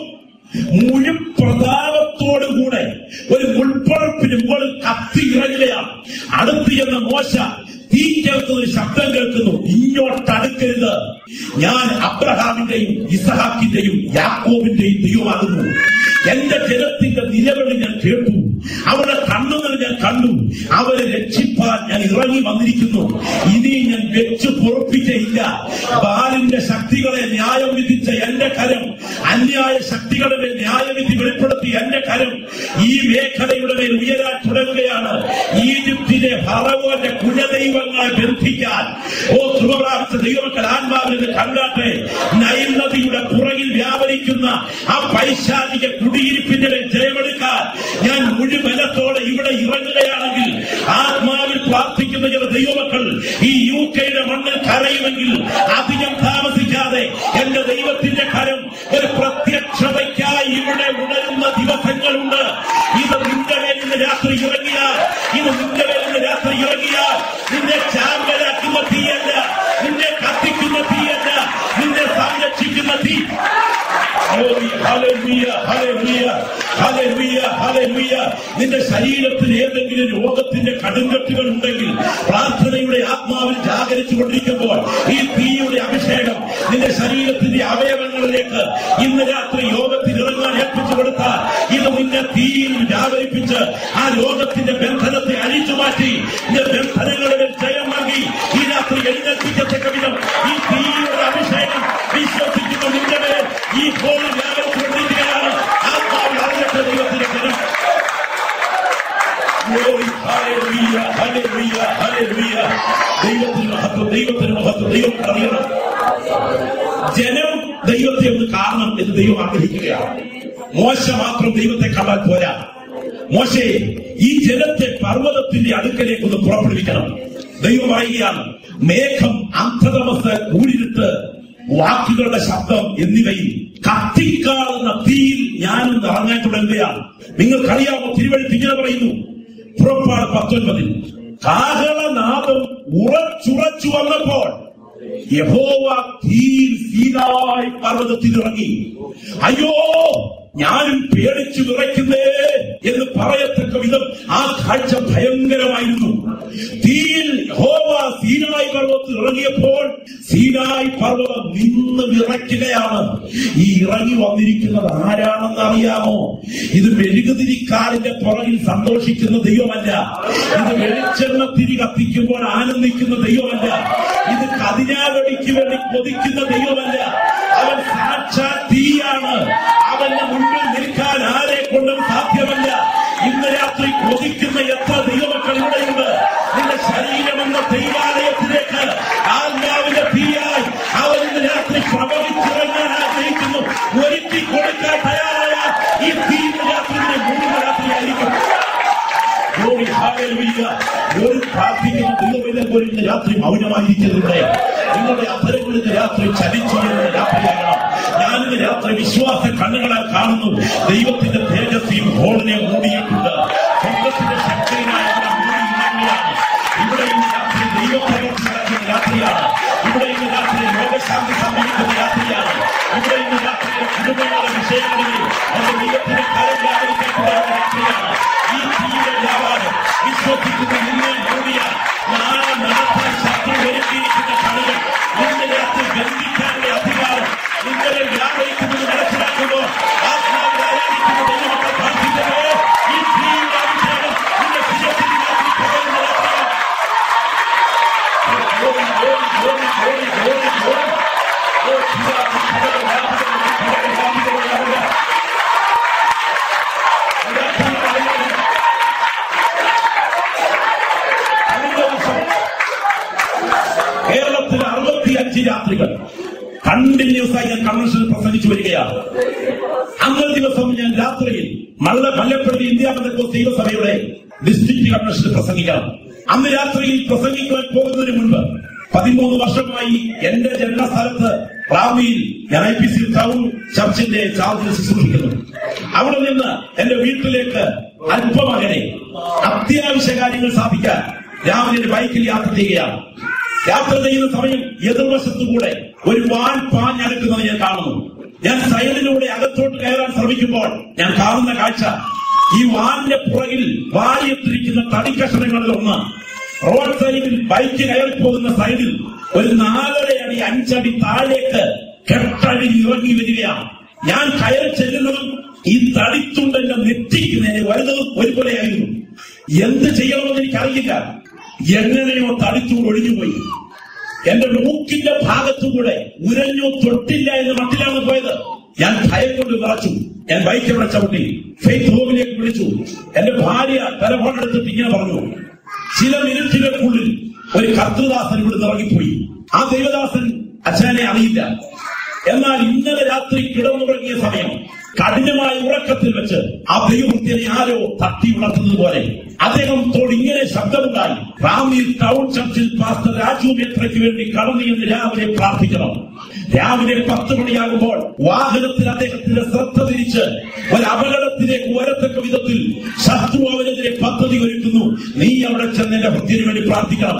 മുഴുപ്രതാപത്തോടുകൂടെ ഒരു മുൾപ്പടർപ്പിന് മുകളിൽ കത്തി ഇറങ്ങുകയാണ് അടുത്ത് ചെന്ന മോശ തീ കേൾക്കുന്ന ഒരു ശബ്ദം കേൾക്കുന്നു ഇങ്ങോട്ട് അടുക്കരുത് ഞാൻ അബ്രഹാമിന്റെയും ഇസഹാക്കിന്റെയും യാക്കോബിന്റെയും ദൈവമാകുന്നു എന്റെ ജനത്തിന്റെ നിലവിളി ഞാൻ കേട്ടു അവരുടെ കണ്ണുകൾ ഞാൻ കണ്ടു അവരെ രക്ഷിപ്പാൻ ഞാൻ ഇറങ്ങി വന്നിരിക്കുന്നു ഇനി ഞാൻ വെച്ചു പൊറപ്പിക്കയില്ല ബാലിന്റെ ശക്തികളെ ന്യായം വിധിച്ച എന്റെ കരം അന്യായ ശക്തികളുടെ ന്യായവിധി വെളിപ്പെടുത്തി എന്റെ കരം ഈ മേഖലയുടെ മേൽ ഉയരാൻ തുടങ്ങുകയാണ് ഈജിപ്തിലെ ഭറവോന്റെ കുലദൈവങ്ങളെ ബന്ധിക്കാൻ ഓ കൃപപ്രാപ്ത ദൈവമക്കൾ ആത്മാവിനെ കണ്ടാട്ടെ നൈൽ നദിയുടെ പുറകിൽ വ്യാപരിക്കുന്ന ആ പൈശാചിക കുടിയിരിപ്പിന്റെ മേൽ ജയമെടുക്കാൻ ഞാൻ മുഴുവനത്തോടെ ഇവിടെ ഇറങ്ങുകയാണെങ്കിൽ ആത്മാവിൽ പ്രാർത്ഥിക്കുന്ന ചില ദൈവമക്കൾ ഈ യു കെയുടെ മണ്ണിൽ കരയുമെങ്കിൽ അധികം താമസിക്കാതെ എന്റെ ദൈവത്തിന്റെ കരം ഒരു പ്രത്യക്ഷതയ്ക്കായി ഇവിടെ ഉണരുന്ന ദിവസങ്ങളുണ്ട് ഇത് നിന്റെ മേൽ ഇന്ന് രാത്രി ഇറങ്ങിയാൽ ഇത് നിന്റെ മേൽ ഇന്ന് രാത്രി ഇറങ്ങിയാൽ നിന്നെ ചാമ്പലാക്കുന്ന തീയല്ല നിന്നെ കത്തിക്കുന്ന തീയല്ല നിന്നെ സംരക്ഷിക്കുന്ന തീ Glory, hallelujah, hallelujah, hallelujah, hallelujah. നിന്റെ ശരീരത്തിൽ ഏതെങ്കിലും രോഗത്തിന്റെ കടുങ്കട്ടുകൾ ഉണ്ടെങ്കിൽ പ്രാർത്ഥനയുടെ ആത്മാവിൽ ജാഗരിച്ചു കൊണ്ടിരിക്കുമ്പോൾ ഈ തീയുടെ അഭിഷേകം നിന്റെ ശരീരത്തിന്റെ അവയവങ്ങളിലേക്ക് ഇന്ന് രാത്രി യോഗത്തിൽ ഇറങ്ങാൻ ഏൽപ്പിച്ചു കൊടുത്താൽ ഇത് നിന്റെ തീയിൽ ജാഗരിപ്പിച്ച് ആ രോഗത്തിന്റെ ബന്ധനത്തെ അഴിച്ചു മാറ്റി നിന്റെ ബന്ധനങ്ങളുടെ ജയം നൽകി ഈ രാത്രി എഴുന്നേൽപ്പിക്കത്തക്ക വിധം ഈ തീയുടെ അഭിഷേകം വിശ്വസിക്കുന്ന നിന്റെ മേൽ ഈ ഹോളിൽ വ്യാപരിച്ചുകൊണ്ടിരിക്കുകയാണ് ആത്മാവിൽ അറിഞ്ഞിട്ട് ദൈവത്തിന്റെ ജനം Glory, hallelujah, hallelujah, hallelujah. ദൈവത്തിന് മഹത്വം ദൈവത്തിന് മഹത്വം ദൈവം അറിയണം ജനം ദൈവത്തെ ഒന്ന് കാണണം എന്ന് ദൈവം ആഗ്രഹിക്കുകയാണ് മോശ മാത്രം ദൈവത്തെ കാണാൻ പോരാ മോശയെ ഈ ജനത്തെ പർവ്വതത്തിന്റെ അടുക്കലേക്ക് ഒന്ന് പുറപ്പെടുവിക്കണം ദൈവം പറയുകയാണ് മേഘം അന്ധതമസ് കൂടിരുട്ട് വാക്കുകളുടെ ശബ്ദം എന്നിവയിൽ കത്തിക്കാളുന്ന തീയിൽ ഞാനും ഇറങ്ങാൻ തുടങ്ങുകയാണ് നിങ്ങൾക്കറിയാമോ തിരുവഴുത്ത് ഇങ്ങനെ പറയുന്നു പുറപ്പാട് പത്തൊൻപതിൽ കാഹളനാദം ഉറച്ചുറച്ചു വന്നപ്പോൾ യഹോവ തീയിൽ സീനായി പർവ്വതത്തിൽ ഇറങ്ങി അയ്യോ ഞാനും പേടിച്ചു വിറയ്ക്കുന്നേ എന്ന് പറയത്തക്ക വിധം ആ കാഴ്ച ഭയങ്കരമായിരുന്നു തീയിൽ യഹോവ സീനായി പർവ്വതത്തിൽ ഇറങ്ങിയപ്പോൾ സീനായി പർവ്വതം നിന്ന് വിറയ്ക്കുകയാണ് ഈ ഇറങ്ങി വന്നിരിക്കുന്നത് ആരാണെന്ന് അറിയാമോ ഇത് മെഴുകുതിരിക്കാലിന്റെ പുറകിൽ സന്തോഷിക്കുന്ന ദൈവമല്ല ഇത് വെളിച്ചെണ്ണ തിരി കത്തിക്കുമ്പോൾ ആനന്ദിക്കുന്ന ദൈവമല്ല ഇത് കതിനാവടിക്ക് വേണ്ടി കൊതിക്കുന്ന ദൈവമല്ല അവൻ സാക്ഷാൽ തീയാണ് അവന്റെ മുൻപിൽ നിൽക്കാൻ ആരെ കൊണ്ടും സാധ്യമല്ല ഇന്ന് രാത്രി കൊതിക്കുന്ന എത്ര ദൈവമക്കൾ ഇവിടെയുണ്ട് നിന്റെ ശരീരമെന്ന ദൈവാലയത്തിലേക്ക് ആത്മാവിന്റെ തീയായി അവൻ ഇന്ന് രാത്രി പ്രവഹിച്ചിറങ്ങാൻ ആഗ്രഹിക്കുന്നു ഒരുക്കി കൊടുക്കാൻ തയ്യാറായ ഈ തീ ഇന്ന് രാത്രി നിന്നെ മൂന്ന് രാത്രിയായിരിക്കും Glory, hallelujah. ഒരു പ്രാർത്ഥിക്കുന്ന ദൈവമിനെ പോലും ഇന്ന് രാത്രി മൗനമായിരിക്കുന്നുണ്ട് നിങ്ങളുടെ അധരങ്ങളിൽ ഇന്ന് രാത്രി ചലിച്ചു വരുന്ന രാത്രിയാകണം ഞാനിന്ന് രാത്രി വിശ്വാസ കണ്ണുകളാൽ കാണുന്നു ദൈവത്തിന്റെ തേജസ്വിയും ഹോളിനെ മൂടിയിട്ടുണ്ട് സ്വർഗത്തിന്റെ ശക്തിയിനായ മൂടിയിരിക്കുകയാണ് ഇവിടെ ഇന്ന് രാത്രി ദൈവപ്രവർത്തി നടക്കുന്ന രാത്രിയാണ് ഇവിടെ ഇന്ന് രാത്രി രോഗശാന്തി സംഭവിക്കുന്ന രാത്രിയാണ് ഇവിടെ ഇന്ന് രാത്രി കുടുംബങ്ങളുടെ വിഷയങ്ങളിൽ അത് ദൈവത്തിന്റെ കാലം വ്യാപരിക്കപ്പെടുന്ന രാത്രിയാണ് ഈ തീയുടെ വ്യാപാരം വിശ്വസിക്കുന്ന നിന്നെ മൂടിയ നാളെ നടത്താൻ ശത്രു ഒരുക്കിയിരിക്കുന്ന കളികൾ നിന്റെ രാത്രി ബന്ധിക്കാനുള്ള അധികാരം നിങ്ങളെ വ്യാപരിക്കുന്നത് മനസ്സിലാക്കുമ്പോൾ ആത്മാവിൽ ആരാധിക്കുന്ന ദൈവമക്കൾ പ്രാർത്ഥിക്കവേ ഈ തീയുടെ അഭിഷേകം നിന്റെ ശിരത്തിൽ രാത്രി പകരുന്ന രാത്രിയാണ് Glory, glory, glory, glory, glory, glory. Oh, പിതാവേ, പിതാവേ, പിതാവേ, പിതാവേ, പിതാവേ. കഴിഞ്ഞ ദിവസം കേരളത്തിൽ അറുപത്തിയഞ്ച് രാത്രികൾ കണ്ടിന്യൂസ് ആയി ഞാൻ കൺവെൻഷനിൽ പ്രസംഗിച്ചു വരികയാണ് അന്നേ ദിവസം ഞാൻ രാത്രിയിൽ മല്ല മല്ലപ്പള്ളി ഇന്ത്യ ബന്ധക്കോസ് ദൈവസഭയുടെ ഡിസ്ട്രിക്ട് കൺവെൻഷനിൽ പ്രസംഗിക്കണം അന്ന് രാത്രിയിൽ പ്രസംഗിക്കുവാൻ പോകുന്നതിന് മുൻപ് പതിമൂന്ന് വർഷമായി എന്റെ ജന്മസ്ഥലത്ത് റാമിയിൽ ഞാൻ ഐ പി സി ടൗൺ ചർച്ചിന്റെ ചാർജിൽ ശുശ്രൂഷിക്കുന്നു അവിടെ നിന്ന് എന്റെ വീട്ടിലേക്ക് അല്പമകനെ അത്യാവശ്യ കാര്യങ്ങൾ സാധിക്കാൻ രാവിലെ ഒരു ബൈക്കിൽ യാത്ര ചെയ്യുകയാണ് യാത്ര ചെയ്യുന്ന സമയം എതിർവശത്തുകൂടെ ഒരു വാൻ പാഞ്ഞെടുക്കുന്നത് ഞാൻ കാണുന്നു ഞാൻ സൈഡിലൂടെ അകത്തോട്ട് കയറാൻ ശ്രമിക്കുമ്പോൾ ഞാൻ കാണുന്ന കാഴ്ച ഈ വാനിന്റെ പുറകിൽ വാരിയിട്ടിരിക്കുന്ന തടിക്കഷണങ്ങളിൽ ഒന്ന് റോഡ് സൈഡിൽ ബൈക്ക് കയറി പോകുന്ന സൈഡിൽ ഒരു നാലര അടി അഞ്ചടി താഴേക്ക് കെട്ടടി ഇറങ്ങി വരികയാണ് ഞാൻ കയറി ചെല്ലുന്നതും ഈ തടിത്തുണ്ടെന്റെ നെറ്റിക്ക് നേരെ വരുന്നതും ഒരുപോലെയായിരുന്നു എന്ത് ചെയ്യണമെന്ന് എനിക്കറിയില്ല എങ്ങനെയോ തടിത്തൂട് ഒഴിഞ്ഞുപോയി എന്റെ മൂക്കിന്റെ ഭാഗത്തുകൂടെ ഉരഞ്ഞു തൊട്ടില്ല എന്ന് മട്ടിലാണ് പോയത് ഞാൻ ഭയം കൊണ്ട് വിറച്ചു ഞാൻ ബൈക്ക് അവിടെ ചവിട്ടി ഫെയ്ത്ത് ഹോമിലേക്ക് വിളിച്ചു എന്റെ ഭാര്യ ടെലഫോൺ എടുത്തിട്ട് ഇങ്ങനെ പറഞ്ഞു ചില മിനിറ്റുകൾക്കുള്ളിൽ ഒരു കർത്തൃദാസൻ ഇവിടെ ഇറങ്ങിപ്പോയി ആ ദൈവദാസൻ അച്ഛനെ അറിയില്ല എന്നാൽ ഇന്നലെ രാത്രി കിടന്നുറങ്ങിയ സമയം കഠിനമായ ഉറക്കത്തിൽ വെച്ച് ആ ദൈവഭക്തിനെ ആരോ തട്ടി ഉണർത്തുന്നത് പോലെ അദ്ദേഹത്തോട് ഇങ്ങനെ ശബ്ദമുണ്ടായി റാന്നിയിൽ ടൗൺ ചർച്ചിൽ പാസ്റ്റർ രാജു മേത്രയ്ക്ക് വേണ്ടി കടന്നു എന്ന് രാവിലെ പ്രാർത്ഥിക്കണം രാവിലെ പത്ത് മണിയാകുമ്പോൾ വാഹനത്തിൽ അദ്ദേഹത്തിന്റെ ശ്രദ്ധ തിരിച്ച് ഒരു അപകടത്തിലേക്ക് വരത്തക്ക വിധത്തിൽ ശത്രു അവനെതിരെ പദ്ധതി ഒരുക്കുന്നു നീ അവിടെ ചെന്ന് എന്റെ ഭക്തിന് വേണ്ടി പ്രാർത്ഥിക്കണം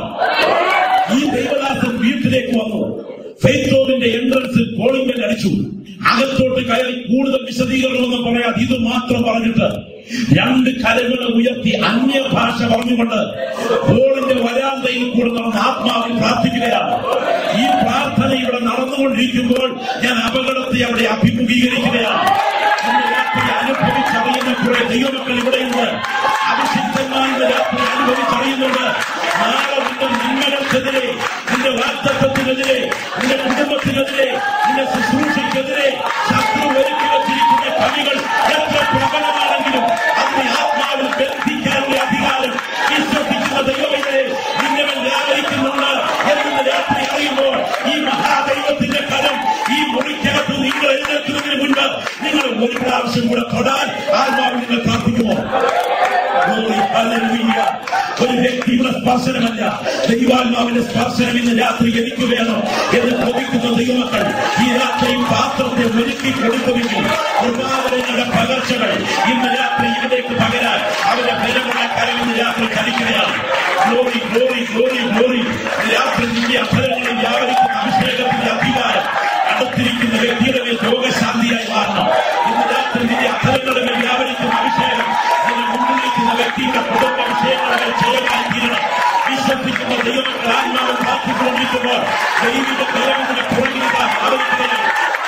ഈ ദൈവദാസൻ വീട്ടിലേക്ക് വന്നു ഫെയ്ത്തോവിന്റെ എൻട്രൻസിൽ കോളിംഗ് ബെൽ അടിച്ചു അകത്തോട്ട് കയറി കൂടുതൽ വിശദീകരണമൊന്നും പറയാതെ ഇത് മാത്രം പറഞ്ഞിട്ട് രണ്ട് കരങ്ങളെ ഉയർത്തി അന്യഭാഷ പറഞ്ഞുകൊണ്ട് ഹോളിന്റെ വരാന്തയിൽ കൂടെ നടന്ന് ആത്മാവിൽ പ്രാർത്ഥിക്കുകയാണ് ഈ പ്രാർത്ഥന ഇവിടെ നടന്നുകൊണ്ടിരിക്കുമ്പോൾ ഞാൻ അപകടത്തെ അവിടെ അഭിമുഖീകരിക്കുകയാണ് ഇന്ന് രാത്രി അനുഭവിച്ചറിയുന്ന കുറെ ദൈവമക്കൾ ഇവിടെയുണ്ട് അഭിഷിക്തന്മാർ ഇന്ന് രാത്രി അനുഭവിച്ചറിയുന്നുണ്ട് നാളെ നിന്റെ നന്മകൾക്കെതിരെ നിന്റെ വാഗ്ദത്വത്തിനെതിരെ നിന്റെ കുടുംബത്തിനെതിരെ നിന്റെ ശുശ്രൂഷയ്ക്കെതിരെ ശത്രു ഒരുക്കി വച്ചിരിക്കുന്ന കവികൾ എത്ര പ്രബലമാണെങ്കിലും അതിനെ ആത്മാവിൽ ബന്ധിക്കാനുള്ള അധികാരം വിശ്വസിക്കുന്ന ദൈവമേ നിന്നവൻ വ്യാപരിക്കുന്നുണ്ട് എന്ന് രാത്രി അറിയുമ്പോൾ ഈ മഹാദൈവത്തിന്റെ കരം ഈ മുറിക്കകത്ത് നിങ്ങൾ എഴുന്നേൽക്കുന്നതിന് മുൻപ് നിങ്ങൾ ഒരു പ്രാവശ്യം കൂടെ തൊടാൻ ആത്മാവിൽ നിങ്ങൾ പ്രാർത്ഥിക്കുമോ Glory, hallelujah. ഒരു വ്യക്തിയുടെ സ്പർശനമല്ല ദൈവാത്മാവിന്റെ സ്പർശനം ഇന്ന് രാത്രി എനിക്ക് വേണം എന്ന് കൊതിക്കുന്ന ദൈവമക്കൾ ഈ രാത്രി പാത്രത്തെ ഒരുക്കി കൊടുക്കുമെങ്കിൽ കൃപാവരങ്ങളുടെ പകർച്ചകൾ ഇന്ന് രാത്രി ഇവിടേക്ക് പകരാൻ അവരുടെ ബലമുള്ള കരം ഇന്ന് രാത്രി കളിക്കുകയാണ് ഗ്ലോറി ഗ്ലോറി ഗ്ലോറി ഗ്ലോറി രാത്രി നിന്റെ അഫലങ്ങളിൽ വ്യാപരിക്കുന്ന അഭിഷേകത്തിന്റെ അധികാരം അടുത്തിരിക്കുന്ന വ്യക്തിയുടെ മേൽ രോഗശാന്തിയായി മാറണം ഇന്ന് രാത്രി നിന്റെ അഫലങ്ങളുടെ മേൽ വ്യാപരിക്കുന്ന അഭിഷേകം നിന്റെ മുന്നിലിരിക്കുന്ന വ്യക്തിയുടെ കുടുംബ വിഷയങ്ങളുടെ മേൽ ജയമായി തീരണം വിശ്വസിക്കുന്ന ദൈവമക്കൾ ആത്മാവ് പ്രാർത്ഥിച്ചുകൊണ്ടിരിക്കുമ്പോൾ ദൈവിക ബലമെന്നിനെ പുറകിലിടാൻ ആലോചിക്കുകയാണ്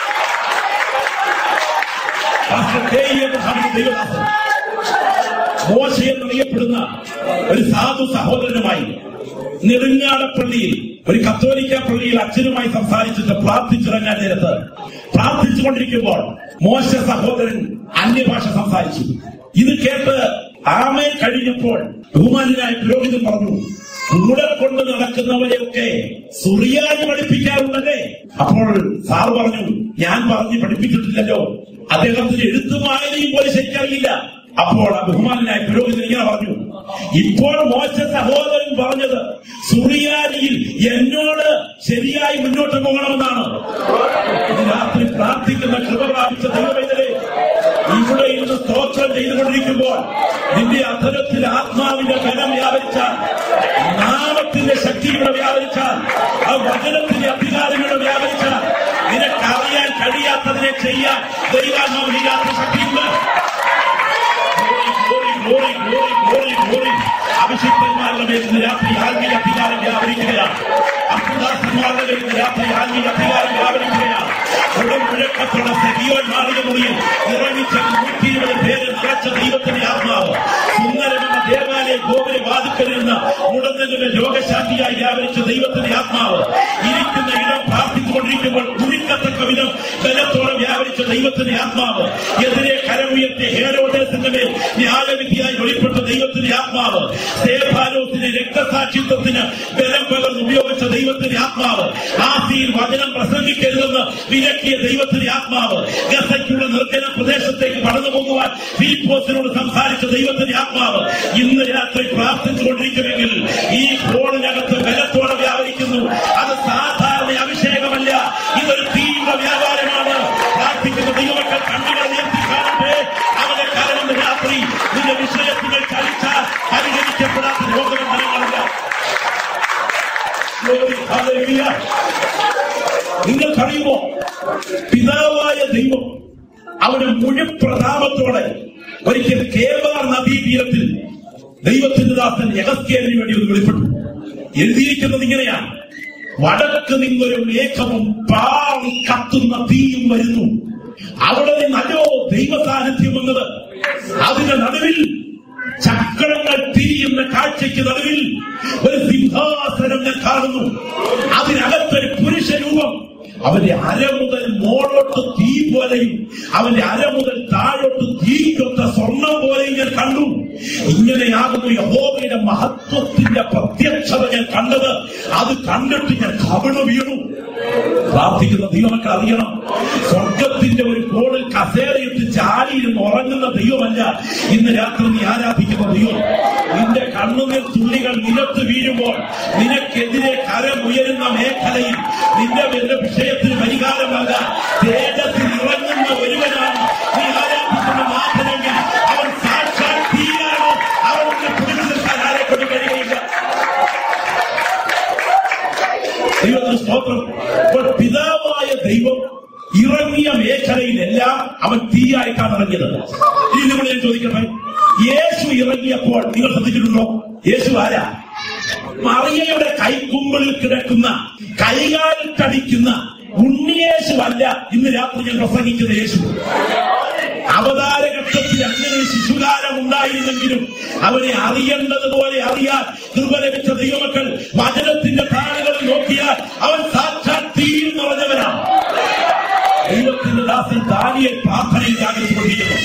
പാസ്റ്റർ കെ ഇ മുഹമ്മദ് ദൈവദാസൻ മോശ എന്നറിയപ്പെടുന്ന ഒരു സാധു സഹോദരനുമായി നെടുങ്ങാടപ്പള്ളിയിൽ ഒരു കത്തോലിക്ക പള്ളിയിൽ അച്ഛനുമായി സംസാരിച്ചിട്ട് പ്രാർത്ഥിച്ചിറങ്ങാൻ നേരത്ത് പ്രാർത്ഥിച്ചുകൊണ്ടിരിക്കുമ്പോൾ മോശ സഹോദരൻ അന്യഭാഷ സംസാരിച്ചു ഇത് കേട്ട് ആമേ കഴിഞ്ഞപ്പോൾ ബഹുമാനായ പുരോഹിതൻ പറഞ്ഞു കൂടെ കൊണ്ട് നടക്കുന്നവരെയൊക്കെ സുറിയാനി പഠിപ്പിക്കാറുണ്ടല്ലേ അപ്പോൾ സാർ പറഞ്ഞു ഞാൻ പറഞ്ഞ് പഠിപ്പിച്ചിട്ടില്ലല്ലോ അദ്ദേഹത്തിന് എഴുത്തും വായനയും പോലെ ശരിക്കറിയില്ല അപ്പോൾ ആ ബഹുമാനായ പുരോഹിതൻ ഇങ്ങനെ പറഞ്ഞു ഇപ്പോൾ മോശ സഹോദരൻ പറഞ്ഞത് സുറിയാനിയിൽ എന്നോട് ശരിയായി മുന്നോട്ട് പോകണമെന്നാണ് ഇന്ന് രാത്രി പ്രാർത്ഥിക്കുന്ന കൃപ പ്രാപിച്ച ദൈവവേദനെ ഇവിടെ ഇരുന്ന് സ്തോത്രം ചെയ്തുകൊണ്ടിരിക്കുമ്പോൾ നിന്റെ അധരത്തിൽ ആത്മാവിന്റെ ബലം വ്യാപരിച്ചാൽ നാമത്തിന്റെ ശക്തി ഇവിടെ വ്യാപരിച്ചാൽ ആ വചനത്തിന്റെ അധികാരങ്ങളുടെ വ്യാപരിച്ചാൽ നിനക്കറിയാൻ കഴിയാത്തതിനെ ചെയ്യാൻ ദൈവാത്മാവില്ലാത്ത ശക്തിയുണ്ട് glory, glory, glory, glory, glory. അഭിഷിക്തന്മാരുടെ മേൽ ഇന്ന് രാത്രി ആത്മീയ അധികാരം വ്യാപരിക്കുകയാണ് അബ്ദുദാസന്മാരുടെ മേൽ ഇന്ന് രാത്രി ആത്മീയ അധികാരം വ്യാപരിക്കുകയാണ് കൊടും മുഴക്കത്തോടെ സെബിയോൻ മാറിയ മുറിയിൽ ഇറങ്ങിച്ചത് നൂറ്റി ഇരുപത് പേര് നിറച്ച ദൈവത്തിന്റെ ആത്മാവ് സുന്ദരമെന്ന ദേവാലയ ഗോപുര വാതുക്കൽ നിന്ന് മുടന്നതിന്റെ രോഗശാന്തിയായി വ്യാപരിച്ച ദൈവത്തിന്റെ ആത്മാവ് ഇരിക്കുന്ന ഇടം പ്രാർത്ഥിച്ചുകൊണ്ടിരിക്കുമ്പോൾ കുഴിക്കത്തക്ക വിധം ബലത്തോടെ വ്യാപരിച്ച ദൈവത്തിന്റെ ആത്മാവ് എതിരെ കരമുയർത്തിയ ഹേരോദേശന്റെ മേൽ ന്യായവിധിയായി വെളിപ്പെട്ട ദൈവത്തിന്റെ ആത്മാവ് സേഫാലോസിന്റെ രക്തസാക്ഷിത്വത്തിന് ബലം പകർന്ന് ഉപയോഗിച്ച ദൈവത്തിന്റെ ആത്മാവ് ആസിയിൽ വചനം പ്രസംഗിക്കരുതെന്ന് വിലക്കിയ ദൈവത്തിന്റെ ആത്മാവ് ഗസയ്ക്കുള്ള നിർജ്ജന പ്രദേശത്തേക്ക് കടന്നു പോകുവാൻ ഫിലിപ്പോസിനോട് സംസാരിച്ച ദൈവത്തിന്റെ ആത്മാവ് ഇന്ന് രാത്രി പ്രാർത്ഥിച്ചുകൊണ്ടിരിക്കുമെങ്കിൽ ഈ ഫോണിനകത്ത് ബലത്തോടെ വ്യാപരിക്കുന്നു അത് സാധാരണ അഭിഷേകമല്ല ഇതൊരു തീവ്ര വ്യാപാരമാണ് പ്രാർത്ഥിക്കുന്ന ദൈവമക്കൾ കണ്ണുകൾ ഉയർത്തി കാണട്ടെ അവരെ കാരണം രാത്രി നിന്റെ വിഷയത്തിനെ ചലിച്ചാൽ പരിഹരിക്കപ്പെടാത്ത രോഗബന്ധനങ്ങളില്ല Glory, hallelujah. നിങ്ങൾക്കറിയുമോ പിതാവായ ദൈവം അവന്റെ മുഴുപ്രതാപത്തോടെ ഒരിക്കൽ കേബാർ നദീതീരത്തിൽ ദൈവത്തിന്റെ ദാസൻ യഹസ്കേലിന് വേണ്ടി ഒന്ന് വെളിപ്പെട്ടു എഴുതിയിരിക്കുന്നത് ഇങ്ങനെയാണ് വടക്ക് നിന്നൊരു മേഘവും പാറും കത്തുന്ന തീയും വരുന്നു അവിടെ നിന്നല്ലോ ദൈവ സാന്നിധ്യം വന്നത് അതിന്റെ നടുവിൽ ചക്രങ്ങൾ തിരിയുന്ന കാഴ്ചയ്ക്ക് നടുവിൽ ഒരു സിംഹാസനം ഞാൻ കാണുന്നു അതിനകത്തൊരു പുരുഷ രൂപം അവന്റെ അര മുതൽ മോളോട്ട് തീ പോലെയും അവന്റെ അര മുതൽ താഴോട്ട് തീക്കൊത്ത സ്വർണം പോലെയും ഞാൻ കണ്ടു ഇങ്ങനെയാകുന്നു യഹോവയുടെ മഹത്വത്തിന്റെ പ്രത്യക്ഷത ഞാൻ കണ്ടത് അത് കണ്ടിട്ട് ഞാൻ കവിണ് വീണു പ്രാർത്ഥിക്കുന്ന ദൈവമൊക്കെ അറിയണം സ്വർഗത്തിന്റെ ഒരു കോണിൽ കസേരയിട്ട് ചാടിയിരുന്ന് ഉറങ്ങുന്ന ദൈവമല്ല ഇന്ന് രാത്രി നീ ആരാധിക്കുന്ന ദൈവം നിന്റെ കണ്ണുനീർ തുള്ളികൾ നിലത്ത് വീഴുമ്പോൾ നിനക്കെതിരെ കരമുയരുന്ന മേഖലയിൽ നിന്റെ വല്ല വിഷയത്തിന് പരിഹാരമല്ല തേജസ്സിൽ ഇറങ്ങുന്ന ഒരുവനാണ് നീ ആരാധിക്കുന്ന നാഥനെങ്കിൽ അവൻ സാക്ഷാൽ തീയാണ് അവനെ പിടിച്ചു നിൽക്കാൻ ആരെ കൊണ്ട് കഴിയുകയില്ല ദൈവത്തിന് സ്തോത്രം അപ്പോൾ പിതാവായ ദൈവം ഇറങ്ങിയ മേഖലയിലെല്ലാം അവൻ തീയായിട്ടാണ് ഇറങ്ങിയത് ഇനി നിങ്ങൾ ഞാൻ ചോദിക്കട്ടെ യേശു ഇറങ്ങിയപ്പോൾ നിങ്ങൾ ശ്രദ്ധിച്ചിട്ടുണ്ടോ യേശു ആരാ മറിയയുടെ കൈക്കുമ്പിളിൽ കിടക്കുന്ന കൈകാലിൽ കടിക്കുന്ന ഉണ്ണിയേശു അല്ല ഇന്ന് രാത്രി ഞാൻ പ്രസംഗിക്കുന്ന യേശു അവതാരഘട്ടത്തിൽ അങ്ങനെ ഒരു ശിശുകാലം ഉണ്ടായിരുന്നെങ്കിലും അവനെ അറിയേണ്ടതുപോലെ അറിയാൻ കൃപ ലഭിച്ച ദൈവമക്കൾ വചനത്തിന്റെ താളുകളിൽ നോക്കിയാൽ അവൻ സാക്ഷാൽ തീയിൽ നിറഞ്ഞവനാണ് ദൈവത്തിന്റെ ദാസൻ ദാനിയൽ പ്രാർത്ഥനയിൽ ജാഗ്രതപ്പെട്ടിരിക്കുന്നു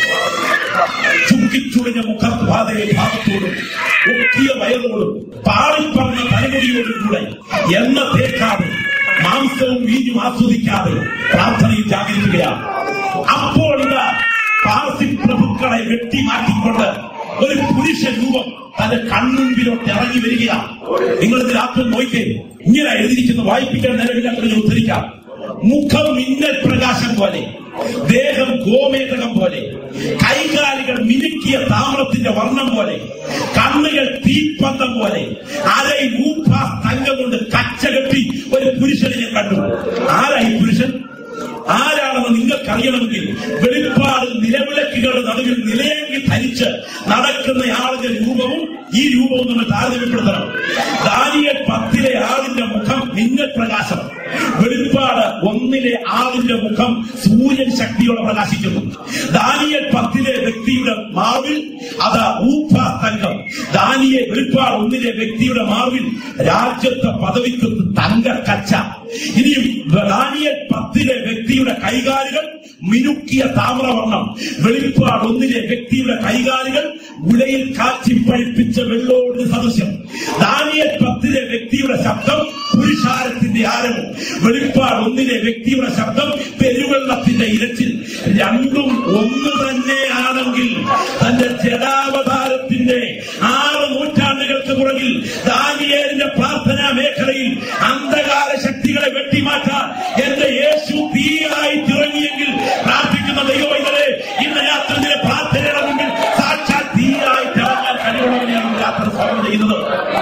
ചുക്കിച്ചുളിഞ്ഞ മുഖപാതയെ ഭാഗത്തോടും ഒക്കിയ വയറോടും പാറിപ്പറഞ്ഞ തലമുടിയോടും കൂടെ എണ്ണ തേക്കാതെ മാംസവും വീഞ്ഞും ആസ്വദിക്കാതെ പ്രാർത്ഥനയിൽ ജാഗരിക്കുകയാണ് അപ്പോൾ ഇതാ പാർസി പ്രഭുക്കളെ വെട്ടിമാറ്റിക്കൊണ്ട് ഒരു പുരുഷ രൂപം തന്റെ കൺമുൻപിലോട്ട് ഇറങ്ങി വരികയാണ് നിങ്ങൾ ഇത് രാത്രി നോക്കിയേ ഇങ്ങനെ എഴുതിയിരിക്കുന്ന വായിപ്പിക്കാൻ നിലവില്ലാത്ത ഞാൻ ഉദ്ധരിക്കാം മുഖം മിന്നൽ പ്രകാശം പോലെ ദേഹം ഗോമേതകം പോലെ കൈകാലുകൾ മിനുക്കിയ താമ്രത്തിന്റെ വർണ്ണം പോലെ കണ്ണുകൾ തീപ്പന്തം പോലെ അരയിൽ ഊപ്പ തങ്കം കൊണ്ട് കച്ച കെട്ടി ഒരു പുരുഷനെ ഞാൻ കണ്ടു ആരായി പുരുഷൻ ആരാണെന്ന് നിങ്ങൾക്കറിയണമെങ്കിൽ വെളിപ്പാട് നിലവിളക്കുകളുടെ നടുവിൽ നിലയെങ്കിൽ ധരിച്ച് നടക്കുന്ന ആളുടെ രൂപവും ഈ രൂപവും നമ്മൾ താരതമ്യപ്പെടുത്തണം ദാനിയൽ പത്തിലെ ആളിന്റെ മുഖം മിന്നൽ പ്രകാശം വെളിപ്പാട് ഒന്നിലെ ആളിന്റെ മുഖം സൂര്യൻ ശക്തിയോടെ പ്രകാശിക്കുന്നു ദാനിയൽ പത്തിലെ വ്യക്തിയുടെ മാർവിൽ അത് ഊപ്പ തങ്കം ദാനിയെ വെളിപ്പാട് ഒന്നിലെ വ്യക്തിയുടെ മാർവിൽ രാജ്യത്തെ പദവിക്കൊത്ത് തങ്ക കച്ച ഇനിയും ദാനിയൽ പത്തിലെ വ്യക്തിയുടെ കൈകാലുകൾ മിനുക്കിയ താമ്രവർണ്ണം വെളിപ്പാട് ഒന്നിലെ വ്യക്തിയുടെ കൈകാലുകൾ ഉലയിൽ കാച്ചി പഴിപ്പിച്ച വെള്ളോടിന് സദൃശ്യം ദാനിയൽ പത്തിലെ വ്യക്തിയുടെ ശബ്ദം പുരുഷാരത്തിന്റെ ആരവും വെളിപ്പാട് ഒന്നിലെ വ്യക്തിയുടെ ശബ്ദം പെരുവെള്ളത്തിന്റെ ഇരച്ചിൽ രണ്ടും ഒന്ന് തന്നെയാണെങ്കിൽ തന്റെ ജഡാവതാരത്തിന്റെ ആറ് നൂറ്റാണ്ടുകൾക്ക് പുറകിൽ ദാനിയേലിന്റെ പ്രാർത്ഥനാ മേഖലയിൽ അന്ധകാര ശക്തികളെ വെട്ടിമാറ്റാൻ എന്റെ യേശു തീയായി തിറങ്ങിയെങ്കിൽ പ്രാർത്ഥിക്കുന്ന ദൈവവൈതലെ ഇന്ന് രാത്രി നിന്റെ പ്രാർത്ഥനയുടെ മുമ്പിൽ സാക്ഷാൽ തീയായി തിറങ്ങാൻ കഴിവുള്ളവനെയാണ് രാത്രി സ്മരണം ചെയ്യുന്നത്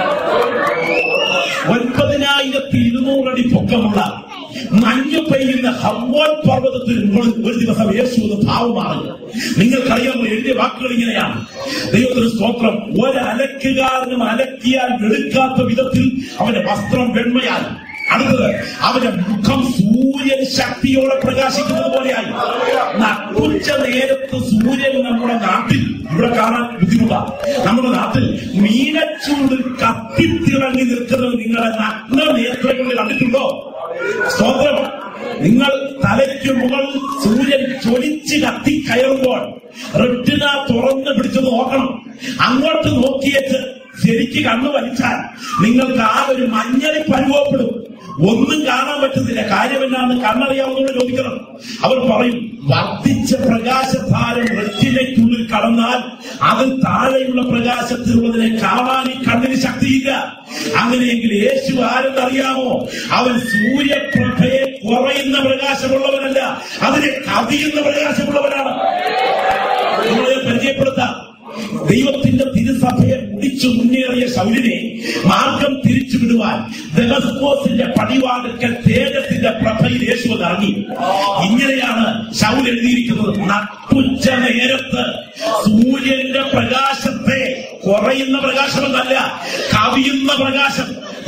ഒൻപതിനായിരത്തി ഇരുന്നൂറടി പൊക്കമുള്ള മഞ്ഞ് പെയ്യുന്ന ഹവ്വാൻ പർവ്വതത്തിന് മുകളിൽ ഒരു ദിവസം യേശു എന്ന് ഭാവം മാറി നിങ്ങൾക്കറിയാമോ എഴുതിയ വാക്കുകൾ ഇങ്ങനെയാണ് ദൈവത്തിന് സ്തോത്രം ഒരലക്കുകാരനും അലക്കിയാൽ വെളുക്കാത്ത വിധത്തിൽ അവന്റെ വസ്ത്രം വെണ്മയായി അടുത്തത് അവന്റെ മുഖം സൂര്യൻ ശക്തിയോടെ പ്രകാശിക്കുന്നത് പോലെയായി നട്ടുച്ച നേരത്ത് സൂര്യൻ നമ്മുടെ നാട്ടിൽ ഇവിടെ കാണാൻ ബുദ്ധിമുട്ടാണ് നമ്മുടെ നാട്ടിൽ മീനച്ചൂടിൽ കത്തിത്തിളങ്ങി നിൽക്കുന്നത് നിങ്ങളെ നഗ്ന നേത്രങ്ങളിൽ കണ്ടിട്ടുണ്ടോ സ്തോത്രം നിങ്ങൾ തലയ്ക്ക് മുകളിൽ സൂര്യൻ ജ്വലിച്ച് കത്തി കയറുമ്പോൾ റെട്ടിന തുറന്ന് പിടിച്ച് നോക്കണം അങ്ങോട്ട് നോക്കിയേച്ച് ശരിക്ക് കണ്ണു വലിച്ചാൽ നിങ്ങൾക്ക് ആ ഒരു മഞ്ഞളിപ്പ് അനുഭവപ്പെടും ഒന്നും കാണാൻ പറ്റുന്നില്ല കാര്യം എന്നാന്ന് കണ്ണറിയാവുന്നവരോട് ചോദിക്കണം അവർ പറയും വർദ്ധിച്ച പ്രകാശഭാരം റെറ്റിനയ്ക്കുള്ളിൽ കടന്നാൽ അതിൽ താഴെയുള്ള പ്രകാശത്തിലുള്ളതിനെ കാണാൻ ഈ കണ്ണിന് ശക്തിയില്ല അങ്ങനെയെങ്കിൽ യേശു ആരെന്നറിയാമോ അവൻ സൂര്യപ്രഭയെ കുറയുന്ന പ്രകാശമുള്ളവനല്ല അതിനെ കവിയുന്ന പ്രകാശമുള്ളവനാണ് നിങ്ങളെ പരിചയപ്പെടുത്താം ദൈവത്തിന്റെ തിരുസഭയെ മുടിച്ചു മുന്നേറിയ ശൗലിനെ മാർഗം തിരിച്ചുവിടുവാൻ ദമസ്കോസിന്റെ പടിവാതിൽക്കൽ തേജത്തിന്റെ പ്രഭയിൽ യേശു ഇറങ്ങി ഇങ്ങനെയാണ് ശൗൽ എഴുതിയിരിക്കുന്നത് നട്ടുച്ച നേരത്ത് സൂര്യന്റെ പ്രകാശത്തെ കുറയുന്ന പ്രകാശമെന്നല്ല കവിയുന്ന പ്രകാശം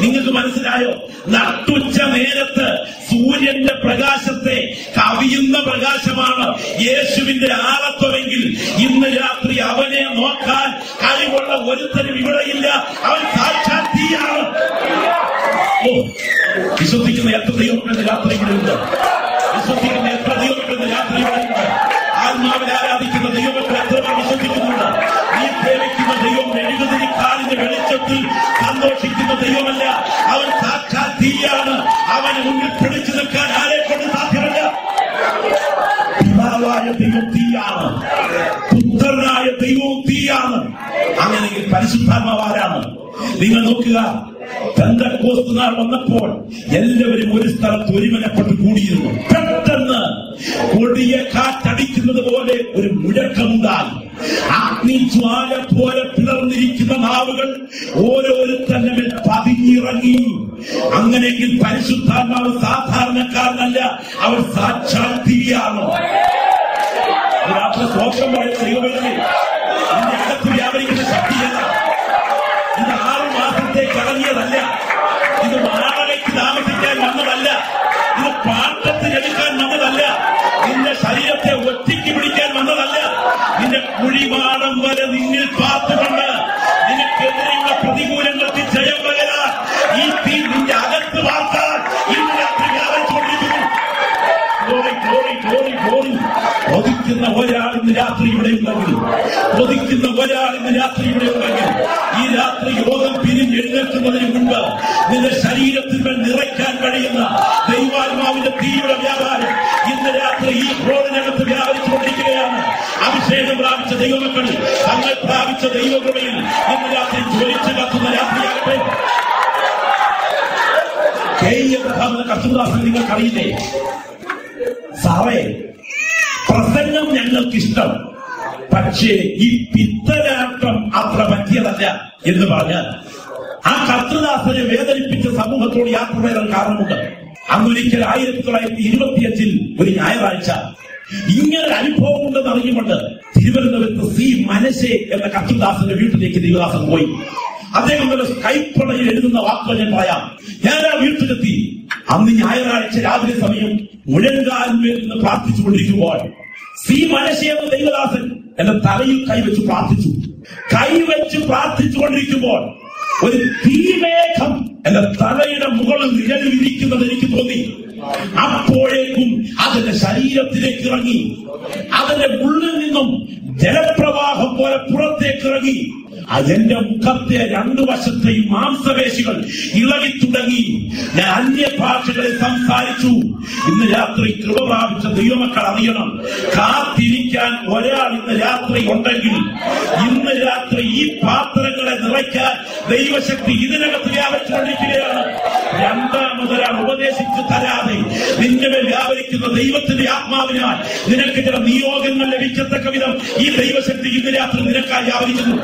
നിങ്ങൾക്ക് മനസ്സിലായോ നട്ടുച്ച നേരത്ത് സൂര്യന്റെ പ്രകാശത്തെ കവിയുന്ന പ്രകാശമാണ് യേശുവിന്റെ ആളത്വമെങ്കിൽ ഇന്ന് രാത്രി അവനെ നോക്കാൻ കഴിവുള്ള ഒരുത്തരും ഇവിടെയില്ല അവൻ സാക്ഷാൽ തീയാണ് ഓ വിശ്വസിക്കുന്ന എത്ര ദൈവമെന്ന് രാത്രി ഇവിടെ ഉണ്ട് വിശ്വസിക്കുന്ന എത്ര ദൈവമെന്ന് രാത്രി ഇവിടെ ഉണ്ട് ആത്മാവിൽ ആരാധിക്കുന്ന ദൈവമക്കൾ എത്ര പേർ വിശ്വസിക്കുന്നുണ്ട് നീ സേവിക്കുന്ന ദൈവം എഴുപതിന് കാലിന്റെ വെളിച്ചത്തിൽ സന്തോഷിക്കുന്ന ദൈവമല്ല അവൻ സാക്ഷാൽ തീയാണ് അവന് മുന്നിൽ പിടിച്ചു നിൽക്കാൻ ആരെ കൊണ്ട് സാധ്യമല്ല പിതാവായ ദൈവം തീയാണ് പുത്രനായ ദൈവവും തീയാണ് അങ്ങനെയെങ്കിൽ പരിശുദ്ധാത്മാവാരാണ് നിങ്ങൾ നോക്കുക പെന്തക്കോസ്ത് നാൾ വന്നപ്പോൾ എല്ലാവരും ഒരു സ്ഥലത്ത് ഒരുമനപ്പെട്ട് കൂടിയിരുന്നു പെട്ടെന്ന് കൊടിയ കാറ്റടിക്കുന്നത് പോലെ ഒരു മുഴക്കമുണ്ടായി അഗ്നിജ്വാല പോലെ പിളർന്നിരിക്കുന്ന നാവുകൾ ഓരോരുത്തരുടെ മേൽ പതിഞ്ഞിറങ്ങി അങ്ങനെയെങ്കിൽ പരിശുദ്ധാത്മാവ് സാധാരണക്കാരനല്ല അവർ സാക്ഷാൽ തീയാണ് രാത്രി ദോഷം പറയുന്ന ദൈവമല്ലേ ഇതിന്റെ അകത്ത് വ്യാപരിക്കുന്ന ശക്തിയല്ല ഇത് ആറു മാസത്തേക്ക് ഇറങ്ങിയതല്ല ഇത് വാടകയ്ക്ക് താമസിക്കാൻ വന്നതല്ല ഇത് പാട്ടത്തിനെടുക്കാൻ വന്നതല്ല നിന്റെ ശരീരത്തെ ഒറ്റയ്ക്ക് പിടിക്കാൻ വന്നതല്ല നിന്റെ കുഴിമാടം വരെ നിന്നിൽ പാത്തുകൊണ്ട് നിനക്കെതിരെയുള്ള പ്രതികൂലങ്ങൾക്ക് ജയം പകരാൻ ഈ തീ നിന്റെ അകത്ത് വാർത്താൻ ഇന്ന് രാത്രി വ്യാപരിച്ചുകൊണ്ടിരിക്കുന്നു ഗ്ലോറി ഗ്ലോറി ഗ്ലോറി ഗ്ലോറി കൊതിക്കുന്ന ഒരാൾ ഇന്ന് രാത്രി ഇവിടെ ഉണ്ടെങ്കിൽ കൊതിക്കുന്ന ഒരാൾ ഇന്ന് രാത്രി ഇവിടെ ഉണ്ടെങ്കിൽ ഈ രാത്രി യോഗം പിരിഞ്ഞ് എഴുന്നേൽക്കുന്നതിന് മുൻപ് നിന്റെ ശരീരത്തിന്മേൽ നിറയ്ക്കാൻ കഴിയുന്ന ദൈവാത്മാവിന്റെ തീയുടെ വ്യാപാരം ഇന്ന് രാത്രി ഈ ഹോളിനകത്ത് വ്യാപരിച്ചുകൊണ്ടിരിക്കുകയാണ് അഭിഷേകം പ്രാപിച്ച ദൈവമക്കൾ തങ്ങൾ പ്രാപിച്ച ദൈവകൃപയിൽ ഇന്ന് രാത്രി ജ്വലിച്ചു കത്തുന്ന രാത്രിയാകട്ടെ കെ എന്ന കർത്തദാസൻ നിങ്ങൾക്കറിയില്ലേ സാറേ പ്രസംഗം ഞങ്ങൾക്കിഷ്ടം പക്ഷേ ഈ പിത്തരാട്ടം അത്ര പറ്റിയതല്ല എന്ന് പറഞ്ഞാൽ ആ കർത്തദാസനെ വേദനിപ്പിച്ച സമൂഹത്തോട് യാത്ര വരാൻ കാരണമുണ്ട് അന്നൊരിക്കൽ ആയിരത്തി തൊള്ളായിരത്തി ഇരുപത്തിയഞ്ചിൽ ഒരു ഞായറാഴ്ച ഇങ്ങനെ ഒരു അനുഭവം ഉണ്ടെന്ന് അറിഞ്ഞുകൊണ്ട് തിരുവനന്തപുരത്ത് സി മനശെ എന്ന കർത്തദാസന്റെ വീട്ടിലേക്ക് ദേവദാസൻ പോയി അദ്ദേഹം ഒരു കൈപ്പടയിൽ എഴുതുന്ന വാക്കുകൾ ഞാൻ പറയാം ഞാൻ ആ വീട്ടിലെത്തി അന്ന് ഞായറാഴ്ച രാവിലെ സമയം മുഴങ്കാലിന്മേൽ നിന്ന് പ്രാർത്ഥിച്ചുകൊണ്ടിരിക്കുമ്പോൾ സി മനശി എന്ന ദൈവദാസൻ എന്റെ തലയിൽ കൈവച്ച് പ്രാർത്ഥിച്ചു കൈവച്ച് പ്രാർത്ഥിച്ചുകൊണ്ടിരിക്കുമ്പോൾ ഒരു തീമേഘം എന്റെ തലയുടെ മുകളിൽ നിഴലിരിക്കുന്നത് എനിക്ക് തോന്നി അപ്പോഴേക്കും അതിന്റെ ശരീരത്തിലേക്ക് ഇറങ്ങി അതിന്റെ ഉള്ളിൽ നിന്നും ജലപ്രവാഹം പോലെ പുറത്തേക്ക് ഇറങ്ങി എന്റെ മുഖത്തെ രണ്ടു വശത്തെയും മാംസപേശികൾ ഇളകി തുടങ്ങി ഞാൻ അന്യഭാഷകളിൽ സംസാരിച്ചു ഇന്ന് രാത്രി കൃപ പ്രാപിച്ച ദൈവമക്കൾ അറിയണം കാത്തിരിക്കാൻ ഒരാൾ ഇന്ന് രാത്രി ഉണ്ടെങ്കിൽ ഇന്ന് രാത്രി ഈ പാത്രങ്ങളെ നിറയ്ക്കാൻ ദൈവശക്തി ഇതിനകത്ത് വ്യാപിച്ചുകൊണ്ടിരിക്കുകയാണ് രണ്ടാമതൊരാൾ ഉപദേശിച്ച് തരാതെ നിന്റെ മേൽ വ്യാപരിക്കുന്ന ദൈവത്തിന്റെ ആത്മാവിനാൽ നിനക്ക് ചില നിയോഗങ്ങൾ ലഭിക്കത്തക്ക വിധം ഈ ദൈവശക്തി ഇന്ന് രാത്രി നിനക്കായി വ്യാപരിക്കുന്നു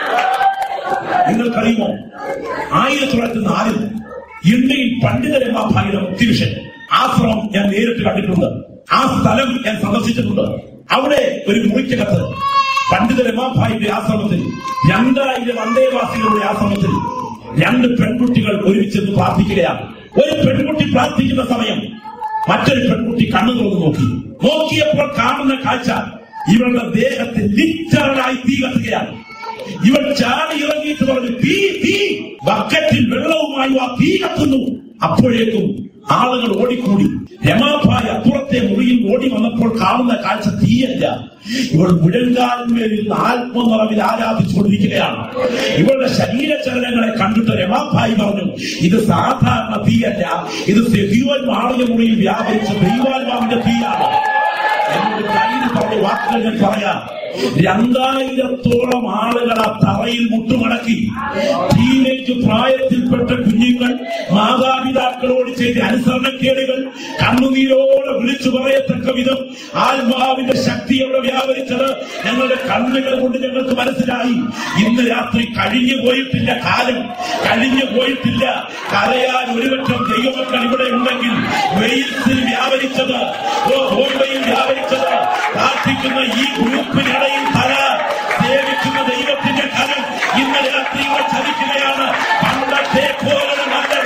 നിങ്ങൾക്കറിയുമോ ആയിരത്തി തൊള്ളായിരത്തി നാലിൽ ഇന്ത്യയിൽ പണ്ഡിതരമാഭായിയുടെ മുക്തിവിഷൻ ആശ്രമം ഞാൻ നേരിട്ട് കണ്ടിട്ടുണ്ട് ആ സ്ഥലം ഞാൻ സന്ദർശിച്ചിട്ടുണ്ട് അവിടെ ഒരു മുറിക്കകത്ത് പണ്ഡിത രമാഭായിയുടെ ആശ്രമത്തിൽ രണ്ടായിരം അന്തേവാസികളുടെ ആശ്രമത്തിൽ രണ്ട് പെൺകുട്ടികൾ ഒരുമിച്ചെന്ന് പ്രാർത്ഥിക്കുകയാണ് ഒരു പെൺകുട്ടി പ്രാർത്ഥിക്കുന്ന സമയം മറ്റൊരു പെൺകുട്ടി കണ്ണു തുറന്ന് നോക്കി നോക്കിയപ്പോൾ കാണുന്ന കാഴ്ച ഇവരുടെ ദേഹത്തിൽ ലിറ്ററലായി തീ കത്തുകയാണ് ഇവൻ ചാടി ഇറങ്ങിയിട്ട് പറഞ്ഞു തീ തീ ബക്കറ്റിൽ വെള്ളവുമായി ആ തീ കത്തുന്നു അപ്പോഴേക്കും ആളുകൾ ഓടിക്കൂടി രമാഭായി അപ്പുറത്തെ മുറിയിൽ ഓടി വന്നപ്പോൾ കാണുന്ന കാഴ്ച തീയല്ല ഇവൾ മുഴങ്കാലിന്മേലിൽ ആത്മനിറവിൽ ആരാധിച്ചുകൊണ്ടിരിക്കുകയാണ് ഇവളുടെ ശരീരചലനങ്ങളെ കണ്ടിട്ട് രമാഭായി പറഞ്ഞു ഇത് സാധാരണ തീയല്ല ഇത് സെഹിയോൻ മാളിക മുറിയിൽ വ്യാപരിച്ച ദൈവാത്മാവിന്റെ തീയാണ് എന്നോട് കയ്യിൽ പറഞ്ഞ വാക്കുകൾ ഞാൻ പറയാം രണ്ടായിരത്തോളം ആളുകൾ ആ തറയിൽ മുട്ടുമടക്കി ടീനേജ് പ്രായത്തിൽപ്പെട്ട കുഞ്ഞുങ്ങൾ മാതാപിതാക്കളോട് ചെയ്ത അനുസരണക്കേടുകൾ കണ്ണുനീരോടെ വിളിച്ചു പറയത്തക്ക വിധം ആത്മാവിന്റെ ശക്തി അവിടെ വ്യാപരിച്ചത് ഞങ്ങളുടെ കണ്ണുകൾ കൊണ്ട് ഞങ്ങൾക്ക് മനസ്സിലായി ഇന്ന് രാത്രി കഴിഞ്ഞു പോയിട്ടില്ല കാലം കഴിഞ്ഞു പോയിട്ടില്ല കരയാൻ ഒരുപറ്റം ദൈവമക്കൾ ഇവിടെ ഉണ്ടെങ്കിൽ വെയിൽസിൽ വ്യാപരിച്ചത് ഓ ബോംബെയിൽ വ്യാപരിച്ചത് പ്രാർത്ഥിക്കുന്ന ഈ ഗ്രൂപ്പിനിടയിൽ തരാൻ സേവിക്കുന്ന ദൈവത്തിന്റെ കരം ഇന്ന് രാത്രി ഇവിടെ ചലിക്കുകയാണ് പണ്ടത്തെ പോലെ നല്ല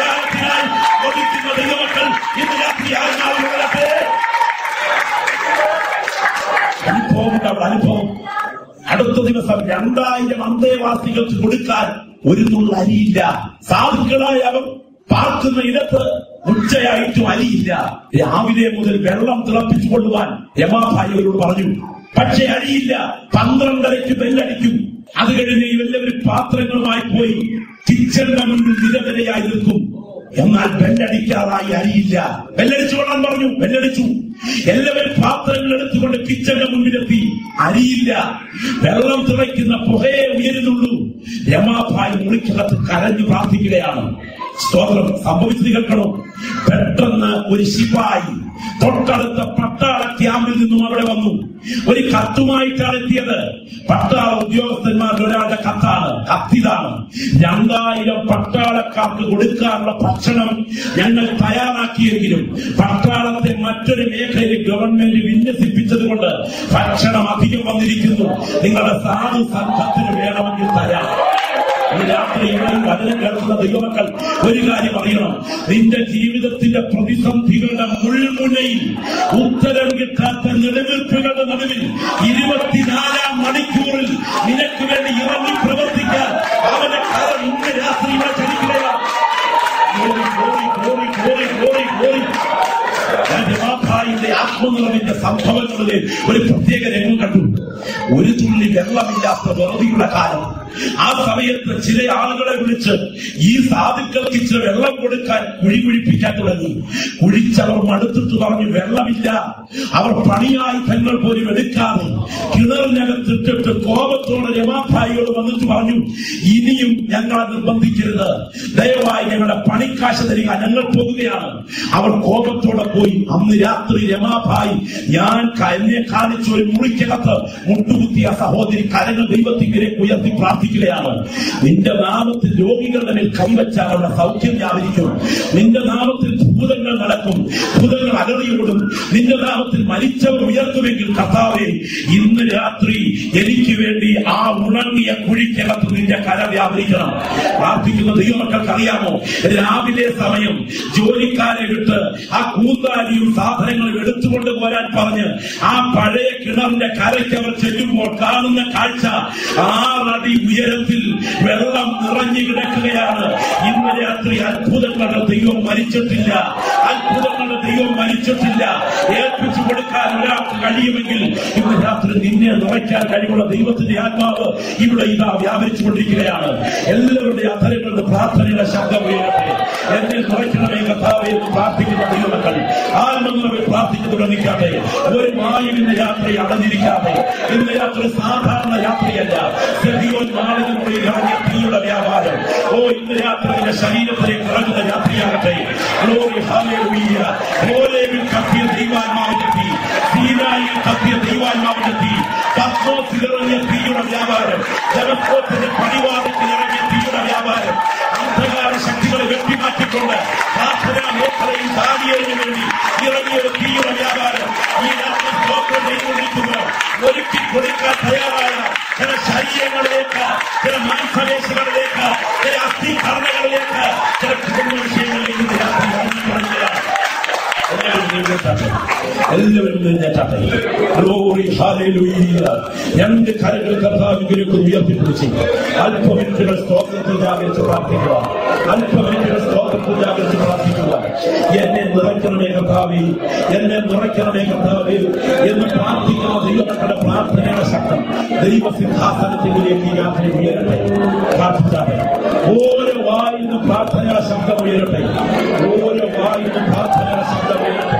ആത്മാവിൽ വളരട്ടെ അനുഭവമുണ്ട് അവിടെ അനുഭവം അടുത്ത ദിവസം രണ്ടായിരം അന്തേവാസികൾക്ക് കൊടുക്കാൻ ഒരു നുള്ള അരിയില്ല സാധുക്കളായ അവർ പാർക്കുന്ന ഇടത്ത് ഉച്ചയായിട്ടും അരിയില്ല രാവിലെ മുതൽ വെള്ളം തിളപ്പിച്ചു കൊള്ളുവാൻ രമാഭായിയോട് പറഞ്ഞു പക്ഷെ അരിയില്ല പന്ത്രണ്ടരയ്ക്ക് ബെല്ലടിക്കും അത് കഴിഞ്ഞ് എല്ലാവരും പാത്രങ്ങളുമായി പോയി കിച്ചണിന്റെ മുന്നിൽ നിരനിരയായി നിൽക്കും എന്നാൽ ബെല്ലടിക്കാറായി അരിയില്ല ബെല്ലടിച്ചു കൊള്ളാൻ പറഞ്ഞു ബെല്ലടിച്ചു എല്ലാവരും പാത്രങ്ങൾ എടുത്തുകൊണ്ട് കിച്ചന്റെ മുമ്പിലെത്തി അരിയില്ല വെള്ളം തിളയ്ക്കുന്ന പുകയെ ഉയരുന്നുള്ളൂ രമാഭായി മുറിക്കകത്ത് കരഞ്ഞു പ്രാർത്ഥിക്കുകയാണ് സ്തോത്രം സംഭവിച്ചത് കേൾക്കണം പെട്ടെന്ന് ഒരു ശിപായി തൊട്ടടുത്ത പട്ടാള ക്യാമ്പിൽ നിന്നും അവിടെ വന്നു ഒരു കത്തുമായിട്ടാണ് എത്തിയത് പട്ടാള ഉദ്യോഗസ്ഥന്മാരുടെ ഒരാളുടെ കത്താണ് കത്തിതാണ് രണ്ടായിരം പട്ടാളക്കാർക്ക് കൊടുക്കാനുള്ള ഭക്ഷണം ഞങ്ങൾ തയ്യാറാക്കിയെങ്കിലും പട്ടാളത്തെ മറ്റൊരു മേഖലയിൽ ഗവൺമെന്റ് വിന്യസിപ്പിച്ചത് കൊണ്ട് ഭക്ഷണം അധികം വന്നിരിക്കുന്നു നിങ്ങളുടെ സാധു സംഘത്തിന് വേണമെങ്കിൽ തരാം ഈ രാത്രി ഇവിടെ വചനം കേൾക്കുന്ന ദൈവമക്കൾ ഒരു കാര്യം അറിയണം നിന്റെ ജീവിതത്തിന്റെ പ്രതിസന്ധികളുടെ മുൾമുനയിൽ ഉത്തരം കിട്ടാത്ത നിലനിൽപ്പുകളുടെ നടുവിൽ ഇരുപത്തിനാലാം മണിക്കൂറിൽ നിനക്ക് വേണ്ടി ഇറങ്ങി പ്രവർത്തിക്കാൻ അവന്റെ കരം ഇന്ന് രാത്രി ഇവിടെ ചലിക്കുകയാണ് glory glory glory glory glory glory ഞാൻ ജവാഭായിയുടെ ആത്മനിറവിന്റെ സംഭവങ്ങളിലെ ഒരു പ്രത്യേക രംഗം കണ്ടു ഒരു തുള്ളി വെള്ളമില്ലാത്ത വെറുതെയുള്ള കാലം ആ സമയത്ത് ചില ആളുകളെ വിളിച്ച് ഈ സാധുക്കൾക്ക് ഇച്ചിരി വെള്ളം കൊടുക്കാൻ കുഴി കുഴിപ്പിക്കാൻ തുടങ്ങി കുഴിച്ചവർ മടുത്തിട്ട് പറഞ്ഞു വെള്ളമില്ല അവർ പണിയായുധങ്ങൾ പോലും എടുക്കാതെ കിണറിനകത്തിട്ടിട്ട് കോപത്തോടെ രമാഭായിയോട് വന്നിട്ട് പറഞ്ഞു ഇനിയും ഞങ്ങളെ നിർബന്ധിക്കരുത് ദയവായി ഞങ്ങളുടെ പണിക്കാശ് തരിക ഞങ്ങൾ പോകുകയാണ് അവർ കോപത്തോടെ പോയി അന്ന് രാത്രി രമാഭായി ഞാൻ ക- എന്നെ കാണിച്ച ഒരു മുറിക്കകത്ത് മുട്ടുകുത്തിയ സഹോദരി കരങ്ങൾ ദൈവത്തിലേക്ക് ഉയർത്തി പ്രാർത്ഥിക്കുകയാണ് നിന്റെ നാമത്തിൽ രോഗികളുടെ മേൽ കൈവച്ചാൽ അവിടെ സൗഖ്യം വ്യാപരിക്കും നിന്റെ നാമത്തിൽ ഭൂതങ്ങൾ നടക്കും ഭൂതങ്ങൾ അലറിയോടും നിന്റെ നാമത്തിൽ മരിച്ചവർ ഉയർത്തുമെങ്കിൽ കർത്താവേ ഇന്ന് രാത്രി എനിക്ക് വേണ്ടി ആ ഉണങ്ങിയ കുഴിക്കകത്ത് നിന്റെ കര വ്യാപരിക്കണം പ്രാർത്ഥിക്കുന്ന ദൈവമക്കൾക്ക് അറിയാമോ രാവിലെ സമയം ജോലിക്കാരെ വിട്ട് ആ കൂന്താലിയും സാധനങ്ങളും എടുത്തുകൊണ്ട് പോരാൻ പറഞ്ഞ് ആ പഴയ കിണറിന്റെ കരയ്ക്ക് അവർ ചെല്ലുമ്പോൾ കാണുന്ന കാഴ്ച ആറടി ഉയരത്തിൽ വെള്ളം നിറഞ്ഞു കിടക്കുകയാണ് ഇന്ന് രാത്രി അത്ഭുതങ്ങളുടെ ദൈവം മരിച്ചിട്ടില്ല അത്ഭുതങ്ങളുടെ ദൈവം മരിച്ചിട്ടില്ല ഏൽപ്പിച്ചു കൊടുക്കാൻ ഒരാൾക്ക് കഴിയുമെങ്കിൽ ഇന്ന് രാത്രി നിന്നെ നിറയ്ക്കാൻ കഴിവുള്ള ദൈവത്തിന്റെ ആത്മാവ് ഇവിടെ ഇതാ വ്യാപരിച്ചുകൊണ്ടിരിക്കുകയാണ് എല്ലാവരുടെ അധരങ്ങളുടെ പ്രാർത്ഥനയുടെ ശബ്ദം ഉയരട്ടെ എന്നെ നിറയ്ക്കണമേ കഥാവെ എന്ന് പ്രാർത്ഥിക്കുന്ന ദൈവമക്കൾ ആത്മനിറവിൽ പ്രാർത്ഥിക്കുന്നു തുടങ്ങിക്കാതെ ഒരു മായും ഇന്ന് യാത്ര അടഞ്ഞിരിക്കാതെ ഇന്ന് യാത്ര സാധാരണ യാത്രയല്ല സെബിയോൻ നാളിനുള്ളിൽ ഇറങ്ങിയ തീയുടെ വ്യാപാരം ഓ ഇന്ന് യാത്ര നിന്റെ ശരീരത്തിലേക്ക് ഇറങ്ങുന്ന യാത്രയാകട്ടെ ഗ്ലോറി ഹാലേലൂയ ഹോലേവിൽ കത്തിയ ദൈവാത്മാവിന്റെ തീ സീനായിൽ കത്തിയ ദൈവാത്മാവിന്റെ തീ പത്മോസിൽ ഇറങ്ങിയ തീയുടെ വ്യാപാരം ജനസ്കോത്തിന്റെ പടിവാദത്തിൽ ഇറങ്ങിയ തീയുടെ വ്യാപാരം അന്ധകാര ശക്തികളെ വെട്ടിമാറ്റിക്കൊണ്ട് പ്രാർത്ഥനാ മേഖലയിൽ ദാനിയേലിന് വേണ്ടി ഇറങ്ങിയ ഒരു തീയുടെ വ്യാപാരം ഈ രാത്രി സ്തോത്രം ചെയ്തുകൊണ്ടിരിക്കുമ്പോൾ ഒരുക്കി കൊടുക്കാൻ തയ്യാറായ ചില ശരീരങ്ങളിലേക്ക് ചില മാംസപേശികളിലേക്ക് ചില അസ്ഥിഘടനകളിലേക്ക് ചില കുടുംബ വിഷയങ്ങളിലേക്ക് ഇത് രാത്രി ഇറങ്ങിത്തുടങ്ങുകയാണ് എല്ലാവരും എഴുന്നേറ്റാട്ടെ. എല്ലാവരും എഴുന്നേറ്റാട്ടെ. Glory, hallelujah. രണ്ട് കരങ്ങൾ കർത്താവിലേക്ക് ഉയർത്തിപ്പിടിച്ച് അല്പമിനിറ്റുകൾ സ്തോത്രത്തിൽ ജാഗരിച്ച് പ്രാർത്ഥിക്കുക അല്പമിനിറ്റുകൾ സ്തോത്രത്തിൽ ജാഗരിച്ച് പ്രാർത്ഥിക്കുക എന്നെ നിറയ്ക്കണമേ കർത്താവേ എന്നെ നിറയ്ക്കണമേ കർത്താവേ എന്ന് പ്രാർത്ഥിക്കുന്ന ദൈവങ്ങളുടെ പ്രാർത്ഥനയുടെ ശക്തം ദൈവസിംഹാസനത്തിലേക്ക് ഈ രാത്രി ഉയരട്ടെ പ്രാർത്ഥിച്ചാട്ടെ ഓരോ വായിന്ന് പ്രാർത്ഥനയുടെ ശബ്ദം ഉയരട്ടെ ഓരോ വായിന്ന് പ്രാർത്ഥനയുടെ ശബ്ദം ഉയരട്ടെ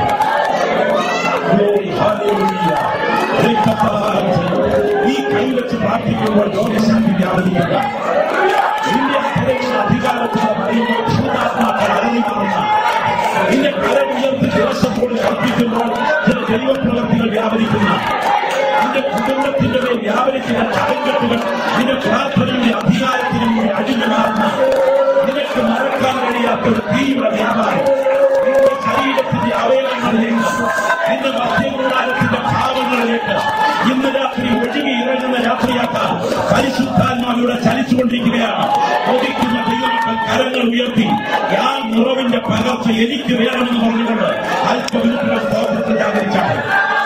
Glory, hallelujah. രക്തപ്രവാഹം ഈ കൈവച്ച് പ്രാർത്ഥിക്കുമ്പോൾ രോഗശാന്തി വ്യാപരിക്കുക ഇന്ത്യ സ്ഥലങ്ങളുടെ അധികാരത്തിൽ പറയുമ്പോൾ ഭൂതാത്മാക്കൾ അറിയിക്കുന്ന നിന്റെ കരം ഉയർത്തി ദേശത്തോട് കൽപ്പിക്കുമ്പോൾ ചില ദൈവപ്രവർത്തികൾ വ്യാപരിക്കുന്ന നിന്റെ കുടുംബത്തിന്റെ മേൽ വ്യാപരിക്കുന്ന ചടങ്കെട്ടുകൾ നിന്റെ പ്രാർത്ഥനയുടെ അധികാരത്തിന് മുന്നിൽ അടിഞ്ഞു മാറുന്ന നിനക്ക് മറക്കാൻ കഴിയാത്ത ഒരു തീയുടെ വ്യാപാരം നിന്റെ ശരീരത്തിന്റെ അവയവങ്ങളിലേക്ക് നിന്റെ മധ്യകൂടാരത്തിന്റെ ഭാവങ്ങളിലേക്ക് ഇന്ന് രാത്രി ഒഴുകി ഇറങ്ങുന്ന രാത്രിയാക്കാൻ പരിശുദ്ധാത്മാവിലൂടെ ചലിച്ചുകൊണ്ടിരിക്കുകയാണ് കൊതിക്കുന്ന ദൈവമക്കൾ കരങ്ങൾ ഉയർത്തി ആ നിറവിന്റെ പകർച്ച എനിക്ക് വേണമെന്ന് പറഞ്ഞുകൊണ്ട് അല്പമിനിറ്റുകൾ സ്തോത്രത്തിൽ വ്യാപരിച്ചാണ്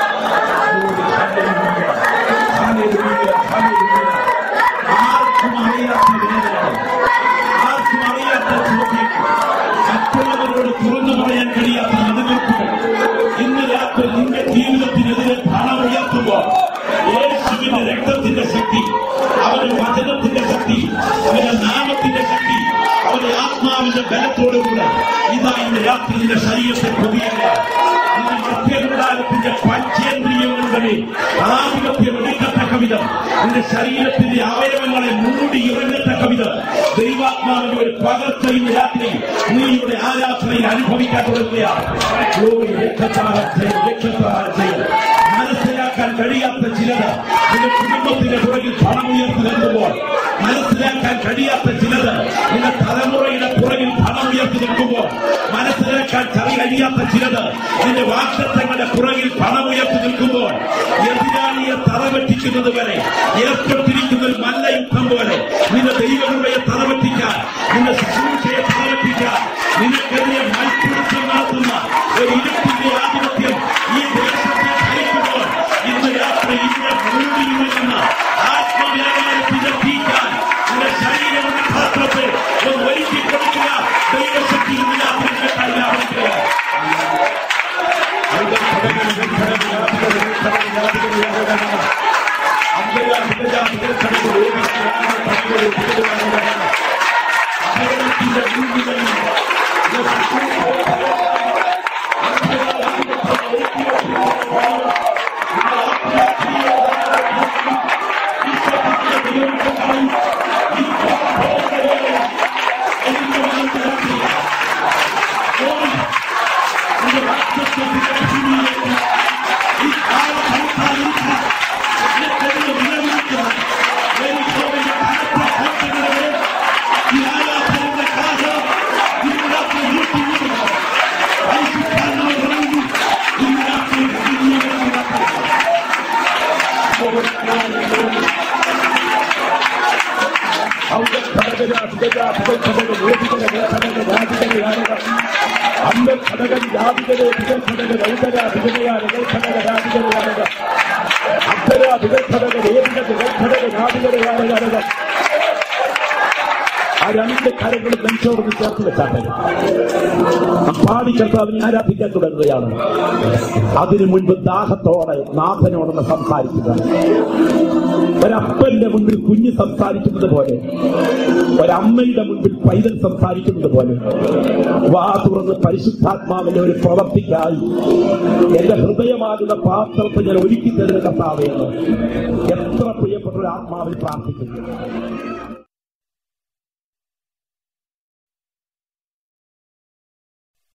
ആർക്കും അറിയാത്ത വേദനകൾ ആർക്കും അറിയാത്ത ചോദ്യം മറ്റുള്ളവരോട് തുറന്നു പറയാൻ കഴിയാത്ത എതിർപ്പുകൾ ഇന്ന് രാത്രി നിന്റെ ജീവിതത്തിനെതിരെ പണം ഉയർത്തുമ്പോൾ യേശുവിന്റെ രക്തത്തിന്റെ ശക്തി അവന്റെ വചനത്തിന്റെ ശക്തി അവന്റെ നാമത്തിന്റെ ശക്തി അവന്റെ ആത്മാവിന്റെ ബലത്തോടുകൂടെ ഇതാ ഇന്ന് രാത്രി നിന്റെ ശരീരത്തെ പൊതിയുകയാണ് നിന്റെ മധ്യകുണ്ടാലത്തിന്റെ പഞ്ചേന്ദ്രിയങ്ങളുടെ ആധിപത്യം എടുക്കത്തക്ക വിധം നിന്റെ ശരീരത്തിന്റെ അവയവങ്ങളെ മൂടി ഇറങ്ങത്തക്ക വിധം ദൈവാത്മാവിന്റെ ഒരു പകർച്ച ഇന്ന് രാത്രി നീ ഇവിടെ ആരാധനയിൽ അനുഭവിക്കാൻ തുടങ്ങുകയാണ് Glory, രക്ഷത്താൽ ചെയ്യും, രക്ഷത്താൽ ചെയ്യും. മനസ്സിലാക്കാൻ കഴിയാത്ത ചിലത് നിന്റെ കുടുംബത്തിന്റെ പുറകിൽ പണം ഉയർത്തി നിൽക്കുമ്പോൾ മനസ്സിലാക്കാൻ കഴിയാത്ത ചിലത് നിന്റെ തലമുറയുടെ പുറകിൽ പണം ഉയർത്തി നിൽക്കുമ്പോൾ മനസ്സിലാക്കാൻ കറി കഴിയാത്ത ചിലത് നിന്റെ വാക്തത്വങ്ങളുടെ പുറകിൽ പണം ഉയർത്തി നിൽക്കുമ്പോൾ എതിരാളിയെ തറവെട്ടിക്കുന്നത് വരെ ഏർപ്പെട്ടിരിക്കുന്ന ഒരു മല്ല യുദ്ധം പോലെ നിന്റെ ദൈവകൃപയെ തറവെട്ടിക്കാൻ നിന്റെ ശുശ്രൂഷയെ തറവെട്ടിക്കാൻ നിനക്കെതിരെ മത്സരത്തിൽ നടത്തുന്ന ഒരു ഇരുട്ടിന്റെ ആധിപത്യം ഈ ദേശത്തെ ഭരിക്കുമ്പോൾ ഇന്ന് രാത്രി ഇവിടെ മൂടിയിരുന്ന ആത്മവ്യാപാരത്തിന്റെ തീക്കാൻ നിന്റെ ശരീരമെന്ന പാത്രത്തെ ഒന്ന് ഒരുക്കി കൊടുക്കുക ദൈവശക്തി ഇന്ന് രാത്രി നിങ്ങൾക്കായി വ്യാപരിക്കുകയാണ് അന്ന് ഘടകൻ ജാതികളെ വികൽഘടക രൗതര വിജയ വികൽഘടക രാജികളാണ് അക്ഷര വികൽഘടക വേദിക വികൽഘടക രാജികളാണ് ആ രണ്ട് കരങ്ങളും നെഞ്ചോടൊന്ന് ചേർത്ത് വെച്ചാട്ടെ നാം പാടി കർത്താവിനെ ആരാധിക്കാൻ തുടങ്ങുകയാണ് അതിനു മുൻപ് ദാഹത്തോടെ നാഥനോടൊന്ന് സംസാരിക്കുക ഒരപ്പന്റെ മുൻപിൽ കുഞ്ഞ് സംസാരിക്കുന്നത് പോലെ ഒരമ്മയുടെ മുൻപിൽ പൈതൽ സംസാരിക്കുന്നത് പോലെ വാ തുറന്ന് പരിശുദ്ധാത്മാവിന്റെ ഒരു പ്രവർത്തിക്കായി എന്റെ ഹൃദയമാകുന്ന പാത്രത്തെ ഞാൻ ഒരുക്കി തരുന്ന കർത്താവെന്ന് എത്ര പ്രിയപ്പെട്ട ഒരു ആത്മാവിൽ പ്രാർത്ഥിക്കുന്നു